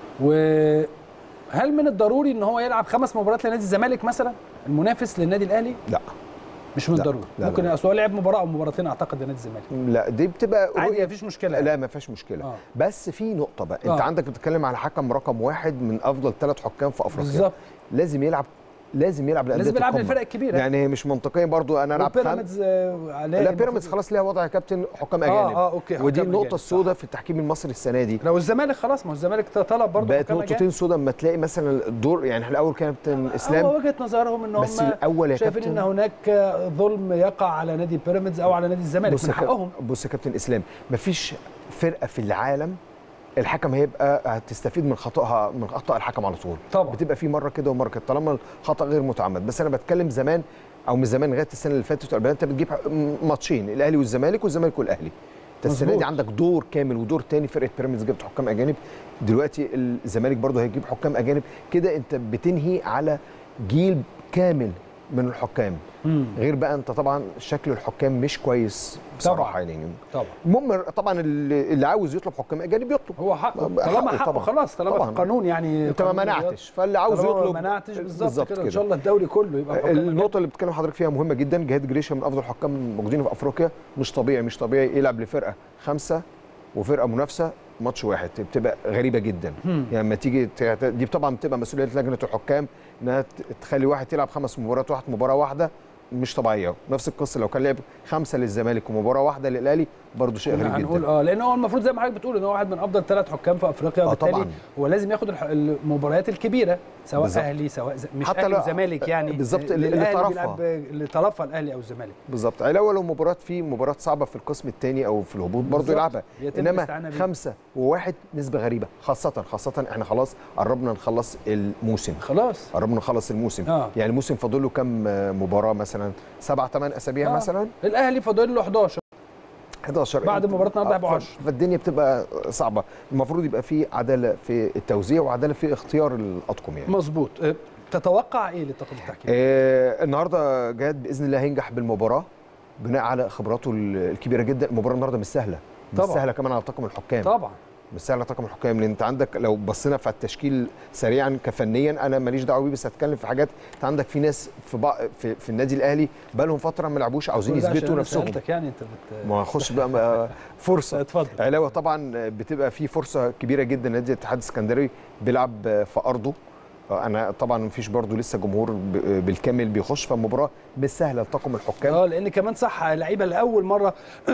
Speaker 1: وهل من الضروري ان هو يلعب خمس مباريات لنادي الزمالك مثلا المنافس للنادي الاهلي
Speaker 8: لا
Speaker 1: مش من
Speaker 8: لا،
Speaker 1: الضروري
Speaker 8: لا،
Speaker 1: ممكن
Speaker 8: لا.
Speaker 1: اصل هو لعب مباراه او مباراتين اعتقد لنادي الزمالك
Speaker 8: لا دي بتبقى
Speaker 1: عادي
Speaker 8: رؤية-
Speaker 1: مفيش مشكله
Speaker 8: لا ما فيهاش مشكله
Speaker 1: آه.
Speaker 8: آه. بس في نقطه بقى
Speaker 1: آه.
Speaker 8: انت عندك بتتكلم على حكم رقم واحد من افضل ثلاث حكام في افريقيا
Speaker 1: بالظبط
Speaker 8: لازم يلعب لازم يلعب لأندية
Speaker 1: لازم يلعب
Speaker 8: القمة.
Speaker 1: للفرق الكبيره
Speaker 8: يعني هي مش منطقيه برضو انا العب خمس
Speaker 1: وبيراميدز آه، عليه
Speaker 8: لا بيراميدز
Speaker 1: المفروض-
Speaker 8: خلاص ليها وضع يا كابتن حكام
Speaker 1: اه
Speaker 8: اجانب
Speaker 1: اه اوكي
Speaker 8: ودي
Speaker 1: حكام
Speaker 8: النقطه
Speaker 1: أجانب،
Speaker 8: السوداء في التحكيم المصري السنه دي
Speaker 1: صح. لو الزمالك خلاص ما هو الزمالك طلب برضه
Speaker 8: بقت
Speaker 1: حكام
Speaker 8: نقطتين
Speaker 1: أجانب.
Speaker 8: سوداء اما تلاقي مثلا الدور يعني احنا الاول كابتن
Speaker 1: هو
Speaker 8: اسلام
Speaker 1: وجهه نظرهم ان
Speaker 8: بس
Speaker 1: هم
Speaker 8: الاول يا
Speaker 1: شايفين
Speaker 8: كابتن
Speaker 1: ان هناك ظلم يقع على نادي بيراميدز او على نادي الزمالك
Speaker 8: بص
Speaker 1: من
Speaker 8: يا كاب-
Speaker 1: حقهم
Speaker 8: بص يا كابتن اسلام مفيش فرقه في العالم الحكم هيبقى هتستفيد من خطأها من اخطاء الحكم على طول
Speaker 1: طبعا.
Speaker 8: بتبقى في مره كده ومره كده طالما الخطا غير متعمد بس انا بتكلم زمان او من زمان لغايه السنه اللي فاتت والبلد انت بتجيب ماتشين الاهلي والزمالك والزمالك والاهلي انت السنه
Speaker 1: مظبوط.
Speaker 8: دي عندك دور كامل ودور تاني فرقه بيراميدز جابت حكام اجانب دلوقتي الزمالك برضه هيجيب حكام اجانب كده انت بتنهي على جيل كامل من الحكام
Speaker 1: مم.
Speaker 8: غير بقى انت طبعا شكل الحكام مش كويس بصراحه
Speaker 1: طبعاً.
Speaker 8: يعني
Speaker 1: طبعا
Speaker 8: المهم طبعا اللي اللي عاوز يطلب حكام اجانب يطلب
Speaker 1: هو حقه
Speaker 8: حقه
Speaker 1: طالما حقه
Speaker 8: طبعاً.
Speaker 1: خلاص طالما في
Speaker 8: طبعاً.
Speaker 1: القانون يعني
Speaker 8: انت ما
Speaker 1: قانون الرياضة.
Speaker 8: منعتش فاللي عاوز
Speaker 1: طالما
Speaker 8: يطلب
Speaker 1: ما منعتش بالظبط كده ان شاء الله الدوري كله يبقى حكام أجانب.
Speaker 8: النقطة اللي بتتكلم حضرتك فيها مهمة جدا جهاد جريشة من أفضل الحكام موجودين في أفريقيا مش طبيعي مش طبيعي يلعب لفرقة خمسة وفرقة منافسة ماتش واحد بتبقى غريبه جدا
Speaker 1: مم.
Speaker 8: يعني لما تيجي ت- دي طبعا بتبقى مسؤوليه لجنه الحكام انها ت- تخلي واحد يلعب خمس مباريات واحد مباراه واحده مش طبيعيه نفس القصه لو كان لعب خمسه للزمالك ومباراه واحده للاهلي برضه شيء غريب
Speaker 1: هنقول
Speaker 8: جدا
Speaker 1: اه لان هو المفروض زي ما حضرتك بتقول ان هو واحد من افضل ثلاث حكام في افريقيا
Speaker 8: آه
Speaker 1: وبالتالي
Speaker 8: طبعاً.
Speaker 1: هو لازم ياخد الح- المباريات الكبيره سواء
Speaker 8: بالظبط.
Speaker 1: اهلي سواء ز... مش
Speaker 8: حتى
Speaker 1: اهلي
Speaker 8: لو-
Speaker 1: وزمالك يعني
Speaker 8: بالظبط، اللي
Speaker 1: الأهلي
Speaker 8: طرفها.
Speaker 1: بيلعب اللي طرفها الاهلي او الزمالك
Speaker 8: بالظبط علاوه لو مباراه في مباراه صعبه في القسم الثاني او في الهبوط برضه
Speaker 1: بالظبط.
Speaker 8: يلعبها
Speaker 1: يتم
Speaker 8: انما
Speaker 1: الاستعانة بيه.
Speaker 8: خمسه وواحد نسبه غريبه خاصه خاصه احنا خلاص قربنا نخلص الموسم
Speaker 1: خلاص
Speaker 8: قربنا نخلص الموسم
Speaker 1: آه.
Speaker 8: يعني الموسم فاضل له كام مباراه مثلا سبع ثمان اسابيع
Speaker 1: آه.
Speaker 8: مثلا
Speaker 1: الاهلي فاضل له 11
Speaker 8: 11
Speaker 1: بعد مباراة النهارده هيبقوا
Speaker 8: ف-
Speaker 1: 10.
Speaker 8: فالدنيا بتبقى صعبه المفروض يبقى في عداله في التوزيع وعداله في اختيار الاطقم يعني
Speaker 1: مظبوط أه، تتوقع ايه لطاقم التحكيم؟
Speaker 8: آه النهارده جاد باذن الله هينجح بالمباراه بناء على خبراته ال- الكبيره جدا المباراه النهارده مش سهله مش
Speaker 1: طبعاً.
Speaker 8: سهله كمان على طاقم الحكام
Speaker 1: طبعا
Speaker 8: مش سهله على طاقم الحكام لان انت عندك لو بصينا في التشكيل سريعا كفنيا انا ماليش دعوه بيه بس هتكلم في حاجات انت عندك في ناس في بع... في, في النادي الاهلي بقى لهم فتره ما لعبوش عاوزين
Speaker 1: كل ده عشان
Speaker 8: يثبتوا
Speaker 1: أنا
Speaker 8: نفسهم
Speaker 1: سألتك يعني انت بت...
Speaker 8: ما هخش بقى بقى فرصه
Speaker 1: اتفضل
Speaker 8: علاوه طبعا بتبقى في فرصه كبيره جدا نادي الاتحاد السكندري بيلعب في ارضه انا طبعا مفيش برضو لسه جمهور ب- بالكامل بيخش فالمباراه مش سهله لطاقم الحكام
Speaker 1: اه لان كمان صح لعيبه لاول مره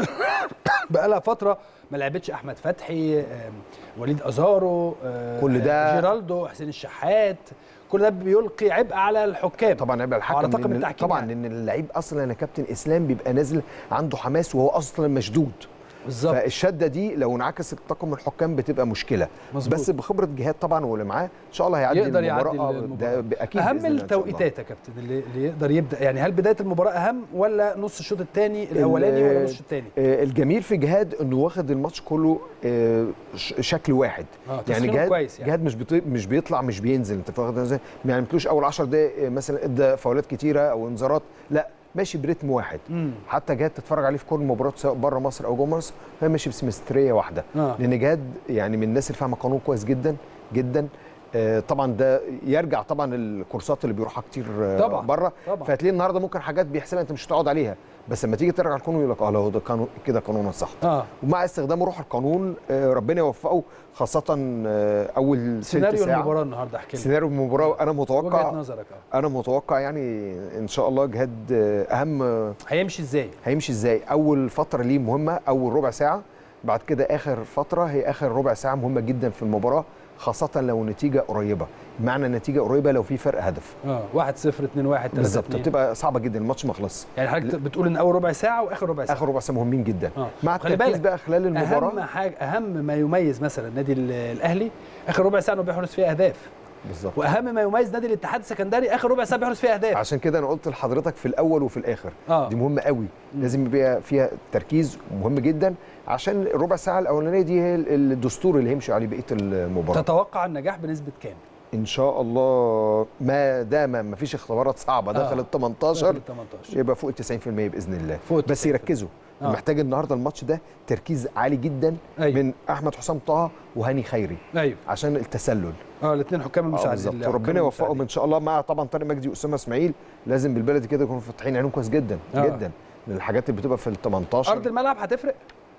Speaker 1: بقى لها فتره ما لعبتش احمد فتحي آم، وليد ازارو آه،
Speaker 8: كل ده-
Speaker 1: جيرالدو حسين الشحات كل ده بيلقي عبء على الحكام
Speaker 8: طبعا هيبقى الحكم
Speaker 1: على طاقم
Speaker 8: لأن-
Speaker 1: التحكيم
Speaker 8: طبعا
Speaker 1: يعني.
Speaker 8: لان اللعيب اصلا يا كابتن اسلام بيبقى نازل عنده حماس وهو اصلا مشدود
Speaker 1: بالظبط
Speaker 8: فالشده دي لو انعكست طاقم الحكام بتبقى مشكله
Speaker 1: مظبوط.
Speaker 8: بس بخبره جهاد طبعا واللي معاه ان شاء الله هيعدي
Speaker 1: يقدر يعدي
Speaker 8: المباراه آه،
Speaker 1: المباراة.
Speaker 8: ده ب- اكيد
Speaker 1: اهم
Speaker 8: بإذن الله إن شاء الله.
Speaker 1: التوقيتات يا كابتن اللي, اللي يقدر يبدا يعني هل بدايه المباراه اهم ولا نص الشوط الثاني الاولاني ولا نص الثاني
Speaker 8: آه، الجميل في جهاد انه واخد الماتش كله آه، ش- شكل واحد
Speaker 1: اه
Speaker 8: يعني
Speaker 1: تسخينه
Speaker 8: جهاد
Speaker 1: كويس يعني
Speaker 8: جهاد مش بيطي... مش بيطلع مش بينزل انت واخد ازاي يعني ما تقولوش اول 10 دقائق آه، مثلا ادى فاولات كتيره او انذارات لا ماشي برتم واحد
Speaker 1: مم.
Speaker 8: حتى جهاد تتفرج عليه في كل مباراه سواء بره مصر او جوه مصر هو ماشي بسمستريه واحده
Speaker 1: آه.
Speaker 8: لان جهاد يعني من الناس اللي فاهمه قانون كويس جدا جدا آه، طبعا ده يرجع طبعا الكورسات اللي بيروحها كتير آه،
Speaker 1: طبعاً،
Speaker 8: بره
Speaker 1: طبعاً.
Speaker 8: فهتلاقي النهارده ممكن حاجات بيحسبها انت مش هتقعد عليها بس لما تيجي ترجع القانون يقول لك اه لا هو ده قانون كده قانون صح
Speaker 1: اه
Speaker 8: ومع استخدام روح القانون آه، ربنا يوفقه خاصه آه، اول ثلث
Speaker 1: سيناريو
Speaker 8: ساعة.
Speaker 1: المباراه النهارده احكي لنا
Speaker 8: سيناريو المباراه انا
Speaker 1: وجهه
Speaker 8: متوقع
Speaker 1: نظرك اه
Speaker 8: انا متوقع يعني ان شاء الله جهاد آه، اهم آه،
Speaker 1: هيمشي ازاي
Speaker 8: هيمشي ازاي اول فتره ليه مهمه اول ربع ساعه بعد كده اخر فتره هي اخر ربع ساعه مهمه جدا في المباراه خاصه لو النتيجه قريبه معنى النتيجه قريبه لو في فرق هدف
Speaker 1: اه 1 0 2 1 3
Speaker 8: بالظبط
Speaker 1: 2
Speaker 8: بتبقى صعبه جدا الماتش ما خلص
Speaker 1: يعني حضرتك بتقول ان اول ربع ساعه واخر ربع ساعه
Speaker 8: اخر ربع ساعه مهمين جدا
Speaker 1: آه.
Speaker 8: مع
Speaker 1: خلي
Speaker 8: التركيز
Speaker 1: بالك،
Speaker 8: بقى خلال المباراه
Speaker 1: اهم حاجه اهم ما يميز مثلا النادي ال- الاهلي اخر ربع ساعه انه بيحرز فيها اهداف
Speaker 8: بالظبط
Speaker 1: واهم ما يميز نادي الاتحاد السكندري اخر ربع ساعه بيحرز فيها اهداف
Speaker 8: عشان كده انا قلت لحضرتك في الاول وفي الاخر
Speaker 1: اه
Speaker 8: دي مهمه قوي لازم يبقى فيها تركيز مهم جدا عشان الربع ساعه الاولانيه دي هي الدستور اللي هيمشي عليه بقيه المباراه
Speaker 1: تتوقع النجاح بنسبه كام؟
Speaker 8: ان شاء الله ما دام ما فيش اختبارات صعبه
Speaker 1: آه.
Speaker 8: داخل ال 18
Speaker 1: داخل 18
Speaker 8: يبقى فوق ال 90% باذن الله
Speaker 1: فوق ال
Speaker 8: بس
Speaker 1: 90%.
Speaker 8: يركزوا
Speaker 1: آه.
Speaker 8: محتاج النهارده الماتش ده تركيز عالي جدا
Speaker 1: أيوة.
Speaker 8: من احمد حسام طه وهاني خيري
Speaker 1: ايوه
Speaker 8: عشان التسلل
Speaker 1: اه الاثنين حكام
Speaker 8: اه
Speaker 1: المساعدين
Speaker 8: بالظبط
Speaker 1: الحكام
Speaker 8: وربنا يوفقهم
Speaker 1: المساعدين.
Speaker 8: ان شاء الله مع طبعا طارق مجدي واسامه اسماعيل لازم بالبلدي كده يكونوا فاتحين عينهم كويس جدا
Speaker 1: آه.
Speaker 8: جدا من الحاجات اللي بتبقى في ال 18
Speaker 1: ارض الملعب هتفرق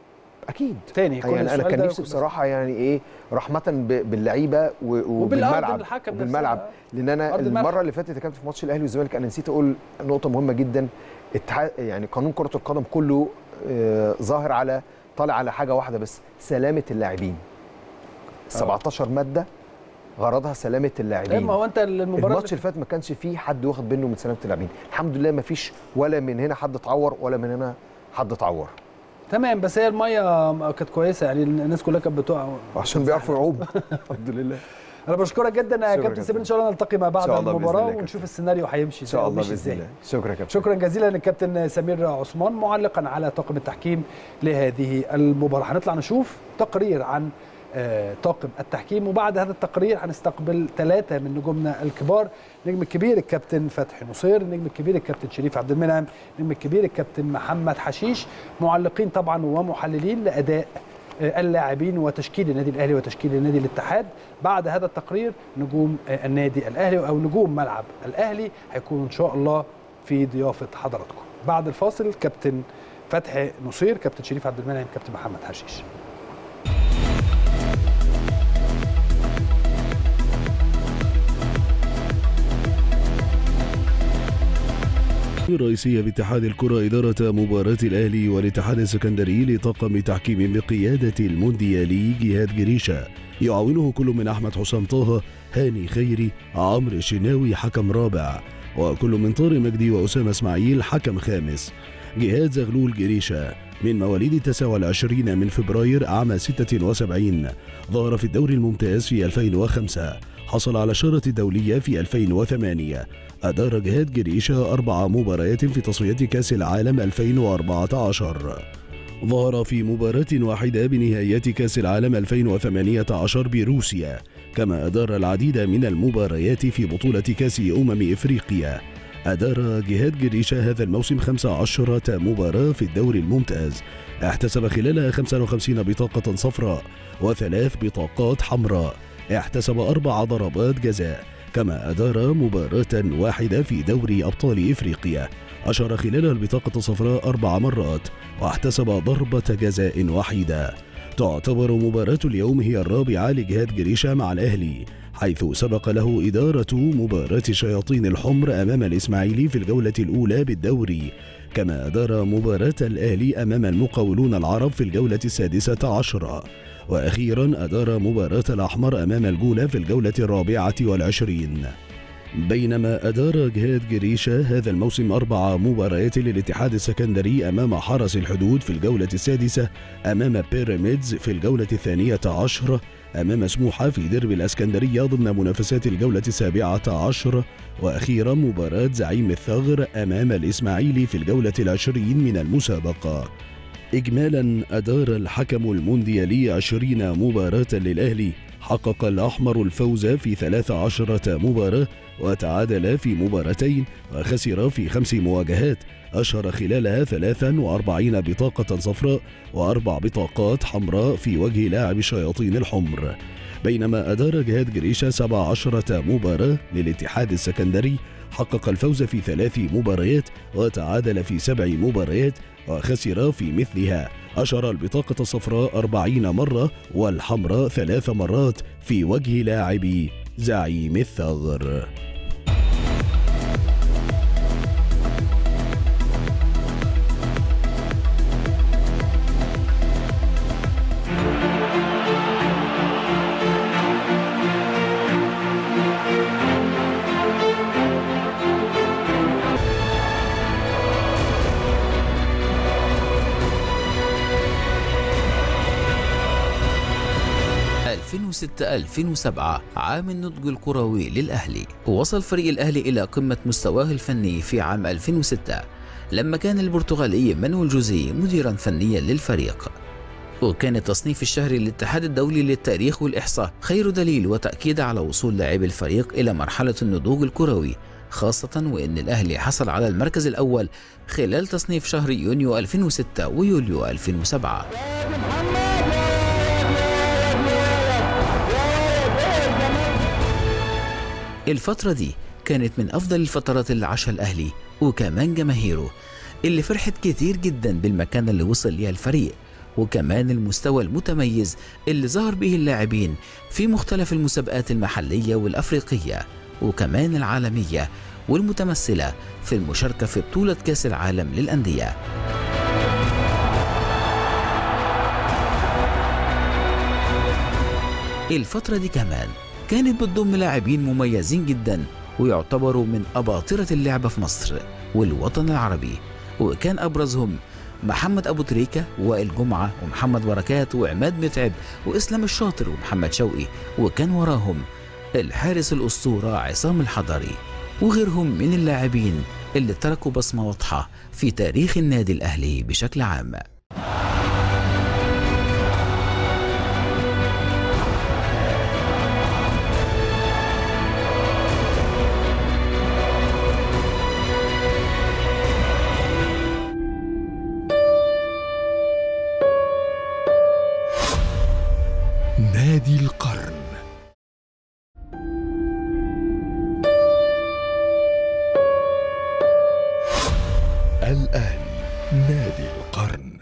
Speaker 8: اكيد
Speaker 1: تاني كل
Speaker 8: يعني انا
Speaker 1: السؤال
Speaker 8: كان
Speaker 1: ده
Speaker 8: نفسي
Speaker 1: بس-
Speaker 8: بصراحه يعني ايه رحمه ب- باللعيبه و-
Speaker 1: وبالأرض
Speaker 8: وبالملعب
Speaker 1: الحكم
Speaker 8: وبالملعب
Speaker 1: نفسها.
Speaker 8: لان انا
Speaker 1: أرض الملعب.
Speaker 8: المره اللي فاتت كانت في ماتش الاهلي والزمالك انا نسيت اقول نقطه مهمه جدا اتحاد يعني قانون كره القدم كله آه، ظاهر على طالع على حاجه واحده بس سلامه اللاعبين 17 ماده غرضها سلامه
Speaker 1: ايه
Speaker 8: اللاعبين
Speaker 1: ما هو انت المباراه
Speaker 8: الماتش اللي فات ما كانش فيه حد واخد منه من سلامه اللاعبين الحمد لله ما فيش ولا من هنا حد اتعور ولا من هنا حد اتعور
Speaker 1: تمام بس هي الميه كانت كويسه يعني الناس كلها كانت بتقع
Speaker 8: عشان بيعرفوا يعوموا الحمد لله
Speaker 1: انا بشكرك جدا يا
Speaker 8: شكرا
Speaker 1: كابتن
Speaker 8: كابتن.
Speaker 1: سيبين ان شاء الله نلتقي ما بعد
Speaker 8: إن شاء الله بإذن
Speaker 1: المباراه
Speaker 8: الله يا
Speaker 1: ونشوف
Speaker 8: كابتن.
Speaker 1: السيناريو هيمشي
Speaker 8: ان شاء الله
Speaker 1: ماشي
Speaker 8: باذن
Speaker 1: ازاي
Speaker 8: الله شكرا يا كابتن
Speaker 1: شكرا جزيلا للكابتن سمير عثمان معلقا على طاقم التحكيم لهذه المباراه هنطلع نشوف تقرير عن آه، طاقم التحكيم وبعد هذا التقرير هنستقبل ثلاثه من نجومنا الكبار النجم الكبير الكابتن فتحي نصير النجم الكبير الكابتن شريف عبد المنعم النجم الكبير الكابتن محمد حشيش معلقين طبعا ومحللين لاداء آه، اللاعبين وتشكيل النادي الاهلي وتشكيل النادي الاتحاد بعد هذا التقرير نجوم آه، النادي الاهلي او نجوم ملعب الاهلي هيكونوا ان شاء الله في ضيافه حضراتكم بعد الفاصل كابتن فتحي نصير كابتن شريف عبد المنعم كابتن محمد حشيش
Speaker 7: الرئيسية باتحاد الكرة إدارة مباراة الأهلي والاتحاد السكندري لطاقم تحكيم بقيادة المونديالي جهاد جريشة يعاونه كل من أحمد حسام طه هاني خيري عمرو الشناوي حكم رابع وكل من طارق مجدي وأسامة إسماعيل حكم خامس جهاد زغلول جريشة من مواليد التاسع والعشرين من فبراير عام 76 ظهر في الدوري الممتاز في 2005 حصل على الشارة الدولية في 2008 أدار جهاد جريشة أربع مباريات في تصفية كأس العالم 2014 ظهر في مباراة واحدة بنهائيات كأس العالم 2018 بروسيا كما أدار العديد من المباريات في بطولة كأس أمم إفريقيا أدار جهاد جريشة هذا الموسم 15 مباراة في الدوري الممتاز احتسب خلالها 55 بطاقة صفراء وثلاث بطاقات حمراء احتسب أربع ضربات جزاء كما أدار مباراة واحدة في دوري أبطال إفريقيا أشار خلالها البطاقة الصفراء أربع مرات واحتسب ضربة جزاء وحيدة تعتبر مباراة اليوم هي الرابعة لجهاد جريشة مع الأهلي حيث سبق له إدارة مباراة الشياطين الحمر أمام الإسماعيلي في الجولة الأولى بالدوري كما أدار مباراة الأهلي أمام المقاولون العرب في الجولة السادسة عشرة وأخيرا أدار مباراة الأحمر أمام الجولة في الجولة الرابعة والعشرين بينما أدار جهاد جريشة هذا الموسم أربع مباريات للاتحاد السكندري أمام حرس الحدود في الجولة السادسة أمام بيراميدز في الجولة الثانية عشر أمام سموحة في ديربي الأسكندرية ضمن منافسات الجولة السابعة عشر وأخيرا مباراة زعيم الثغر أمام الإسماعيلي في الجولة العشرين من المسابقة إجمالا أدار الحكم المونديالي عشرين مباراة للأهلي حقق الأحمر الفوز في ثلاث عشرة مباراة وتعادل في مباراتين وخسر في خمس مواجهات أشهر خلالها 43 بطاقة صفراء وأربع بطاقات حمراء في وجه لاعب الشياطين الحمر بينما أدار جهاد جريشة 17 مباراة للاتحاد السكندري حقق الفوز في ثلاث مباريات وتعادل في سبع مباريات وخسر في مثلها أشر البطاقة الصفراء أربعين مرة والحمراء ثلاث مرات في وجه لاعب زعيم الثغر
Speaker 9: -2006 عام النضج الكروي للأهلي وصل فريق الأهلي إلى قمة مستواه الفني في عام 2006 لما كان البرتغالي مانويل جوزي مديرا فنيا للفريق وكان التصنيف الشهري للاتحاد الدولي للتاريخ والإحصاء خير دليل وتأكيد على وصول لاعبي الفريق إلى مرحلة النضوج الكروي خاصة وإن الأهلي حصل على المركز الأول خلال تصنيف شهر يونيو 2006 ويوليو 2007 الفترة دي كانت من أفضل الفترات اللي عاشها الأهلي وكمان جماهيره اللي فرحت كتير جدا بالمكان اللي وصل ليها الفريق وكمان المستوى المتميز اللي ظهر به اللاعبين في مختلف المسابقات المحلية والأفريقية وكمان العالمية والمتمثلة في المشاركة في بطولة كأس العالم للأندية الفترة دي كمان كانت بتضم لاعبين مميزين جدا ويعتبروا من أباطرة اللعبة في مصر والوطن العربي وكان أبرزهم محمد أبو تريكة وائل جمعة ومحمد بركات وعماد متعب وإسلام الشاطر ومحمد شوقي وكان وراهم الحارس الأسطورة عصام الحضري وغيرهم من اللاعبين اللي تركوا بصمة واضحة في تاريخ النادي الأهلي بشكل عام
Speaker 10: نادي القرن الأهلي نادي القرن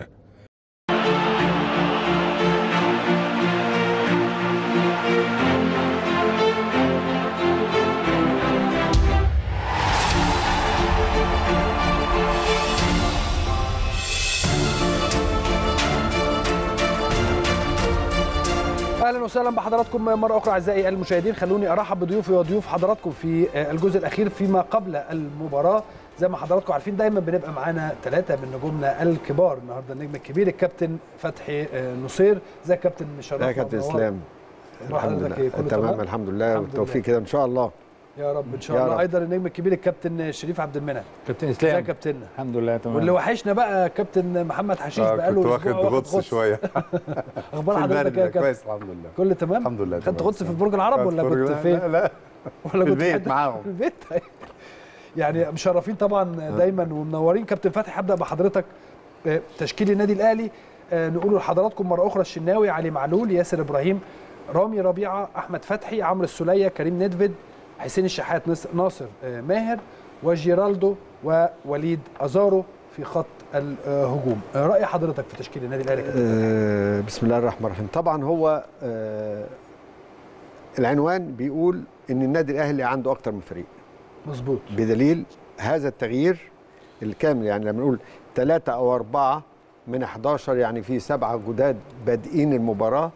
Speaker 1: وسهلا بحضراتكم مره اخرى اعزائي المشاهدين خلوني ارحب بضيوفي وضيوف حضراتكم في الجزء الاخير فيما قبل المباراه زي ما حضراتكم عارفين دايما بنبقى معانا ثلاثه من نجومنا الكبار النهارده النجم الكبير الكابتن فتحي نصير ازيك يا كابتن مشرفنا
Speaker 8: يا كابتن
Speaker 1: ومنورنا.
Speaker 8: اسلام
Speaker 1: روح
Speaker 8: الحمد
Speaker 1: حضرتك
Speaker 8: لله
Speaker 1: إيه؟ كله
Speaker 8: تمام
Speaker 1: تمام؟
Speaker 8: الحمد لله
Speaker 1: الحمد
Speaker 8: والتوفيق
Speaker 1: لله.
Speaker 8: كده ان شاء الله
Speaker 1: يا رب ان شاء
Speaker 8: يا
Speaker 1: الله
Speaker 8: رب.
Speaker 1: ايضا النجم الكبير الكابتن شريف عبد المنعم
Speaker 11: كابتن
Speaker 1: ازيك يا
Speaker 11: اسلام
Speaker 1: كابتننا
Speaker 11: الحمد لله تمام
Speaker 1: واللي وحشنا بقى كابتن محمد حشيش
Speaker 12: آه،
Speaker 1: بقاله
Speaker 12: كنت
Speaker 1: أسبوع
Speaker 12: واخد غطس شويه
Speaker 1: اخبار
Speaker 12: في
Speaker 1: حضرتك
Speaker 12: البرد
Speaker 1: إيه يا كابتن
Speaker 12: كويس الحمد لله
Speaker 1: كله تمام
Speaker 12: الحمد لله
Speaker 1: خدت
Speaker 12: تمام.
Speaker 1: غطس في برج العرب ولا
Speaker 12: في برج-
Speaker 1: كنت
Speaker 12: لا،
Speaker 1: فين
Speaker 12: لا لا
Speaker 1: ولا
Speaker 12: في
Speaker 1: كنت
Speaker 12: البيت
Speaker 1: حد-
Speaker 12: معاهم.
Speaker 1: في البيت يعني مشرفين طبعا دايما ومنورين كابتن فتحي هبدا بحضرتك آه، تشكيل النادي الاهلي آه، نقول لحضراتكم مره اخرى الشناوي علي معلول ياسر ابراهيم رامي ربيعه احمد فتحي عمرو السوليه كريم ندفد حسين الشحات نص- ناصر آه، ماهر وجيرالدو ووليد ازارو في خط الهجوم آه، راي حضرتك في تشكيل النادي الاهلي يا كابتن فتحي؟
Speaker 8: آه بسم الله الرحمن الرحيم طبعا هو آه العنوان بيقول ان النادي الاهلي عنده اكتر من فريق
Speaker 1: مظبوط
Speaker 8: بدليل هذا التغيير الكامل يعني لما نقول ثلاثة أو أربعة من 11 يعني في سبعة جداد بادئين المباراة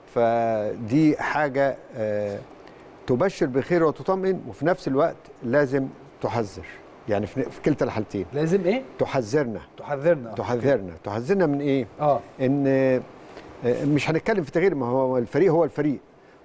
Speaker 8: فدي حاجة آه، تبشر بخير وتطمئن وفي نفس الوقت لازم تحذر يعني في في كلتا الحالتين
Speaker 1: لازم ايه
Speaker 8: تحذرنا
Speaker 1: تحذرنا
Speaker 8: تحذرنا تحذرنا من ايه
Speaker 1: اه
Speaker 8: ان آه، مش هنتكلم في تغيير ما هو الفريق هو الفريق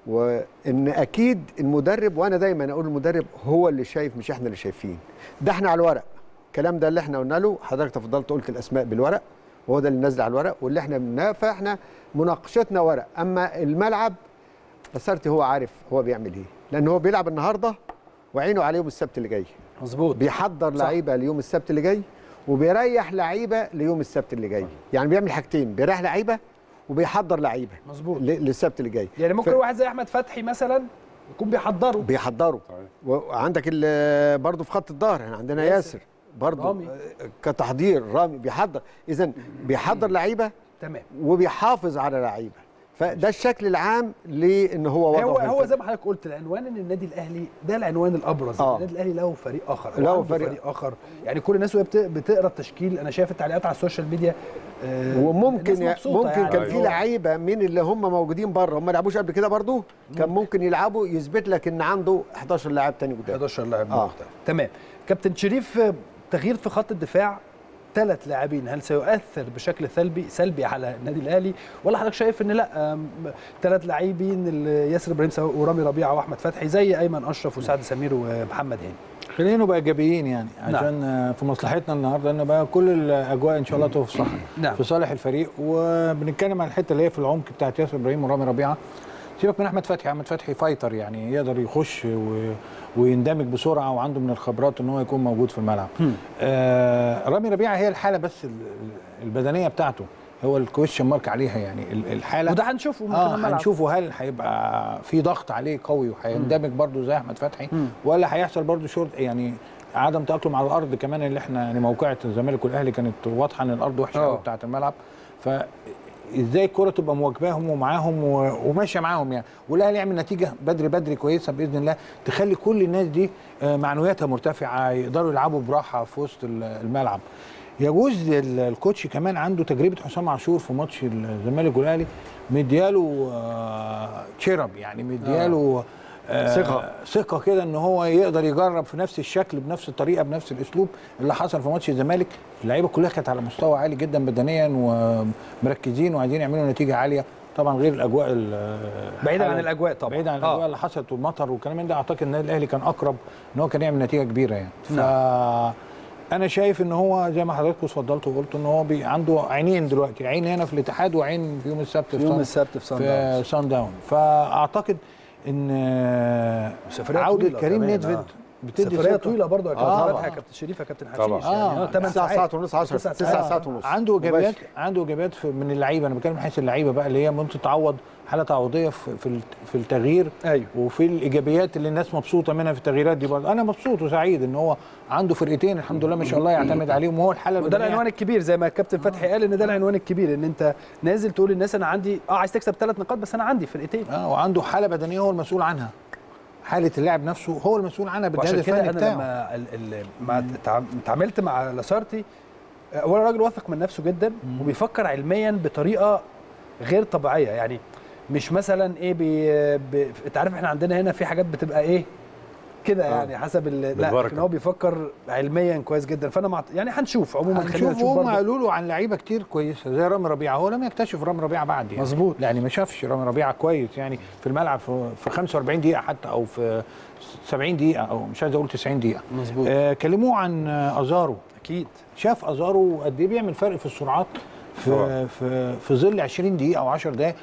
Speaker 8: وان اكيد المدرب وانا دايما اقول المدرب هو اللي شايف مش احنا اللي شايفين ده احنا على الورق الكلام ده اللي احنا قلنا له حضرتك تفضلت قلت الاسماء بالورق وهو ده اللي نازل على الورق واللي احنا بنناه فاحنا مناقشتنا ورق اما الملعب بسرتي هو عارف هو بيعمل ايه لان هو بيلعب النهارده وعينه على يوم السبت اللي جاي
Speaker 1: مظبوط
Speaker 8: بيحضر
Speaker 1: صح.
Speaker 8: لعيبه ليوم السبت اللي جاي وبيريح لعيبه ليوم السبت اللي جاي يعني بيعمل حاجتين بيريح لعيبه وبيحضر لعيبه
Speaker 1: مظبوط
Speaker 8: ل- للسبت اللي جاي
Speaker 1: يعني ممكن
Speaker 8: ف-
Speaker 1: واحد زي احمد فتحي مثلا يكون بيحضره
Speaker 8: بيحضروا وعندك ال- برضه في خط الظهر يعني عندنا
Speaker 1: ياسر.
Speaker 8: ياسر برضه
Speaker 1: رامي.
Speaker 8: كتحضير رامي بيحضر اذا بيحضر لعيبه
Speaker 1: تمام
Speaker 8: وبيحافظ على لعيبه فده الشكل العام لان هو وضعه
Speaker 1: هو
Speaker 8: في
Speaker 1: هو
Speaker 8: الفريق.
Speaker 1: زي ما حضرتك قلت العنوان ان النادي الاهلي ده العنوان الابرز
Speaker 8: آه.
Speaker 1: النادي الاهلي له فريق اخر أو
Speaker 8: له
Speaker 1: عنده
Speaker 8: فريق.
Speaker 1: فريق اخر يعني كل الناس وهي بت- بتقرا التشكيل انا شايف التعليقات على السوشيال ميديا آه،
Speaker 8: وممكن
Speaker 1: الناس مبسوطة
Speaker 8: ممكن
Speaker 1: يعني.
Speaker 8: كان في لعيبه من اللي هم موجودين بره هم ما لعبوش قبل كده برضه كان ممكن يلعبوا يثبت لك ان عنده 11 لاعب تاني قدام
Speaker 1: 11 لاعب
Speaker 8: آه.
Speaker 1: مختلف تمام كابتن شريف آه، تغيير في خط الدفاع ثلاث لاعبين هل سيؤثر بشكل سلبي سلبي على النادي الاهلي ولا حضرتك شايف ان لا ثلاث لاعبين ال- ياسر ابراهيم سواء ورامي ربيعه واحمد فتحي زي ايمن اشرف وسعد سمير ومحمد هاني
Speaker 11: خلينا نبقى ايجابيين يعني
Speaker 1: نعم.
Speaker 11: عشان آه، في مصلحتنا النهارده ان بقى كل الاجواء ان شاء الله تبقى في صح
Speaker 1: نعم.
Speaker 11: في صالح الفريق وبنتكلم عن الحته اللي هي في العمق بتاعت ياسر ابراهيم ورامي ربيعه سيبك من احمد فتحي احمد فتحي فايتر يعني يقدر يخش و... ويندمج بسرعه وعنده من الخبرات ان هو يكون موجود في الملعب آه رامي ربيعه هي الحاله بس ال- ال- البدنيه بتاعته هو الكويشن مارك عليها يعني ال- الحاله
Speaker 1: وده هنشوفه من خلال
Speaker 11: اه
Speaker 1: الملعب.
Speaker 11: هنشوفه هل هيبقى في ضغط عليه قوي وهيندمج برده زي احمد فتحي
Speaker 1: مم.
Speaker 11: ولا هيحصل برده شورت يعني عدم تاقلم على الارض كمان اللي احنا يعني موقعه الزمالك والاهلي كانت واضحه ان الارض وحشه
Speaker 1: آه.
Speaker 11: قوي بتاعه الملعب ف ازاي الكره تبقى مواكباهم ومعاهم و- وماشيه معاهم يعني والاهلي يعمل نتيجه بدري بدري كويسه باذن الله تخلي كل الناس دي آه، معنوياتها مرتفعه يقدروا يلعبوا براحه في وسط ال- الملعب يجوز ال- الكوتش كمان عنده تجربه حسام عاشور في ماتش الزمالك والاهلي مدياله آه، تشيرب يعني مدياله آه،
Speaker 8: ثقة.
Speaker 11: ثقه كده ان هو يقدر يجرب في نفس الشكل بنفس الطريقه بنفس الاسلوب اللي حصل في ماتش الزمالك اللعيبه كلها كانت على مستوى عالي جدا بدنيا ومركزين وعايزين يعملوا نتيجه عاليه طبعا غير الاجواء ال-
Speaker 1: بعيدا عن
Speaker 11: الحالة-
Speaker 1: الاجواء طبعا
Speaker 11: بعيدا عن
Speaker 1: آه.
Speaker 11: الاجواء اللي حصلت والمطر والكلام من ده اعتقد النادي الاهلي كان اقرب ان هو كان يعمل نتيجه كبيره يعني ف انا شايف ان هو زي ما حضرتك اتفضلت وقلت ان هو بي عنده عينين دلوقتي عين هنا في الاتحاد وعين في يوم السبت في
Speaker 1: يوم
Speaker 11: صن-
Speaker 1: السبت في صن
Speaker 11: في
Speaker 1: داونز.
Speaker 11: سان داون فاعتقد ان
Speaker 1: سفرية
Speaker 11: عوده
Speaker 1: طويلة
Speaker 11: كريم
Speaker 1: كمان،
Speaker 11: ندفد
Speaker 1: آه.
Speaker 11: بتدي
Speaker 1: سفريه
Speaker 11: ثقة.
Speaker 1: طويله برضه يا
Speaker 11: آه.
Speaker 1: كابتن فتحي يا كابتن شريف يا كابتن حشيش
Speaker 12: طبعا.
Speaker 1: يعني
Speaker 11: آه.
Speaker 1: آه. 8
Speaker 8: تسع ساعات ونص 10
Speaker 1: تسع
Speaker 8: تسع
Speaker 1: ساعات.
Speaker 8: ساعات ونص
Speaker 11: عنده ايجابيات
Speaker 8: مباشر.
Speaker 11: عنده ايجابيات في- من اللعيبه انا بتكلم من حيث اللعيبه بقى اللي هي ممكن تعوض حاله تعويضيه في في ال- في التغيير
Speaker 1: ايوه
Speaker 11: وفي الايجابيات اللي الناس مبسوطه منها في التغييرات دي برضه انا مبسوط وسعيد ان هو عنده فرقتين الحمد لله ما شاء الله يعتمد عليهم وهو الحاله
Speaker 1: وده
Speaker 11: البدنية.
Speaker 1: العنوان الكبير زي ما الكابتن فتحي قال ان ده العنوان الكبير ان انت نازل تقول للناس انا عندي اه عايز تكسب ثلاث نقاط بس انا عندي فرقتين
Speaker 11: اه وعنده حاله بدنيه هو المسؤول عنها حاله اللاعب نفسه هو المسؤول عنها بالجهاز
Speaker 1: وعشان كده
Speaker 11: الفني
Speaker 1: انا
Speaker 11: بتاعه
Speaker 1: لما ال- ال- ما اتع- اتعاملت مع لاسارتي اولا راجل واثق من نفسه جدا وبيفكر علميا بطريقه غير طبيعيه يعني مش مثلا ايه بي... ب... انت عارف احنا عندنا هنا في حاجات بتبقى ايه كده
Speaker 12: آه.
Speaker 1: يعني حسب ال... لا
Speaker 12: بالبركة.
Speaker 1: لكن هو بيفكر علميا كويس جدا فانا مع... يعني هنشوف عموما خلينا
Speaker 11: هنشوف
Speaker 1: نشوف
Speaker 11: هم
Speaker 1: برضه
Speaker 11: قالوا له عن لعيبه كتير كويسه زي رامي ربيعه هو لم يكتشف رامي ربيعه بعد يعني
Speaker 1: مظبوط.
Speaker 11: يعني ما شافش رامي ربيعه كويس يعني في الملعب في في 45 دقيقه حتى او في 70 دقيقه او مش عايز اقول 90 دقيقه
Speaker 1: مظبوط
Speaker 11: آه كلموه عن آه، ازارو
Speaker 1: اكيد
Speaker 11: شاف ازارو قد ايه بيعمل فرق في السرعات في
Speaker 12: طبعا.
Speaker 11: في في ظل 20 دقيقه او 10 دقائق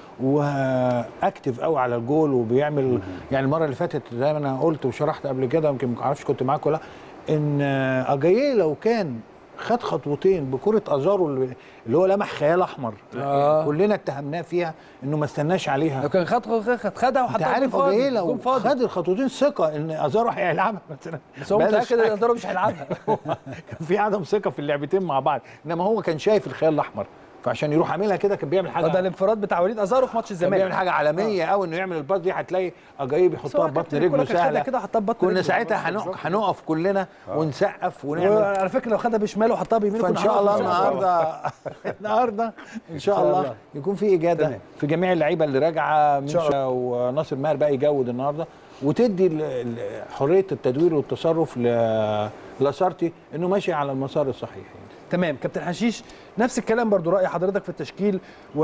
Speaker 11: واكتف قوي على الجول وبيعمل يعني المره اللي فاتت زي ما انا قلت وشرحت قبل كده يمكن ما اعرفش كنت معاك ولا لأ، ان آه، اجاييه لو كان خد خطوتين بكره ازارو اللي اللي هو لمح خيال احمر
Speaker 1: آه.
Speaker 11: كلنا اتهمناه فيها انه ما استناش عليها
Speaker 1: لو كان خد خد خدها
Speaker 11: انت
Speaker 1: وحطها
Speaker 11: عارف
Speaker 1: فاضي،
Speaker 11: اجاييه لو
Speaker 1: جون فاضي.
Speaker 11: خد الخطوتين ثقه ان ازارو هيلعبها مثلا
Speaker 1: بس هو
Speaker 11: بلاش
Speaker 1: متاكد ان ازارو مش هيلعبها
Speaker 11: كان في عدم ثقه في اللعبتين مع بعض انما هو كان شايف الخيال الاحمر فعشان يروح عاملها كده كان بيعمل حاجه
Speaker 1: ده الانفراد بتاع وليد ازارو في ماتش
Speaker 11: كان
Speaker 1: الزمالك
Speaker 11: بيعمل حاجه عالميه قوي انه يعمل الباص دي هتلاقي اجاي بيحطها
Speaker 1: هو
Speaker 11: ببطن
Speaker 1: كابتن
Speaker 11: رجله
Speaker 1: الكرة كان خدها
Speaker 11: سهله
Speaker 1: كده حطها ببطن
Speaker 11: كنا
Speaker 1: رجله.
Speaker 11: ساعتها هنقف هنقف كلنا ونسقف ونعمل
Speaker 1: وعلى فكره لو خدها بشماله وحطها بيمينه
Speaker 11: فان
Speaker 1: كنا
Speaker 11: شاء الله
Speaker 1: هنقف.
Speaker 11: النهارده النهارده ان شاء
Speaker 1: شاء
Speaker 11: الله
Speaker 1: الله.
Speaker 11: يكون في اجاده
Speaker 1: تمام.
Speaker 11: في جميع اللعيبه اللي راجعه
Speaker 1: شاء
Speaker 11: منشا وناصر ماهر بقى يجود النهارده وتدي ال- ال- حريه التدوير والتصرف ل- لاسارتي انه ماشي على المسار الصحيح يعني.
Speaker 1: تمام كابتن حشيش نفس الكلام برضو راي حضرتك في التشكيل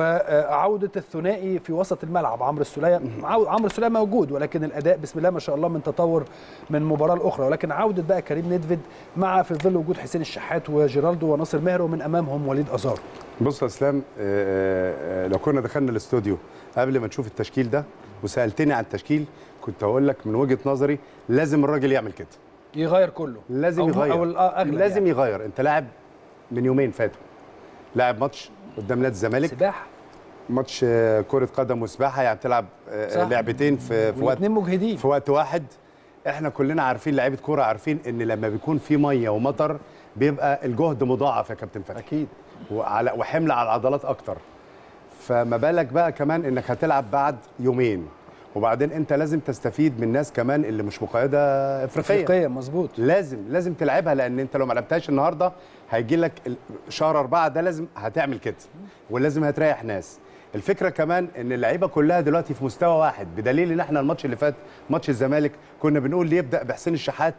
Speaker 1: وعوده الثنائي في وسط الملعب عمرو السوليه عو- عمرو السوليه موجود ولكن الاداء بسم الله ما شاء الله من تطور من مباراه لاخرى ولكن عوده بقى كريم ندفد مع في ظل وجود حسين الشحات وجيرالدو وناصر ماهر ومن امامهم وليد ازارو
Speaker 12: بص يا اسلام آه، آه، لو كنا دخلنا الاستوديو قبل ما نشوف التشكيل ده وسالتني عن التشكيل كنت هقول لك من وجهه نظري لازم الراجل يعمل كده
Speaker 1: يغير كله
Speaker 12: لازم
Speaker 1: أو-
Speaker 12: يغير
Speaker 1: او الاغلب
Speaker 12: لازم
Speaker 1: يعني.
Speaker 12: يغير انت لاعب من يومين فاتوا لاعب ماتش قدام نادي الزمالك
Speaker 1: سباحه
Speaker 12: ماتش آه، كره قدم وسباحه يعني بتلعب آه،
Speaker 1: صح.
Speaker 12: لعبتين في في وقت
Speaker 1: والاثنين مجهدين
Speaker 12: في وقت واحد احنا كلنا عارفين لعيبه كوره عارفين ان لما بيكون في ميه ومطر بيبقى الجهد مضاعف يا كابتن فتحي
Speaker 1: اكيد
Speaker 12: وعلى وحمل على العضلات اكتر فما بالك بقى كمان انك هتلعب بعد يومين وبعدين انت لازم تستفيد من ناس كمان اللي مش مقيده افريقيه
Speaker 1: افريقيا مظبوط
Speaker 12: لازم لازم تلعبها لان انت لو ما لعبتهاش النهارده هيجي لك ال- شهر أربعة ده لازم هتعمل كده ولازم هتريح ناس الفكره كمان ان اللعيبه كلها دلوقتي في مستوى واحد بدليل ان احنا الماتش اللي فات ماتش الزمالك كنا بنقول ليه يبدا بحسين الشحات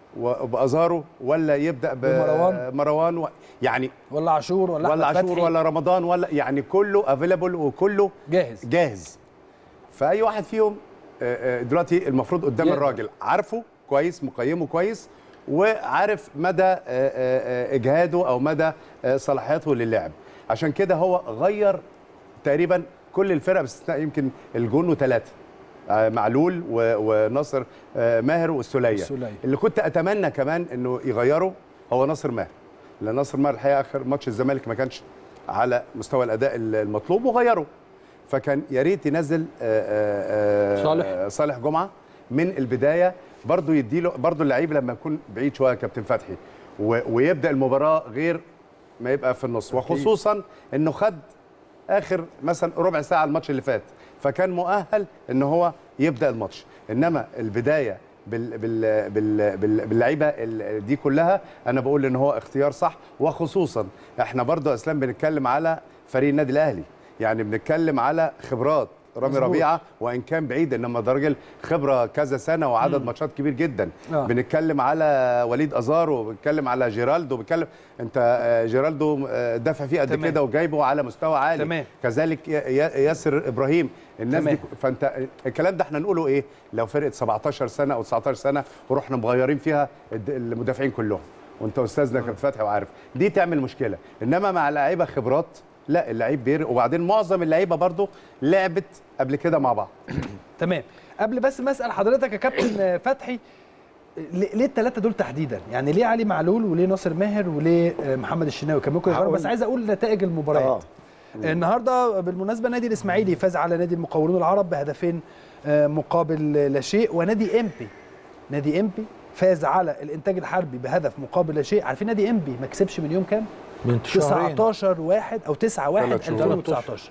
Speaker 12: وبازارو ولا يبدا
Speaker 1: بمروان.
Speaker 12: بمروان و... يعني
Speaker 1: ولا عاشور ولا
Speaker 12: ولا
Speaker 1: أحمد
Speaker 12: عاشور
Speaker 1: فتحي.
Speaker 12: ولا رمضان ولا يعني كله افيلابل وكله
Speaker 1: جاهز
Speaker 12: جاهز فاي واحد فيهم آه، آه، دلوقتي المفروض قدام
Speaker 1: يقدر.
Speaker 12: الراجل عارفه كويس مقيمه كويس وعارف مدى آه، آه، آه، اجهاده او مدى آه، صلاحياته للعب عشان كده هو غير تقريبا كل الفرق باستثناء يمكن الجون وثلاثه معلول و- وناصر آه، ماهر والسوليه
Speaker 1: السولية.
Speaker 12: اللي كنت اتمنى كمان انه يغيره هو ناصر ماهر لان ناصر ماهر الحقيقه اخر ماتش الزمالك ما كانش على مستوى الاداء المطلوب وغيره فكان يا ريت ينزل آه، آه، آه،
Speaker 1: صالح.
Speaker 12: صالح جمعه من البدايه برضه يديله برضه اللعيب لما يكون بعيد شويه يا كابتن فتحي و- ويبدا المباراه غير ما يبقى في النص وخصوصا انه خد اخر مثلا ربع ساعه الماتش اللي فات فكان مؤهل ان هو يبدا الماتش انما البدايه بال بال بال بال باللعيبه ال- دي كلها انا بقول ان هو اختيار صح وخصوصا احنا برضو يا اسلام بنتكلم على فريق النادي الاهلي يعني بنتكلم على خبرات رامي
Speaker 1: مظبوط.
Speaker 12: ربيعه وان كان بعيد انما ده راجل خبره كذا سنه وعدد ماتشات كبير جدا
Speaker 1: آه.
Speaker 12: بنتكلم على وليد ازارو بنتكلم على جيرالدو بنتكلم انت آه، جيرالدو آه، دافع فيه قد
Speaker 1: تمام.
Speaker 12: كده وجايبه على مستوى عالي
Speaker 1: تمام.
Speaker 12: كذلك ي- ي- ياسر ابراهيم الناس
Speaker 1: تمام.
Speaker 12: دي فانت الكلام ده احنا نقوله ايه لو فرقه 17 سنه او 19 سنه ورحنا مغيرين فيها الد- المدافعين كلهم وانت استاذنا كابتن فتحي وعارف دي تعمل مشكله انما مع لعيبه خبرات لا اللعيب بير وبعدين معظم اللعيبه برضو لعبت قبل كده مع بعض
Speaker 1: تمام قبل بس ما اسال حضرتك يا كابتن فتحي ليه ليه الثلاثه دول تحديدا يعني ليه علي معلول وليه ناصر ماهر وليه آه، محمد الشناوي كان ممكن يغيروا،
Speaker 13: هقول-
Speaker 1: بس عايز اقول نتائج المباريات النهارده بالمناسبه نادي الاسماعيلي فاز على نادي المقاولون العرب بهدفين آه، مقابل لا شيء ونادي امبي نادي امبي فاز على الانتاج الحربي بهدف مقابل لا شيء عارفين نادي امبي ما كسبش من يوم كام
Speaker 11: من شهرين
Speaker 1: 19 1 او 9 1
Speaker 12: ثلاث شهور.
Speaker 1: 2019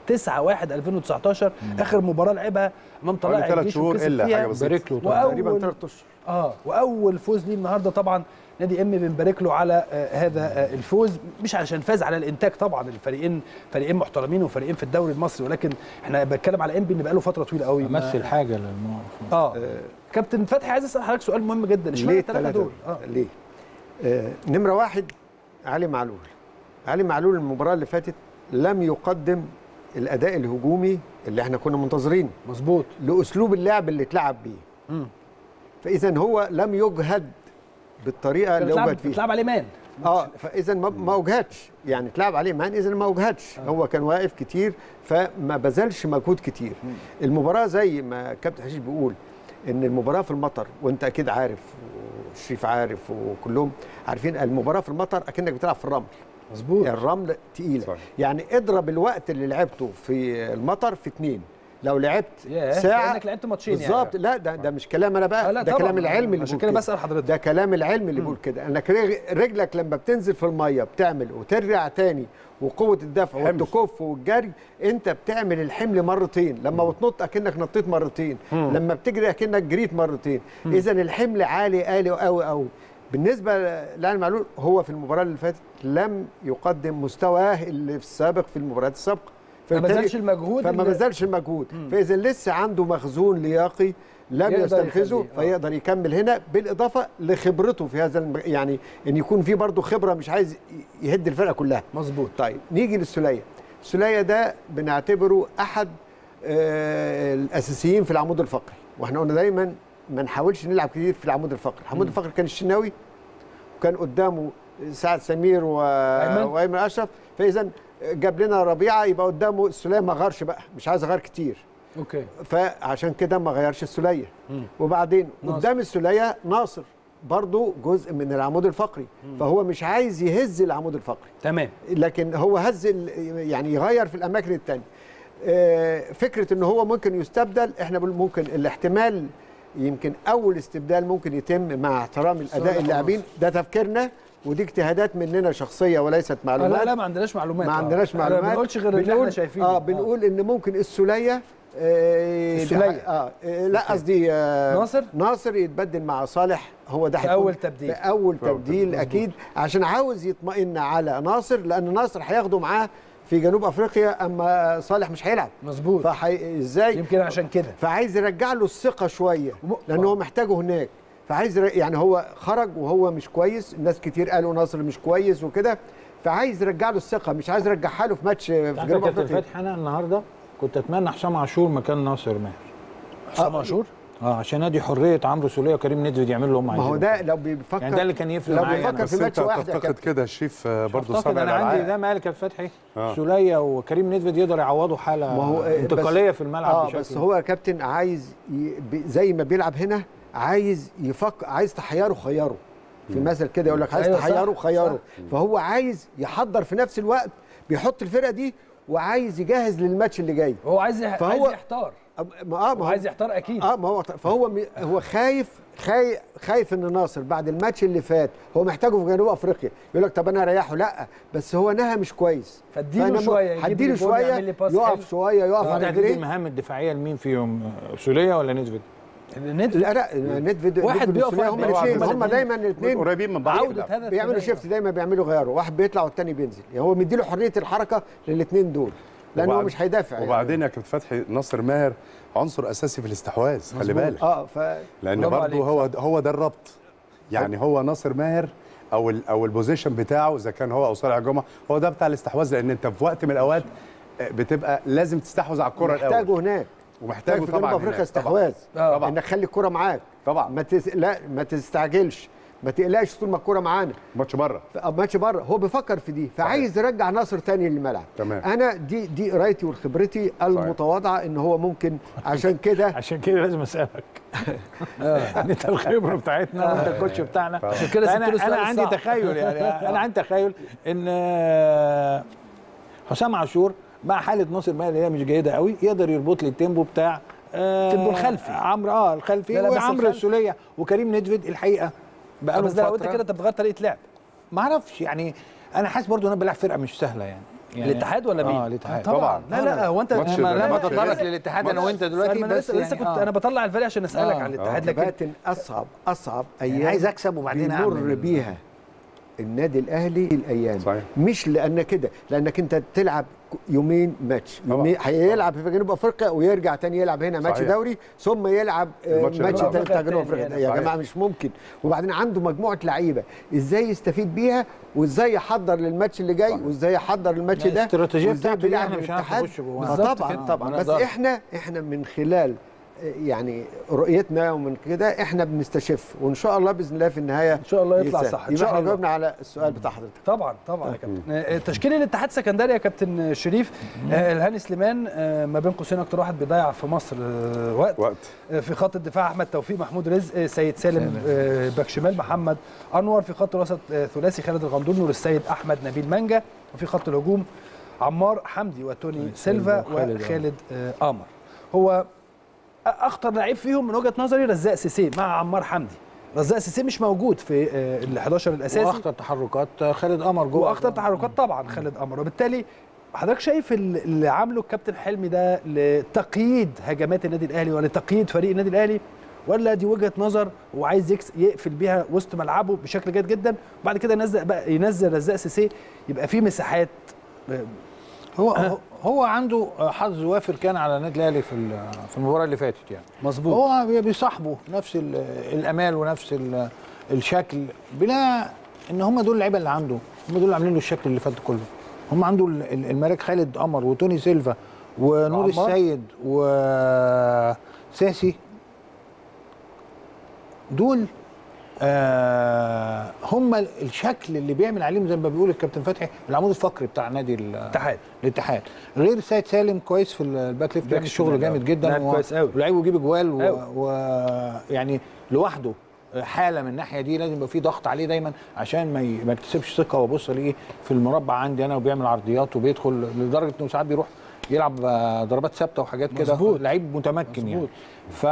Speaker 1: 9 1 2019 اخر مباراه لعبها امام طلائع
Speaker 12: حوالي ثلاث
Speaker 1: الجيش
Speaker 12: شهور
Speaker 1: وكسب
Speaker 12: إلا
Speaker 1: فيها
Speaker 12: حاجة بسيطة.
Speaker 11: بارك له طبعاً.
Speaker 8: تقريبا
Speaker 1: واول
Speaker 8: ثلاث اشهر
Speaker 1: اه واول فوز ليه النهارده طبعا نادي ام بنبارك له على آه هذا آه الفوز مش علشان فاز على الانتاج طبعا الفريقين فريقين محترمين وفريقين في الدوري المصري ولكن احنا بنتكلم على ام بي ان بقاله فتره طويله قوي ما-
Speaker 11: امثل حاجه للموقف
Speaker 1: اه كابتن فتحي عايز اسال حضرتك سؤال مهم جدا اشمعنى
Speaker 13: ليه
Speaker 1: الثلاثه
Speaker 13: الثلاثة
Speaker 1: دول اه
Speaker 13: ليه؟ آه نمرة واحد علي معلول علي معلول المباراة اللي فاتت لم يقدم الأداء الهجومي اللي احنا كنا منتظرينه
Speaker 1: مظبوط
Speaker 13: لأسلوب اللعب اللي اتلعب بيه
Speaker 1: مم.
Speaker 13: فإذا هو لم يجهد بالطريقة اللي
Speaker 1: بتلعب
Speaker 13: أجهد فيها
Speaker 1: بتلعب عليه مان
Speaker 13: اه فاذا ما ما اجهدش يعني اتلعب عليه مان اذا ما اجهدش آه. هو كان واقف كتير فما بذلش مجهود كتير المباراه زي ما كابتن حشيش بيقول ان المباراه في المطر وانت اكيد عارف وشريف عارف وكلهم عارفين المباراه في المطر اكنك بتلعب في الرمل
Speaker 1: مظبوط
Speaker 13: الرمل تقيله صح. يعني اضرب الوقت اللي لعبته في المطر في اتنين لو لعبت
Speaker 1: ياه،
Speaker 13: ساعه
Speaker 1: كأنك لعبت ماتشين يعني.
Speaker 13: بالظبط لا ده ده مش كلام انا
Speaker 1: آه،
Speaker 13: بقى
Speaker 1: لا
Speaker 13: ده
Speaker 1: طبعاً.
Speaker 13: كلام العلم اللي
Speaker 1: عشان
Speaker 13: بيقول
Speaker 1: كده بسأل حضرتك.
Speaker 13: ده كلام العلم اللي بيقول كده انك رج- رجلك لما بتنزل في الميه بتعمل وترجع تاني وقوه الدفع والتكف والجري انت بتعمل الحمل مرتين لما بتنط اكنك نطيت مرتين
Speaker 14: مم.
Speaker 13: لما بتجري اكنك جريت مرتين
Speaker 14: مم.
Speaker 13: اذا الحمل عالي عالي قوي قوي بالنسبه لعلي معلول هو في المباراه اللي فاتت لم يقدم مستواه اللي في السابق في المباريات السابقه
Speaker 1: ما
Speaker 13: فبالتالي-
Speaker 1: بذلش المجهود
Speaker 13: فما
Speaker 1: اللي-
Speaker 13: بذلش المجهود فاذا لسه عنده مخزون لياقي لم
Speaker 1: يقدر
Speaker 13: يستنفذه
Speaker 1: يخليه. آه.
Speaker 13: فيقدر يكمل هنا بالاضافه لخبرته في هذا الم... يعني ان يكون في برضه خبره مش عايز ي- يهد الفرقه كلها
Speaker 1: مظبوط
Speaker 13: طيب نيجي للسوليه السوليه ده بنعتبره احد آه الاساسيين في العمود الفقري واحنا قلنا دايما ما نحاولش نلعب كتير في العمود الفقري العمود الفقري كان الشناوي وكان قدامه سعد سمير و...
Speaker 1: أيمن.
Speaker 13: وايمن اشرف فاذا جاب لنا ربيعه يبقى قدامه السوليه ما غيرش بقى مش عايز اغير كتير
Speaker 1: اوكي
Speaker 13: فعشان كده ما غيرش السوليه وبعدين
Speaker 1: ناصر.
Speaker 13: قدام السوليه ناصر برضو جزء من العمود الفقري فهو مش عايز يهز العمود الفقري
Speaker 1: تمام
Speaker 13: لكن هو هز ال- يعني يغير في الاماكن الثانيه فكره ان هو ممكن يستبدل احنا بنقول ممكن الاحتمال يمكن اول استبدال ممكن يتم مع احترام الاداء
Speaker 1: صالح
Speaker 13: اللاعبين ده تفكيرنا ودي اجتهادات مننا شخصيه وليست
Speaker 1: آه،
Speaker 13: معلومات
Speaker 1: لا لا ما عندناش معلومات
Speaker 13: ما
Speaker 1: آه.
Speaker 13: عندناش
Speaker 1: أنا
Speaker 13: معلومات
Speaker 1: ما بنقولش غير اللي احنا شايفينه
Speaker 13: اه بنقول ان ممكن السوليه آه
Speaker 1: السولية.
Speaker 13: اه آه، لا قصدي آه
Speaker 1: ناصر؟
Speaker 13: ناصر يتبدل مع صالح هو ده
Speaker 1: في
Speaker 13: هيكون
Speaker 1: أول تبديل.
Speaker 13: في اول
Speaker 1: في أول
Speaker 13: تبديل
Speaker 1: تبديل،
Speaker 13: اكيد عشان عاوز يطمئن على ناصر لان ناصر هياخده معاه في جنوب افريقيا اما صالح مش هيلعب
Speaker 1: مظبوط
Speaker 13: فحي... ازاي
Speaker 1: يمكن عشان كده
Speaker 13: فعايز يرجع له الثقه شويه لان هو محتاجه هناك فعايز ير- يعني هو خرج وهو مش كويس الناس كتير قالوا ناصر مش كويس وكده فعايز يرجع له الثقه مش عايز يرجعها له في ماتش في
Speaker 11: عارف يا
Speaker 13: جنوب
Speaker 11: كابتن
Speaker 13: افريقيا
Speaker 11: فتحي انا النهارده كنت اتمنى حسام عاشور مكان ناصر ماهر
Speaker 1: حسام عاشور
Speaker 11: اه عشان ادي حريه عمرو سوليه وكريم ندفد يعملوا اللي هم
Speaker 13: ما
Speaker 11: عايزينه
Speaker 13: هو ده لو بيفكر
Speaker 11: يعني ده اللي كان يفرق
Speaker 13: لو
Speaker 11: معايا
Speaker 13: بيفكر في
Speaker 12: بس
Speaker 13: ماتش
Speaker 12: انت
Speaker 13: واحد يا
Speaker 12: تعتقد
Speaker 13: كابتن
Speaker 12: كده شريف آه، برضه
Speaker 11: اعتقد
Speaker 12: صانع
Speaker 11: انا عندي
Speaker 12: الالعاب
Speaker 11: ده ما قال كابتن فتحي
Speaker 12: آه.
Speaker 11: سوليه وكريم ندفد يقدر يعوضوا حاله
Speaker 13: ما هو آه،
Speaker 11: انتقاليه
Speaker 13: بس-
Speaker 11: في الملعب
Speaker 13: اه
Speaker 11: بشكل
Speaker 13: بس هو يا كابتن عايز ي... ب- زي ما بيلعب هنا عايز يفكر عايز تحيره خيره في مثل كده يقول لك عايز
Speaker 1: أيوة صح،
Speaker 13: تحيره خيره
Speaker 1: صح.
Speaker 13: فهو عايز يحضر في نفس الوقت بيحط الفرقه دي وعايز يجهز للماتش اللي جاي
Speaker 1: هو عايز يح...
Speaker 13: فهو-
Speaker 1: عايز يحتار
Speaker 13: ما اه ما
Speaker 1: هو
Speaker 13: هو
Speaker 1: عايز يحتار اكيد
Speaker 13: اه ما هو فهو م- هو خايف خايف خايف ان ناصر بعد الماتش اللي فات هو محتاجه في جنوب افريقيا يقول لك طب انا اريحه لا بس هو نهى مش كويس
Speaker 1: فاديله
Speaker 13: فأنا م-
Speaker 1: شوية، يجيب
Speaker 13: هديله
Speaker 1: الجون،
Speaker 13: شويه
Speaker 1: يعمل لي باس حلو.
Speaker 13: يقف شويه يقف
Speaker 11: انت
Speaker 13: على
Speaker 11: هتدي
Speaker 13: رجليه
Speaker 11: المهام الدفاعيه لمين فيهم آه، سوليه ولا ندفد؟
Speaker 1: ندفد
Speaker 13: لا لا ندفد
Speaker 1: واحد
Speaker 13: ندفد
Speaker 1: بيقف
Speaker 13: والسولية
Speaker 1: واحد
Speaker 13: هم
Speaker 1: بيقف.
Speaker 13: الاثنين
Speaker 1: هما
Speaker 13: هم
Speaker 1: الاتنين
Speaker 13: دايما الاثنين
Speaker 12: قريبين من بعض
Speaker 1: عودة هذا
Speaker 13: بيعملوا
Speaker 1: الثنائي.
Speaker 13: شيفت دايما بيعملوا غيره واحد بيطلع والتاني بينزل يعني هو مديله حريه الحركه للاثنين دول لان هو
Speaker 12: وبعد-
Speaker 13: مش هيدافع يعني.
Speaker 12: وبعدين يا كابتن فتحي ناصر ماهر عنصر اساسي في الاستحواذ خلي
Speaker 13: مظبوط.
Speaker 12: بالك
Speaker 13: اه ف
Speaker 12: لان
Speaker 1: برافو عليك،
Speaker 12: برضه هو هو ده الربط يعني هو ناصر ماهر او ال او البوزيشن بتاعه اذا كان هو او صالح جمعه هو ده بتاع الاستحواذ لان انت في وقت من الاوقات آه، بتبقى لازم تستحوذ على الكره الاول
Speaker 13: محتاجه هناك
Speaker 12: ومحتاجه
Speaker 13: محتاج في جنوب
Speaker 12: طبعا
Speaker 13: افريقيا
Speaker 12: هناك.
Speaker 13: استحواذ
Speaker 1: آه.
Speaker 12: طبعا
Speaker 13: انك خلي الكره معاك
Speaker 12: طبعا
Speaker 13: ما تس... لا ما تستعجلش ما تقلقش طول ما الكره معانا
Speaker 12: ماتش بره
Speaker 13: ف- ماتش بره هو بيفكر في دي فعايز يرجع ناصر تاني للملعب
Speaker 12: تمام.
Speaker 13: انا دي دي قرايتي وخبرتي المتواضعه ان هو ممكن عشان كده
Speaker 11: عشان كده لازم اسالك يعني انت الخبره بتاعتنا وانت الكوتش بتاعنا
Speaker 1: عشان كده سبت له
Speaker 11: انا
Speaker 1: السؤال
Speaker 11: انا عندي
Speaker 1: الصعب.
Speaker 11: تخيل يعني انا عندي تخيل ان آه، حسام عاشور مع حاله ناصر ماهر اللي هي مش جيده قوي يقدر يربط لي التيمبو بتاع آه،
Speaker 1: التيمبو الخلفي.
Speaker 11: عمرو اه الخلفي
Speaker 1: لا، لا، بس
Speaker 11: وعمرو
Speaker 1: الخلفي.
Speaker 11: السوليه وكريم ندفد الحقيقه
Speaker 1: طب
Speaker 11: بقى
Speaker 1: بس ده لو انت كده انت بتغير طريقه لعب
Speaker 11: ما اعرفش يعني انا حاسس برضو ان انا بلعب فرقه مش سهله يعني
Speaker 1: الاتحاد ولا مين؟
Speaker 11: اه الاتحاد
Speaker 1: طبعا لا لا هو انت
Speaker 11: ماتش
Speaker 1: لا،
Speaker 11: لا
Speaker 1: لا،
Speaker 11: ما
Speaker 1: لا،
Speaker 11: تتطرق
Speaker 1: لا،
Speaker 11: للاتحاد
Speaker 1: لا،
Speaker 11: انا وانت دلوقتي
Speaker 1: ما انا
Speaker 11: بس
Speaker 1: لسه لسه
Speaker 11: يعني
Speaker 1: كنت
Speaker 11: آه.
Speaker 1: انا بطلع الفريق عشان اسالك
Speaker 11: آه.
Speaker 1: على الاتحاد
Speaker 13: آه.
Speaker 1: لكن
Speaker 13: كباتن اصعب اصعب ايام
Speaker 11: يعني عايز أكسب وبعدين
Speaker 13: بيمر
Speaker 11: أعمل.
Speaker 13: بيها النادي الاهلي الايام
Speaker 12: صحيح.
Speaker 13: مش لان كده لانك انت تلعب يومين ماتش يومين هيلعب في جنوب افريقيا ويرجع تاني يلعب هنا ماتش
Speaker 12: صحيح.
Speaker 13: دوري ثم يلعب آه،
Speaker 12: الماتش اللي
Speaker 13: ماتش
Speaker 12: بعده.
Speaker 13: تاني بتاع جنوب
Speaker 1: تاني
Speaker 13: افريقيا
Speaker 1: يعني.
Speaker 13: يا
Speaker 12: صحيح.
Speaker 13: جماعه مش ممكن وبعدين عنده مجموعه لعيبه ازاي يستفيد بيها وازاي يحضر للماتش اللي جاي وازاي يحضر الماتش ده
Speaker 11: الاستراتيجية
Speaker 13: وإزاي
Speaker 11: بتاعته دي
Speaker 13: بيلعب
Speaker 11: إحنا مش هنعرف
Speaker 13: الاتحاد.
Speaker 11: نخش جواها.
Speaker 13: آه،
Speaker 1: بالظبط
Speaker 13: طبعا
Speaker 1: كده.
Speaker 13: طبعا
Speaker 11: ما
Speaker 13: بس
Speaker 11: نقدرش.
Speaker 13: احنا احنا من خلال يعني رؤيتنا ومن كده احنا بنستشف وان شاء الله باذن الله في النهايه
Speaker 1: ان شاء الله يطلع
Speaker 13: يسهل.
Speaker 1: صح ان
Speaker 13: يبقى
Speaker 1: شاء
Speaker 13: احنا
Speaker 1: الله
Speaker 13: جاوبنا على السؤال بتاع حضرتك
Speaker 1: طبعا طبعا يا كابتن آه، تشكيل الاتحاد سكندري يا كابتن شريف آه، الهاني سليمان آه، ما بين قوسين اكتر واحد بيضيع في مصر آه، وقت
Speaker 12: وقت
Speaker 1: آه، في خط الدفاع احمد توفيق محمود رزق آه، سيد سالم آه، باك شمال محمد انور في خط الوسط آه، ثلاثي خالد الغندور نور السيد احمد نبيل مانجا وفي خط الهجوم عمار حمدي وتوني سيلفا
Speaker 11: وخالد
Speaker 1: وخالد آه، قمر هو اخطر لعيب فيهم من وجهه نظري رزاق سيسي مع عمار حمدي رزاق سيسي مش موجود في آه، ال 11 الاساسي
Speaker 11: واخطر تحركات خالد قمر جوه
Speaker 1: واخطر تحركات طبعا خالد قمر وبالتالي حضرتك شايف ال- اللي عامله الكابتن حلمي ده لتقييد هجمات النادي الاهلي ولتقييد فريق النادي الاهلي ولا دي وجهه نظر وعايز يكس يقفل بيها وسط ملعبه بشكل جيد جدا وبعد كده ينزل بقى ينزل رزاق سيسي يبقى في مساحات آه،
Speaker 11: هو هو- هو عنده حظ وافر كان على النادي الاهلي في ال- في المباراه اللي فاتت يعني
Speaker 1: مظبوط
Speaker 11: هو بي- بيصاحبه نفس ال- الامال ونفس ال- الشكل بلا ان هم دول اللعيبه اللي عنده هم دول اللي عاملين له الشكل اللي فات كله هم عنده ال- ال- الملك خالد قمر وتوني سيلفا ونور
Speaker 1: وعمار.
Speaker 11: السيد وساسي دول آه هم الشكل اللي بيعمل عليهم زي ما بيقول الكابتن فتحي العمود الفقري بتاع نادي ال-
Speaker 1: الاتحاد
Speaker 11: الاتحاد غير سيد سالم كويس في الباك ليفت بيعمل شغل
Speaker 1: شمال،
Speaker 11: جامد
Speaker 1: آه.
Speaker 11: جدا
Speaker 1: لاعب كويس أوي.
Speaker 11: ولعيب يجيب اجوال
Speaker 1: أوي.
Speaker 11: ويعني لوحده حاله من الناحيه دي لازم يبقى في ضغط عليه دايما عشان ما ي- ما يكتسبش ثقه وابص الاقيه في المربع عندي انا وبيعمل عرضيات وبيدخل لدرجه انه ساعات بيروح يلعب آه، ضربات ثابته وحاجات كده
Speaker 1: مظبوط.
Speaker 11: لعيب متمكن يعني
Speaker 1: مظبوط.
Speaker 11: ف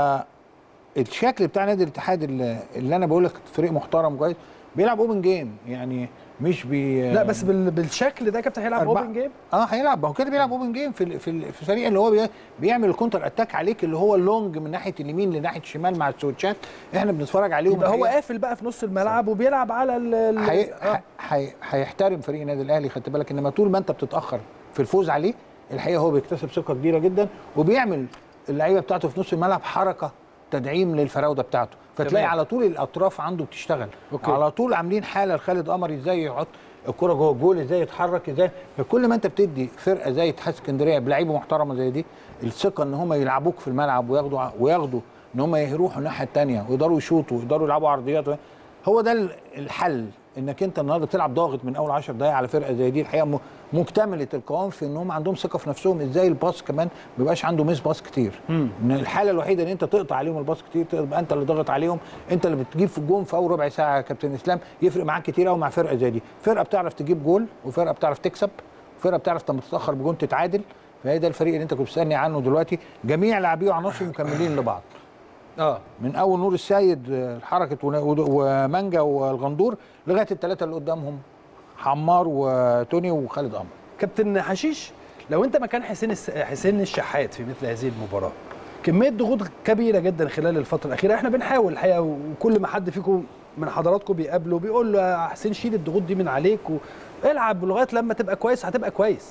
Speaker 11: الشكل بتاع نادي الاتحاد اللي, اللي انا بقول لك فريق محترم كويس بيلعب اوبن جيم يعني مش بي
Speaker 1: لا بس بال- بالشكل ده كابتن هيلعب
Speaker 11: أربعة-
Speaker 1: اوبن جيم
Speaker 11: اه هيلعب ما هو كده بيلعب اوبن جيم في ال- في ال- في الفريق اللي هو بي- بيعمل الكونتر اتاك عليك اللي هو اللونج من ناحيه اليمين لناحيه الشمال مع السويتشات احنا بنتفرج عليهم
Speaker 1: يبقى هو
Speaker 11: الحقيقة.
Speaker 1: قافل بقى في نص الملعب وبيلعب على ال ال-
Speaker 11: هي...
Speaker 1: آه.
Speaker 11: هي... هيحترم فريق النادي الاهلي خدت بالك انما طول ما انت بتتاخر في الفوز عليه الحقيقه هو بيكتسب ثقه كبيره جدا وبيعمل اللعيبه بتاعته في نص الملعب حركه تدعيم للفراوده بتاعته فتلاقي
Speaker 1: تمام.
Speaker 11: على طول الاطراف عنده بتشتغل
Speaker 1: أوكي.
Speaker 11: على طول عاملين حاله لخالد قمر ازاي يحط الكره جوه الجول ازاي يتحرك ازاي فكل ما انت بتدي فرقه زي اتحاد اسكندريه بلعيبه محترمه زي دي الثقه ان هم يلعبوك في الملعب وياخدوا وياخدوا ان هم يروحوا الناحيه الثانيه ويقدروا يشوطوا ويقدروا يلعبوا عرضيات هو ده ال- الحل انك انت النهارده بتلعب ضاغط من اول 10 دقائق على فرقه زي دي الحقيقه م- مكتمله القوام في ان هم عندهم ثقه في نفسهم ازاي الباص كمان ما بيبقاش عنده ميس باص كتير ان الحاله الوحيده ان انت تقطع عليهم الباص كتير تبقى انت اللي ضاغط عليهم انت اللي بتجيب في الجون في اول ربع ساعه يا كابتن اسلام يفرق معاك كتير قوي مع فرقه زي دي فرقه بتعرف تجيب جول وفرقه بتعرف تكسب فرقه بتعرف لما تتاخر بجون تتعادل فهي ده الفريق اللي انت كنت بتسالني عنه دلوقتي جميع لاعبيه وعناصر مكملين لبعض
Speaker 1: اه
Speaker 11: من اول نور السيد آه، الحركه ون- ود- ومانجا والغندور لغايه الثلاثه اللي قدامهم حمار وتوني وخالد قمر
Speaker 1: كابتن حشيش لو انت مكان حسين الس... حسين الشحات في مثل هذه المباراه كميه ضغوط كبيره جدا خلال الفتره الاخيره احنا بنحاول الحقيقه وكل ما حد فيكم من حضراتكم بيقابله بيقول له يا حسين شيل الضغوط دي من عليك والعب لغايه لما تبقى كويس هتبقى كويس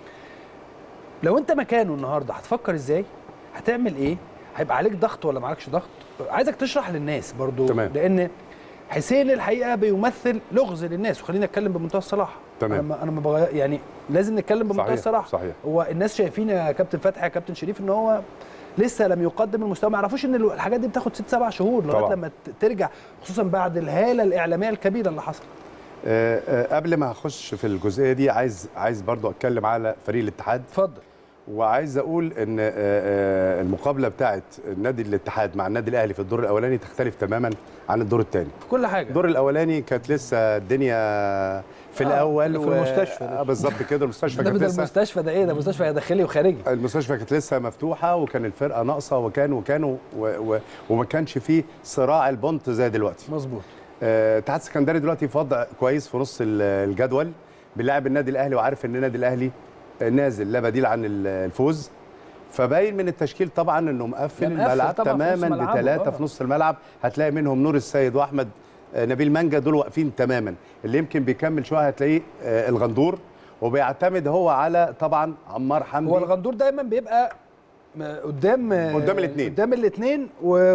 Speaker 1: لو انت مكانه النهارده هتفكر ازاي هتعمل ايه هيبقى عليك ضغط ولا معكش ضغط عايزك تشرح للناس برضو
Speaker 12: تمام.
Speaker 1: لان حسين الحقيقه بيمثل لغز للناس وخلينا نتكلم بمنتهى الصراحه
Speaker 12: تمام.
Speaker 1: انا ما- انا ما بغ... يعني لازم نتكلم بمنتهى
Speaker 12: صحيح،
Speaker 1: الصراحه
Speaker 12: صحيح.
Speaker 1: هو الناس شايفين يا كابتن فتحي يا كابتن شريف ان هو لسه لم يقدم المستوى ما يعرفوش ان الحاجات دي بتاخد ست سبع شهور لغايه
Speaker 12: طبعاً.
Speaker 1: لما ت- ترجع خصوصا بعد الهاله الاعلاميه الكبيره اللي حصلت
Speaker 12: آه، آه، قبل ما اخش في الجزئيه دي عايز عايز برضو اتكلم على فريق الاتحاد
Speaker 1: اتفضل
Speaker 12: وعايز اقول ان آه، آه، المقابله بتاعت نادي الاتحاد مع النادي الاهلي في الدور الاولاني تختلف تماما عن الدور الثاني
Speaker 1: في كل حاجه
Speaker 12: الدور الاولاني كانت لسه الدنيا في
Speaker 1: آه،
Speaker 12: الاول
Speaker 1: في المستشفى
Speaker 12: آه بالظبط كده المستشفى
Speaker 1: ده
Speaker 12: كانت
Speaker 1: ده
Speaker 12: لسه
Speaker 1: المستشفى ده ايه ده مستشفى داخلي وخارجي
Speaker 12: المستشفى كانت لسه مفتوحه وكان الفرقه ناقصه وكان وكان و- و- وما كانش فيه صراع البونت زي دلوقتي
Speaker 1: مظبوط
Speaker 12: آه، اتحاد السكندري دلوقتي في وضع كويس في نص ال- الجدول بيلعب النادي الاهلي وعارف ان النادي الاهلي نازل لا بديل عن ال- الفوز فباين من التشكيل طبعا انه مقفل
Speaker 1: يعني مقفل
Speaker 12: الملعب
Speaker 1: طبعاً في نص
Speaker 12: تماما
Speaker 1: ملعبه،
Speaker 12: بثلاثه
Speaker 1: آه.
Speaker 12: في نص الملعب هتلاقي منهم نور السيد واحمد آه، نبيل مانجا دول واقفين تماما اللي يمكن بيكمل شويه هتلاقيه آه، الغندور وبيعتمد هو على طبعا عمار حمدي
Speaker 1: هو الغندور دايما بيبقى م- قدام
Speaker 12: قدام الاتنين.
Speaker 1: قدام الاثنين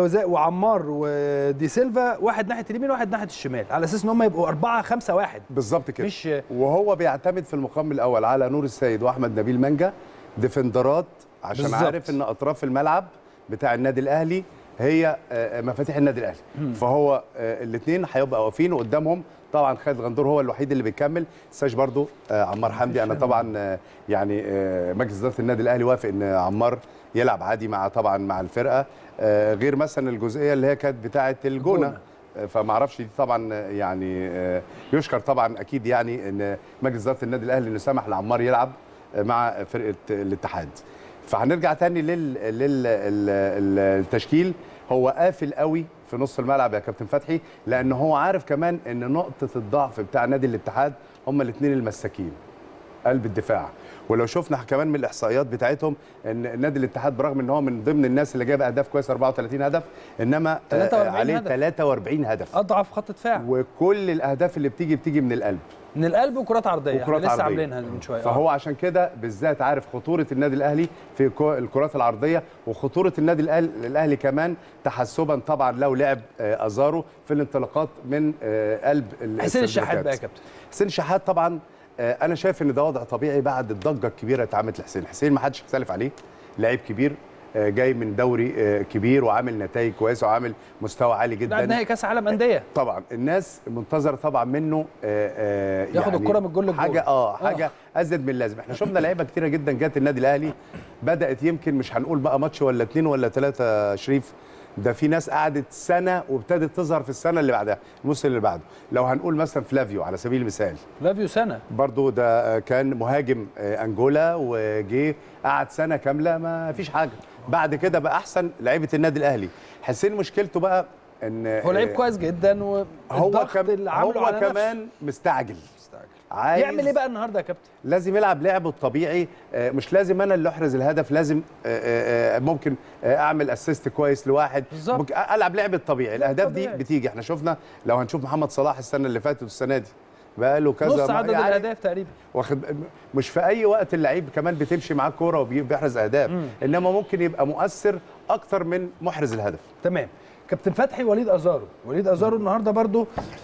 Speaker 1: وعمار ودي سيلفا واحد ناحيه اليمين وواحد ناحيه الشمال على اساس ان هم يبقوا 4 5 1
Speaker 12: بالظبط كده
Speaker 1: مش
Speaker 12: وهو بيعتمد في المقام الاول على نور السيد واحمد نبيل مانجا ديفندرات عشان
Speaker 1: بالظبط.
Speaker 12: عارف ان اطراف الملعب بتاع النادي الاهلي هي آه، مفاتيح النادي الاهلي
Speaker 1: مم.
Speaker 12: فهو الاثنين هيبقى واقفين وقدامهم طبعا خالد غندور هو الوحيد اللي بيكمل ساج برضو آه، عمار حمدي انا طبعا آه، يعني آه، مجلس اداره النادي الاهلي وافق ان عمار يلعب عادي مع طبعا مع الفرقه آه، غير مثلا الجزئيه اللي هي كانت بتاعه الجونه فما اعرفش دي طبعا يعني آه، يشكر طبعا اكيد يعني ان مجلس اداره النادي الاهلي انه سمح لعمار يلعب مع فرقه الاتحاد فهنرجع تاني لل لل ال- التشكيل هو قافل قوي في نص الملعب يا كابتن فتحي لان هو عارف كمان ان نقطه الضعف بتاع نادي الاتحاد هم الاثنين المساكين قلب الدفاع ولو شفنا كمان من الاحصائيات بتاعتهم ان نادي الاتحاد برغم ان هو من ضمن الناس اللي جايب اهداف كويس 34 هدف انما آه،
Speaker 1: 43
Speaker 12: عليه
Speaker 1: هدف.
Speaker 12: 43 هدف
Speaker 1: اضعف خط دفاع
Speaker 12: وكل الاهداف اللي بتيجي بتيجي من القلب
Speaker 1: من القلب وكرات عرضيه
Speaker 12: وكرات
Speaker 1: احنا لسه
Speaker 12: عرضية.
Speaker 1: عاملينها من شويه
Speaker 12: فهو عشان كده بالذات عارف خطوره النادي الاهلي في كو- الكرات العرضيه وخطوره النادي الأهلي, الاهلي كمان تحسبا طبعا لو لعب آه، ازارو في الانطلاقات من آه، قلب ال-
Speaker 1: حسين الشحات
Speaker 12: السيرفيكات.
Speaker 1: بقى يا كابتن
Speaker 12: حسين الشحات طبعا آه، انا شايف ان ده وضع طبيعي بعد الضجه الكبيره اللي اتعملت لحسين حسين ما حدش يختلف عليه لعيب كبير آه، جاي من دوري آه، كبير وعامل نتائج كويسه وعامل مستوى عالي جدا
Speaker 1: بعد نهائي كاس عالم انديه
Speaker 12: طبعا الناس منتظره طبعا منه آه، آه،
Speaker 1: ياخد الكرة من الجول للجول.
Speaker 12: حاجه اه حاجه ازيد من اللازم احنا شفنا لعيبه كتيره جدا جت النادي الاهلي بدات يمكن مش هنقول بقى ماتش ولا اتنين ولا ثلاثه شريف ده في ناس قعدت سنه وابتدت تظهر في السنه اللي بعدها الموسم اللي بعده لو هنقول مثلا فلافيو على سبيل المثال
Speaker 1: لافيو سنه
Speaker 12: برضو ده آه، كان مهاجم آه، انجولا وجه قعد سنه كامله ما فيش حاجه بعد كده بقى احسن لعيبه النادي الاهلي حسين مشكلته بقى ان
Speaker 1: هو لعيب
Speaker 12: آه،
Speaker 1: كويس جدا
Speaker 12: هو
Speaker 1: والضغط
Speaker 12: كم
Speaker 1: اللي عامله
Speaker 12: هو
Speaker 1: على نفسه.
Speaker 12: كمان مستعجل عايز
Speaker 1: يعمل ايه بقى النهارده يا كابتن
Speaker 12: لازم يلعب لعبه الطبيعي آه، مش لازم انا اللي احرز الهدف لازم آه، آه، آه، ممكن آه، اعمل اسيست كويس لواحد
Speaker 1: بالظبط.
Speaker 12: ممكن العب لعبه الطبيعي الاهداف دي
Speaker 1: طبيعي.
Speaker 12: بتيجي احنا شفنا لو هنشوف محمد صلاح السنه اللي فاتت والسنه دي بقى له كذا
Speaker 1: نص
Speaker 12: ما-
Speaker 1: عدد
Speaker 12: يعني
Speaker 1: الاهداف تقريبا
Speaker 12: واخد مش في اي وقت اللعيب كمان بتمشي معاه كوره وبيحرز اهداف انما ممكن يبقى مؤثر اكتر من محرز الهدف
Speaker 1: تمام كابتن فتحي وليد ازارو وليد ازارو النهارده برضو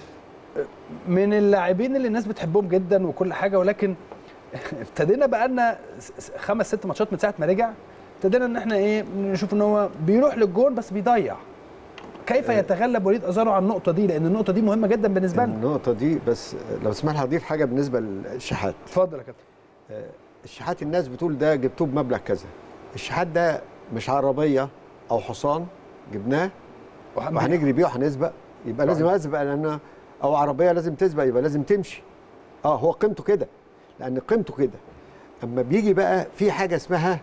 Speaker 1: من اللاعبين اللي الناس بتحبهم جدا وكل حاجه ولكن ابتدينا بقى لنا خمس ست ماتشات من ساعه ما رجع ابتدينا ان احنا ايه نشوف ان هو بيروح للجون بس بيضيع كيف يتغلب وليد ازارو على النقطه دي لان النقطه دي مهمه جدا بالنسبه لنا
Speaker 13: النقطه دي بس لو تسمح لي هضيف حاجه بالنسبه للشحات
Speaker 1: اتفضل يا كابتن
Speaker 13: الشحات الناس بتقول ده جبتوه بمبلغ كذا الشحات ده مش عربيه او حصان جبناه وهنجري بيه وهنسبق يبقى لازم اسبق لان او عربيه لازم تسبق يبقى لازم تمشي اه هو قيمته كده لان قيمته كده اما بيجي بقى في حاجه اسمها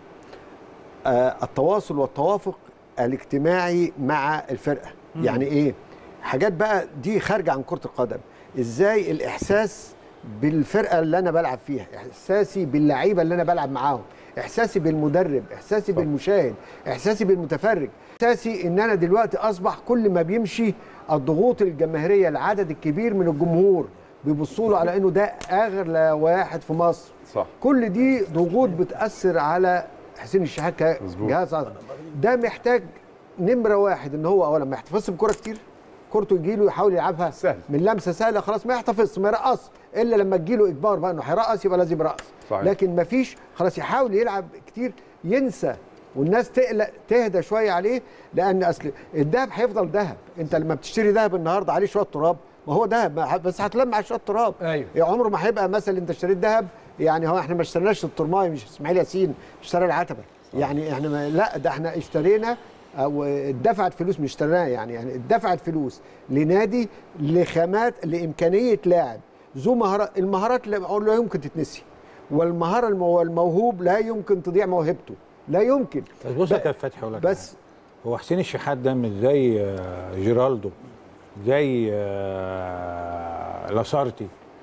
Speaker 13: آه التواصل والتوافق الاجتماعي مع الفرقه
Speaker 14: مم.
Speaker 13: يعني ايه حاجات بقى دي خارجه عن كره القدم ازاي الاحساس بالفرقه اللي انا بلعب فيها احساسي باللعيبه اللي انا بلعب معاهم احساسي بالمدرب احساسي بالمشاهد احساسي بالمتفرج احساسي ان انا دلوقتي اصبح كل ما بيمشي الضغوط الجماهيريه العدد الكبير من الجمهور بيبصوا له على انه ده اغلى واحد في مصر
Speaker 12: صح
Speaker 13: كل دي ضغوط بتاثر على حسين الشحات كجهاز عصبي ده محتاج نمره واحد ان هو اولا ما يحتفظش بكره كتير كورته يجي له يحاول يلعبها
Speaker 12: سهل.
Speaker 13: من لمسه سهله خلاص ما يحتفظش ما يرقص الا لما تجي له اجبار بقى انه هيرقص يبقى لازم يرقص
Speaker 12: صحيح.
Speaker 13: لكن ما فيش خلاص يحاول يلعب كتير ينسى والناس تقلق تهدى شويه عليه لان اصل الذهب هيفضل ذهب انت لما بتشتري ذهب النهارده عليه شويه تراب ما هو ذهب ما- بس هتلمع شويه تراب
Speaker 1: ايوه
Speaker 13: يعني عمره ما هيبقى مثلا انت اشتريت ذهب يعني هو احنا ما اشتريناش الترماي مش اسماعيل ياسين اشترى العتبه يعني احنا ما لا ده احنا اشترينا او اتدفعت فلوس مش اشتريناها يعني يعني اتدفعت فلوس لنادي لخامات لامكانيه لاعب ذو مهارات المهارات لا لا يمكن تتنسي والمهاره المو- الموهوب لا يمكن تضيع موهبته لا يمكن
Speaker 11: بس بص يا
Speaker 13: ب-
Speaker 11: كابتن فتحي أقول لك
Speaker 13: بس
Speaker 11: هو حسين الشحات ده مش زي آه، جيرالدو زي آه، لاسارتي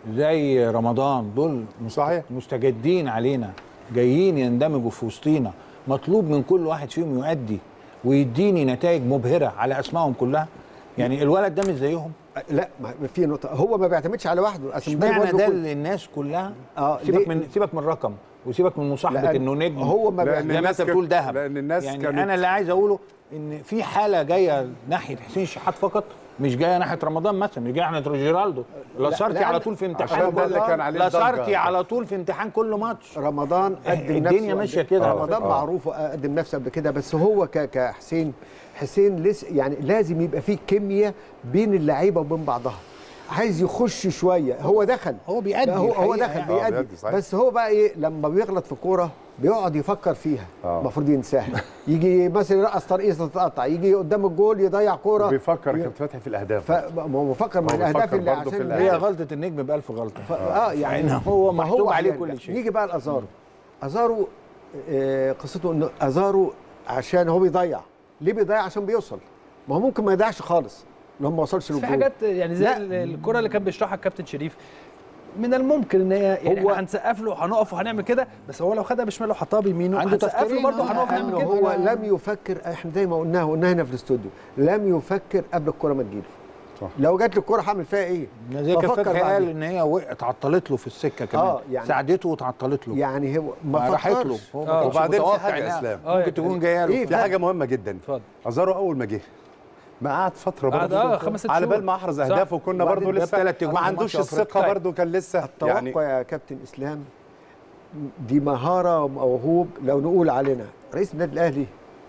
Speaker 11: زي رمضان دول صحيح مستجدين علينا جايين يندمجوا في وسطينا مطلوب من كل واحد فيهم يؤدي ويديني نتائج مبهره على اسمائهم كلها يعني الولد ده مش زيهم
Speaker 13: لا ما في نقطه هو ما بيعتمدش على وحده أصل
Speaker 11: اشمعنى
Speaker 13: برضه
Speaker 11: ده
Speaker 13: كل-
Speaker 11: اللي الناس كلها
Speaker 13: اه
Speaker 11: سيبك
Speaker 13: ليه؟
Speaker 11: من سيبك من الرقم وسيبك من مصاحبه
Speaker 13: لأن
Speaker 11: انه نجم
Speaker 13: هو ما
Speaker 11: زي
Speaker 13: بي-
Speaker 11: ما انت بتقول ذهب
Speaker 12: لان الناس
Speaker 11: يعني
Speaker 12: كانت
Speaker 11: انا اللي عايز اقوله ان في حاله جايه ناحيه حسين الشحات فقط مش جايه ناحيه رمضان مثلا مش جايه ناحيه جيرالدو لاسارتي
Speaker 13: لا،
Speaker 11: على
Speaker 13: لا،
Speaker 11: طول في
Speaker 12: عشان
Speaker 11: امتحان
Speaker 12: ده اللي كان عليه
Speaker 11: لاسارتي
Speaker 12: الضجة.
Speaker 11: على طول في امتحان كل ماتش
Speaker 13: رمضان قدم
Speaker 11: الدنيا
Speaker 13: نفسه
Speaker 11: ماشية
Speaker 13: قد-
Speaker 11: كده.
Speaker 13: رمضان
Speaker 11: آه.
Speaker 13: معروف قدم نفسه قبل كده بس هو ك- كحسين حسين لسه يعني لازم يبقى فيه كيمياء بين اللعيبه وبين بعضها عايز يخش شويه هو دخل
Speaker 11: هو بيأدي
Speaker 13: هو هو
Speaker 11: الحقيقة
Speaker 13: دخل
Speaker 11: يعني.
Speaker 12: آه،
Speaker 13: بيأدي
Speaker 12: بيأدي، صحيح.
Speaker 13: بس هو بقى ايه لما بيغلط في كوره بيقعد يفكر فيها
Speaker 12: آه.
Speaker 13: المفروض ينساها يجي مثلا يرقص ترقيصه تتقطع يجي قدام الجول يضيع كوره
Speaker 12: بيفكر كابتن فتحي في الاهداف
Speaker 13: فهو بفكر من
Speaker 12: هو
Speaker 13: الاهداف
Speaker 12: بيفكر
Speaker 13: اللي
Speaker 12: برضه في
Speaker 13: عشان
Speaker 11: هي
Speaker 12: الأهداف.
Speaker 11: غلطه النجم بألف غلطه
Speaker 13: ف... اه يعني
Speaker 11: يعني هو
Speaker 13: ما
Speaker 11: محسوب عليه
Speaker 13: يعني
Speaker 11: كل شيء
Speaker 13: نيجي بقى لازارو ازارو آه قصته انه ازارو عشان هو بيضيع ليه بيضيع عشان بيوصل ما هو ممكن ما يضيعش خالص لو ما وصلش
Speaker 1: بس في
Speaker 13: للجول
Speaker 1: حاجات يعني زي
Speaker 13: لا.
Speaker 1: ال- الكره اللي كان بيشرحها الكابتن شريف من الممكن ان هي يعني
Speaker 13: هو-
Speaker 1: هو هنسقف له وهنقف وهنعمل كده بس هو لو خدها بشماله وحطها بيمينه
Speaker 11: عنده
Speaker 1: هنسقف له
Speaker 11: تفكيرين،
Speaker 1: برضه
Speaker 11: آه،
Speaker 1: هنقف نعمل
Speaker 13: انه
Speaker 1: كده
Speaker 13: هو لم يفكر احنا زي ما قلناها قلناها هنا في الاستوديو لم يفكر قبل الكره ما تجيله
Speaker 12: صح.
Speaker 13: لو جات له الكره هعمل فيها ايه
Speaker 11: زي كان
Speaker 13: ففكر
Speaker 11: فتحي قال
Speaker 13: بعدين.
Speaker 11: ان هي وقعت عطلت له في السكه كمان
Speaker 13: آه، يعني-
Speaker 11: ساعدته واتعطلت له
Speaker 13: يعني هو
Speaker 11: ما
Speaker 13: ما
Speaker 11: راحت له
Speaker 13: فكرش
Speaker 11: هو
Speaker 1: آه.
Speaker 11: ما كانش
Speaker 12: وبعدين في
Speaker 11: متوقع
Speaker 12: حاجة
Speaker 11: إنها
Speaker 12: يا إسلام.
Speaker 1: آه،
Speaker 11: ممكن تكون جايه له
Speaker 13: إيه
Speaker 12: في حاجه مهمه جدا
Speaker 1: اتفضل.
Speaker 12: ازارو اول ما جه ما قعد فتره
Speaker 1: قعد
Speaker 12: برضه
Speaker 1: اه خمس ست
Speaker 12: على
Speaker 1: شهور.
Speaker 12: بال ما احرز
Speaker 1: صح.
Speaker 12: اهداف وكنا
Speaker 11: وبعدين
Speaker 12: برضه
Speaker 11: جاب
Speaker 12: لسه
Speaker 11: تلات أجوان
Speaker 12: ما
Speaker 11: في
Speaker 12: عندوش
Speaker 11: ماتش
Speaker 12: الثقه
Speaker 11: أفريقيا.
Speaker 12: برضه كان لسه
Speaker 13: التوقع
Speaker 12: يعني
Speaker 13: يا كابتن اسلام دي مهاره وموهوب لو نقول علينا رئيس النادي الاهلي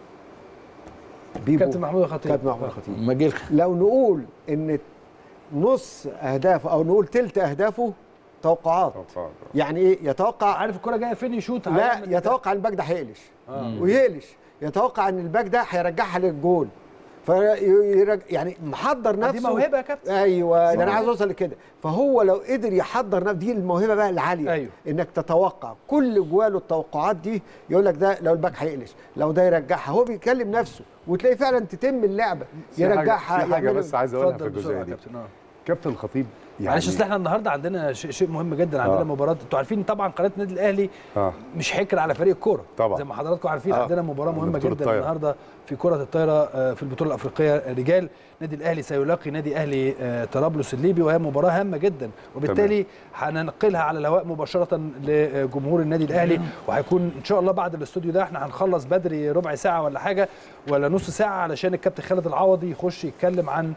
Speaker 13: بيبو
Speaker 1: كابتن محمود الخطيب
Speaker 13: كابتن محمود الخطيب
Speaker 11: ما جه
Speaker 13: لو نقول ان نص اهدافه او نقول تلت اهدافه توقعات يعني ايه يتوقع
Speaker 1: عارف الكره جايه فين يشوط
Speaker 13: لا
Speaker 1: هيعمل كده.
Speaker 13: يتوقع ان الباك ده هيقلش ويقلش يتوقع ان الباك ده هيرجعها للجول فيرج... يعني محضر
Speaker 1: دي
Speaker 13: نفسه
Speaker 1: موهبه يا كابتن
Speaker 13: ايوه ده انا
Speaker 1: موهبة.
Speaker 13: عايز اوصل لكده فهو لو قدر يحضر نفسه دي الموهبه بقى العاليه
Speaker 1: أيوه.
Speaker 13: انك تتوقع كل جواله التوقعات دي يقول لك ده لو الباك هيقلش لو ده يرجعها هو بيكلم نفسه وتلاقي فعلا تتم اللعبه
Speaker 12: في حاجة-
Speaker 13: يرجعها
Speaker 12: في حاجه
Speaker 13: يعمل-
Speaker 12: بس عايز اقولها في
Speaker 1: اتفضل بسرعه
Speaker 12: الجزئيه
Speaker 1: يا
Speaker 12: دي
Speaker 1: كابتن اه
Speaker 12: كابتن الخطيب يعني
Speaker 1: معلش اصل احنا النهارده عندنا شيء, شيء مهم جدا عندنا
Speaker 12: آه.
Speaker 1: مباراه انتوا عارفين طبعا قناه النادي الاهلي
Speaker 12: اه
Speaker 1: مش حكر على فريق الكوره
Speaker 12: طبعا.
Speaker 1: زي ما حضراتكم عارفين
Speaker 12: آه.
Speaker 1: عندنا مباراه مهمه
Speaker 12: بطولة
Speaker 1: جدا
Speaker 12: الطايرة.
Speaker 1: النهارده في كره الطايره آه، في البطوله الافريقيه رجال نادي الاهلي سيلاقي نادي اهلي آه، طرابلس الليبي وهي مباراه هامه جدا وبالتالي هننقلها على الهواء مباشره لجمهور النادي الاهلي وهيكون ان شاء الله بعد الاستوديو ده احنا هنخلص بدري ربع ساعه ولا حاجه ولا نص ساعه علشان الكابتن خالد العوضي يخش يتكلم عن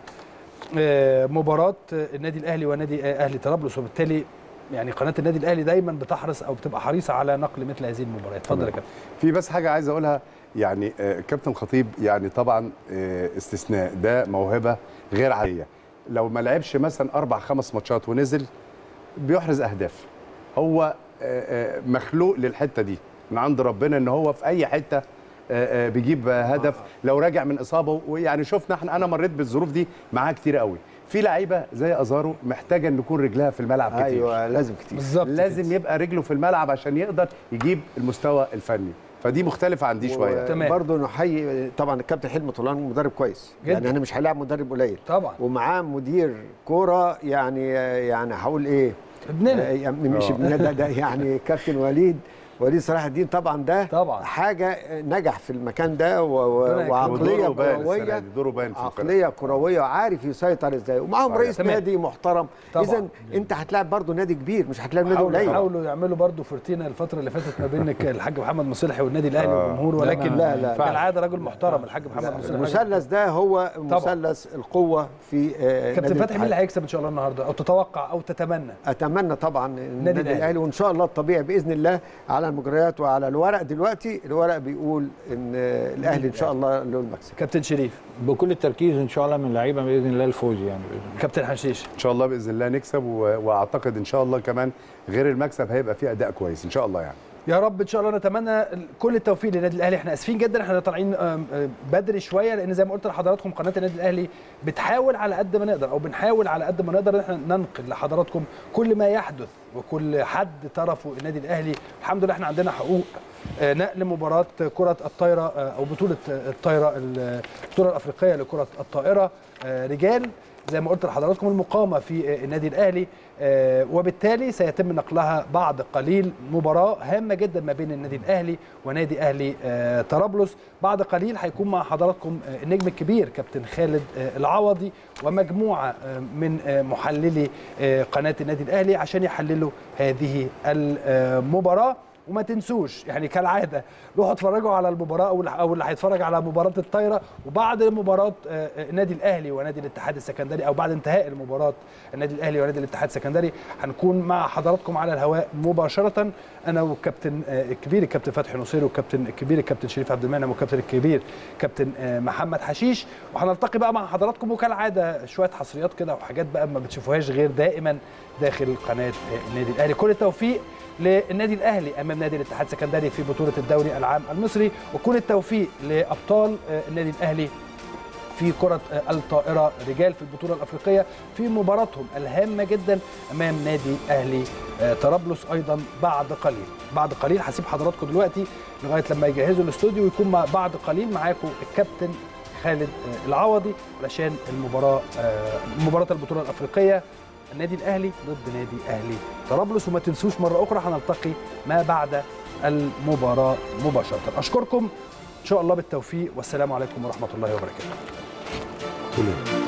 Speaker 1: آه، مباراه آه، النادي الاهلي ونادي آه، اهلي طرابلس وبالتالي يعني قناه النادي الاهلي دايما بتحرص او بتبقى حريصه على نقل مثل هذه المباريات اتفضل يا كابتن
Speaker 12: في بس حاجه عايز اقولها يعني آه، كابتن خطيب يعني طبعا آه، استثناء ده موهبه غير عاديه لو ما لعبش مثلا اربع خمس ماتشات ونزل بيحرز اهداف هو آه، آه، مخلوق للحته دي من عند ربنا ان هو في اي حته آه، آه، بيجيب آه، هدف لو راجع من اصابه ويعني شفنا احنا انا مريت بالظروف دي معاه كتير قوي في لعيبه زي ازارو محتاجه ان يكون رجلها في الملعب كتير
Speaker 13: ايوه لازم كتير
Speaker 1: بالظبط
Speaker 12: لازم يبقى رجله في الملعب عشان يقدر يجيب المستوى الفني فدي مختلفه عن دي شويه
Speaker 1: تمام.
Speaker 13: برضه نحيي طبعا الكابتن حلمي طولان مدرب كويس
Speaker 1: جدا.
Speaker 13: يعني انا مش هلاعب مدرب قليل
Speaker 1: طبعا
Speaker 13: ومعاه مدير كوره يعني يعني هقول ايه
Speaker 1: ابننا
Speaker 13: آه، يعني مش
Speaker 12: آه.
Speaker 13: ابننا ده, ده يعني كابتن وليد وليد صلاح الدين طبعا ده
Speaker 1: طبعا.
Speaker 13: حاجه نجح في المكان ده و- و-
Speaker 1: ربنا يكرمه.
Speaker 13: وعقليه
Speaker 12: ودوره باين السنة
Speaker 13: كرويه
Speaker 12: دي، دوره باين في الفرقة.
Speaker 13: عقليه كرويه وعارف يسيطر ازاي ومعاهم
Speaker 12: صحيح.
Speaker 13: رئيس
Speaker 1: تمام.
Speaker 13: نادي محترم
Speaker 1: طبعا.
Speaker 13: اذا انت هتلاعب برضه نادي كبير مش هتلاعب نادي
Speaker 1: حاولوا
Speaker 13: قليل
Speaker 1: حاولوا يعملوا برضو فرتينا الفتره اللي فاتت ما بين الحاج محمد مصلحي والنادي الاهلي
Speaker 12: آه.
Speaker 1: والجمهور ولكن
Speaker 13: لا، لا، لا.
Speaker 1: كالعاده راجل محترم الحاج محمد مصلحي
Speaker 13: المثلث ده هو مثلث القوه في آه،
Speaker 1: كابتن
Speaker 13: نادي
Speaker 1: فتحي مين اللي
Speaker 13: الاتحاد.
Speaker 1: هيكسب ان شاء الله النهارده او تتوقع او تتمنى
Speaker 13: اتمنى طبعا النادي
Speaker 1: الأهلي.
Speaker 13: الاهلي وان شاء الله الطبيعي باذن الله على المجريات وعلى الورق دلوقتي الورق بيقول ان الاهلي ان شاء الله له المكسب
Speaker 1: كابتن شريف
Speaker 11: بكل التركيز ان شاء الله من اللعيبه باذن الله الفوز يعني بإذن الله.
Speaker 1: كابتن حشيش
Speaker 12: ان شاء الله باذن الله نكسب و... واعتقد ان شاء الله كمان غير المكسب هيبقى فيه اداء كويس ان شاء الله يعني
Speaker 1: يا رب ان شاء الله نتمنى كل التوفيق للنادي الاهلي احنا اسفين جدا احنا طالعين آم، آم، بدري شويه لان زي ما قلت لحضراتكم قناه النادي الاهلي بتحاول على قد ما نقدر او بنحاول على قد ما نقدر ان احنا ننقل لحضراتكم كل ما يحدث وكل حد طرفه النادي الاهلي الحمد لله احنا عندنا حقوق آه، نقل مباراه كره الطايره آه، او بطوله آه، الطايره ال- البطوله الافريقيه لكره الطائره آه، رجال زي ما قلت لحضراتكم المقامه في آه، النادي الاهلي آه، وبالتالي سيتم نقلها بعد قليل مباراه هامه جدا ما بين النادي الاهلي ونادي اهلي آه، طرابلس بعد قليل هيكون مع حضراتكم آه، النجم الكبير كابتن خالد آه، العوضي ومجموعه آه، من آه، محللي آه، قناه النادي الاهلي عشان يحللوا هذه المباراه وما تنسوش يعني كالعاده روحوا اتفرجوا على المباراه او او اللي هيتفرج على مباراه الطايره وبعد مباراه آه، آه، النادي الاهلي ونادي الاتحاد السكندري او بعد انتهاء المباراه النادي الاهلي ونادي الاتحاد السكندري هنكون مع حضراتكم على الهواء مباشره انا والكابتن آه، الكبير الكابتن فتحي نصير والكابتن الكبير الكابتن شريف عبد المنعم والكابتن الكبير كابتن آه، محمد حشيش وهنلتقي بقى مع حضراتكم وكالعاده شويه حصريات كده وحاجات بقى ما بتشوفوهاش غير دائما داخل قناه آه، النادي الاهلي كل التوفيق للنادي الاهلي امام نادي الاتحاد السكندري في بطوله الدوري العام المصري وكل التوفيق لابطال آه، النادي الاهلي في كرة آه، الطائرة رجال في البطولة الأفريقية في مباراتهم الهامة جدا أمام نادي أهلي آه، طرابلس أيضا بعد قليل بعد قليل هسيب حضراتكم دلوقتي لغاية لما يجهزوا الاستوديو ويكون مع بعد قليل معاكم الكابتن خالد آه، العوضي علشان المباراة آه، مباراة البطولة الأفريقية النادي الاهلي ضد نادي اهلي طرابلس وما تنسوش مره اخرى هنلتقي ما بعد المباراه مباشره اشكركم ان شاء الله بالتوفيق والسلام عليكم ورحمه الله وبركاته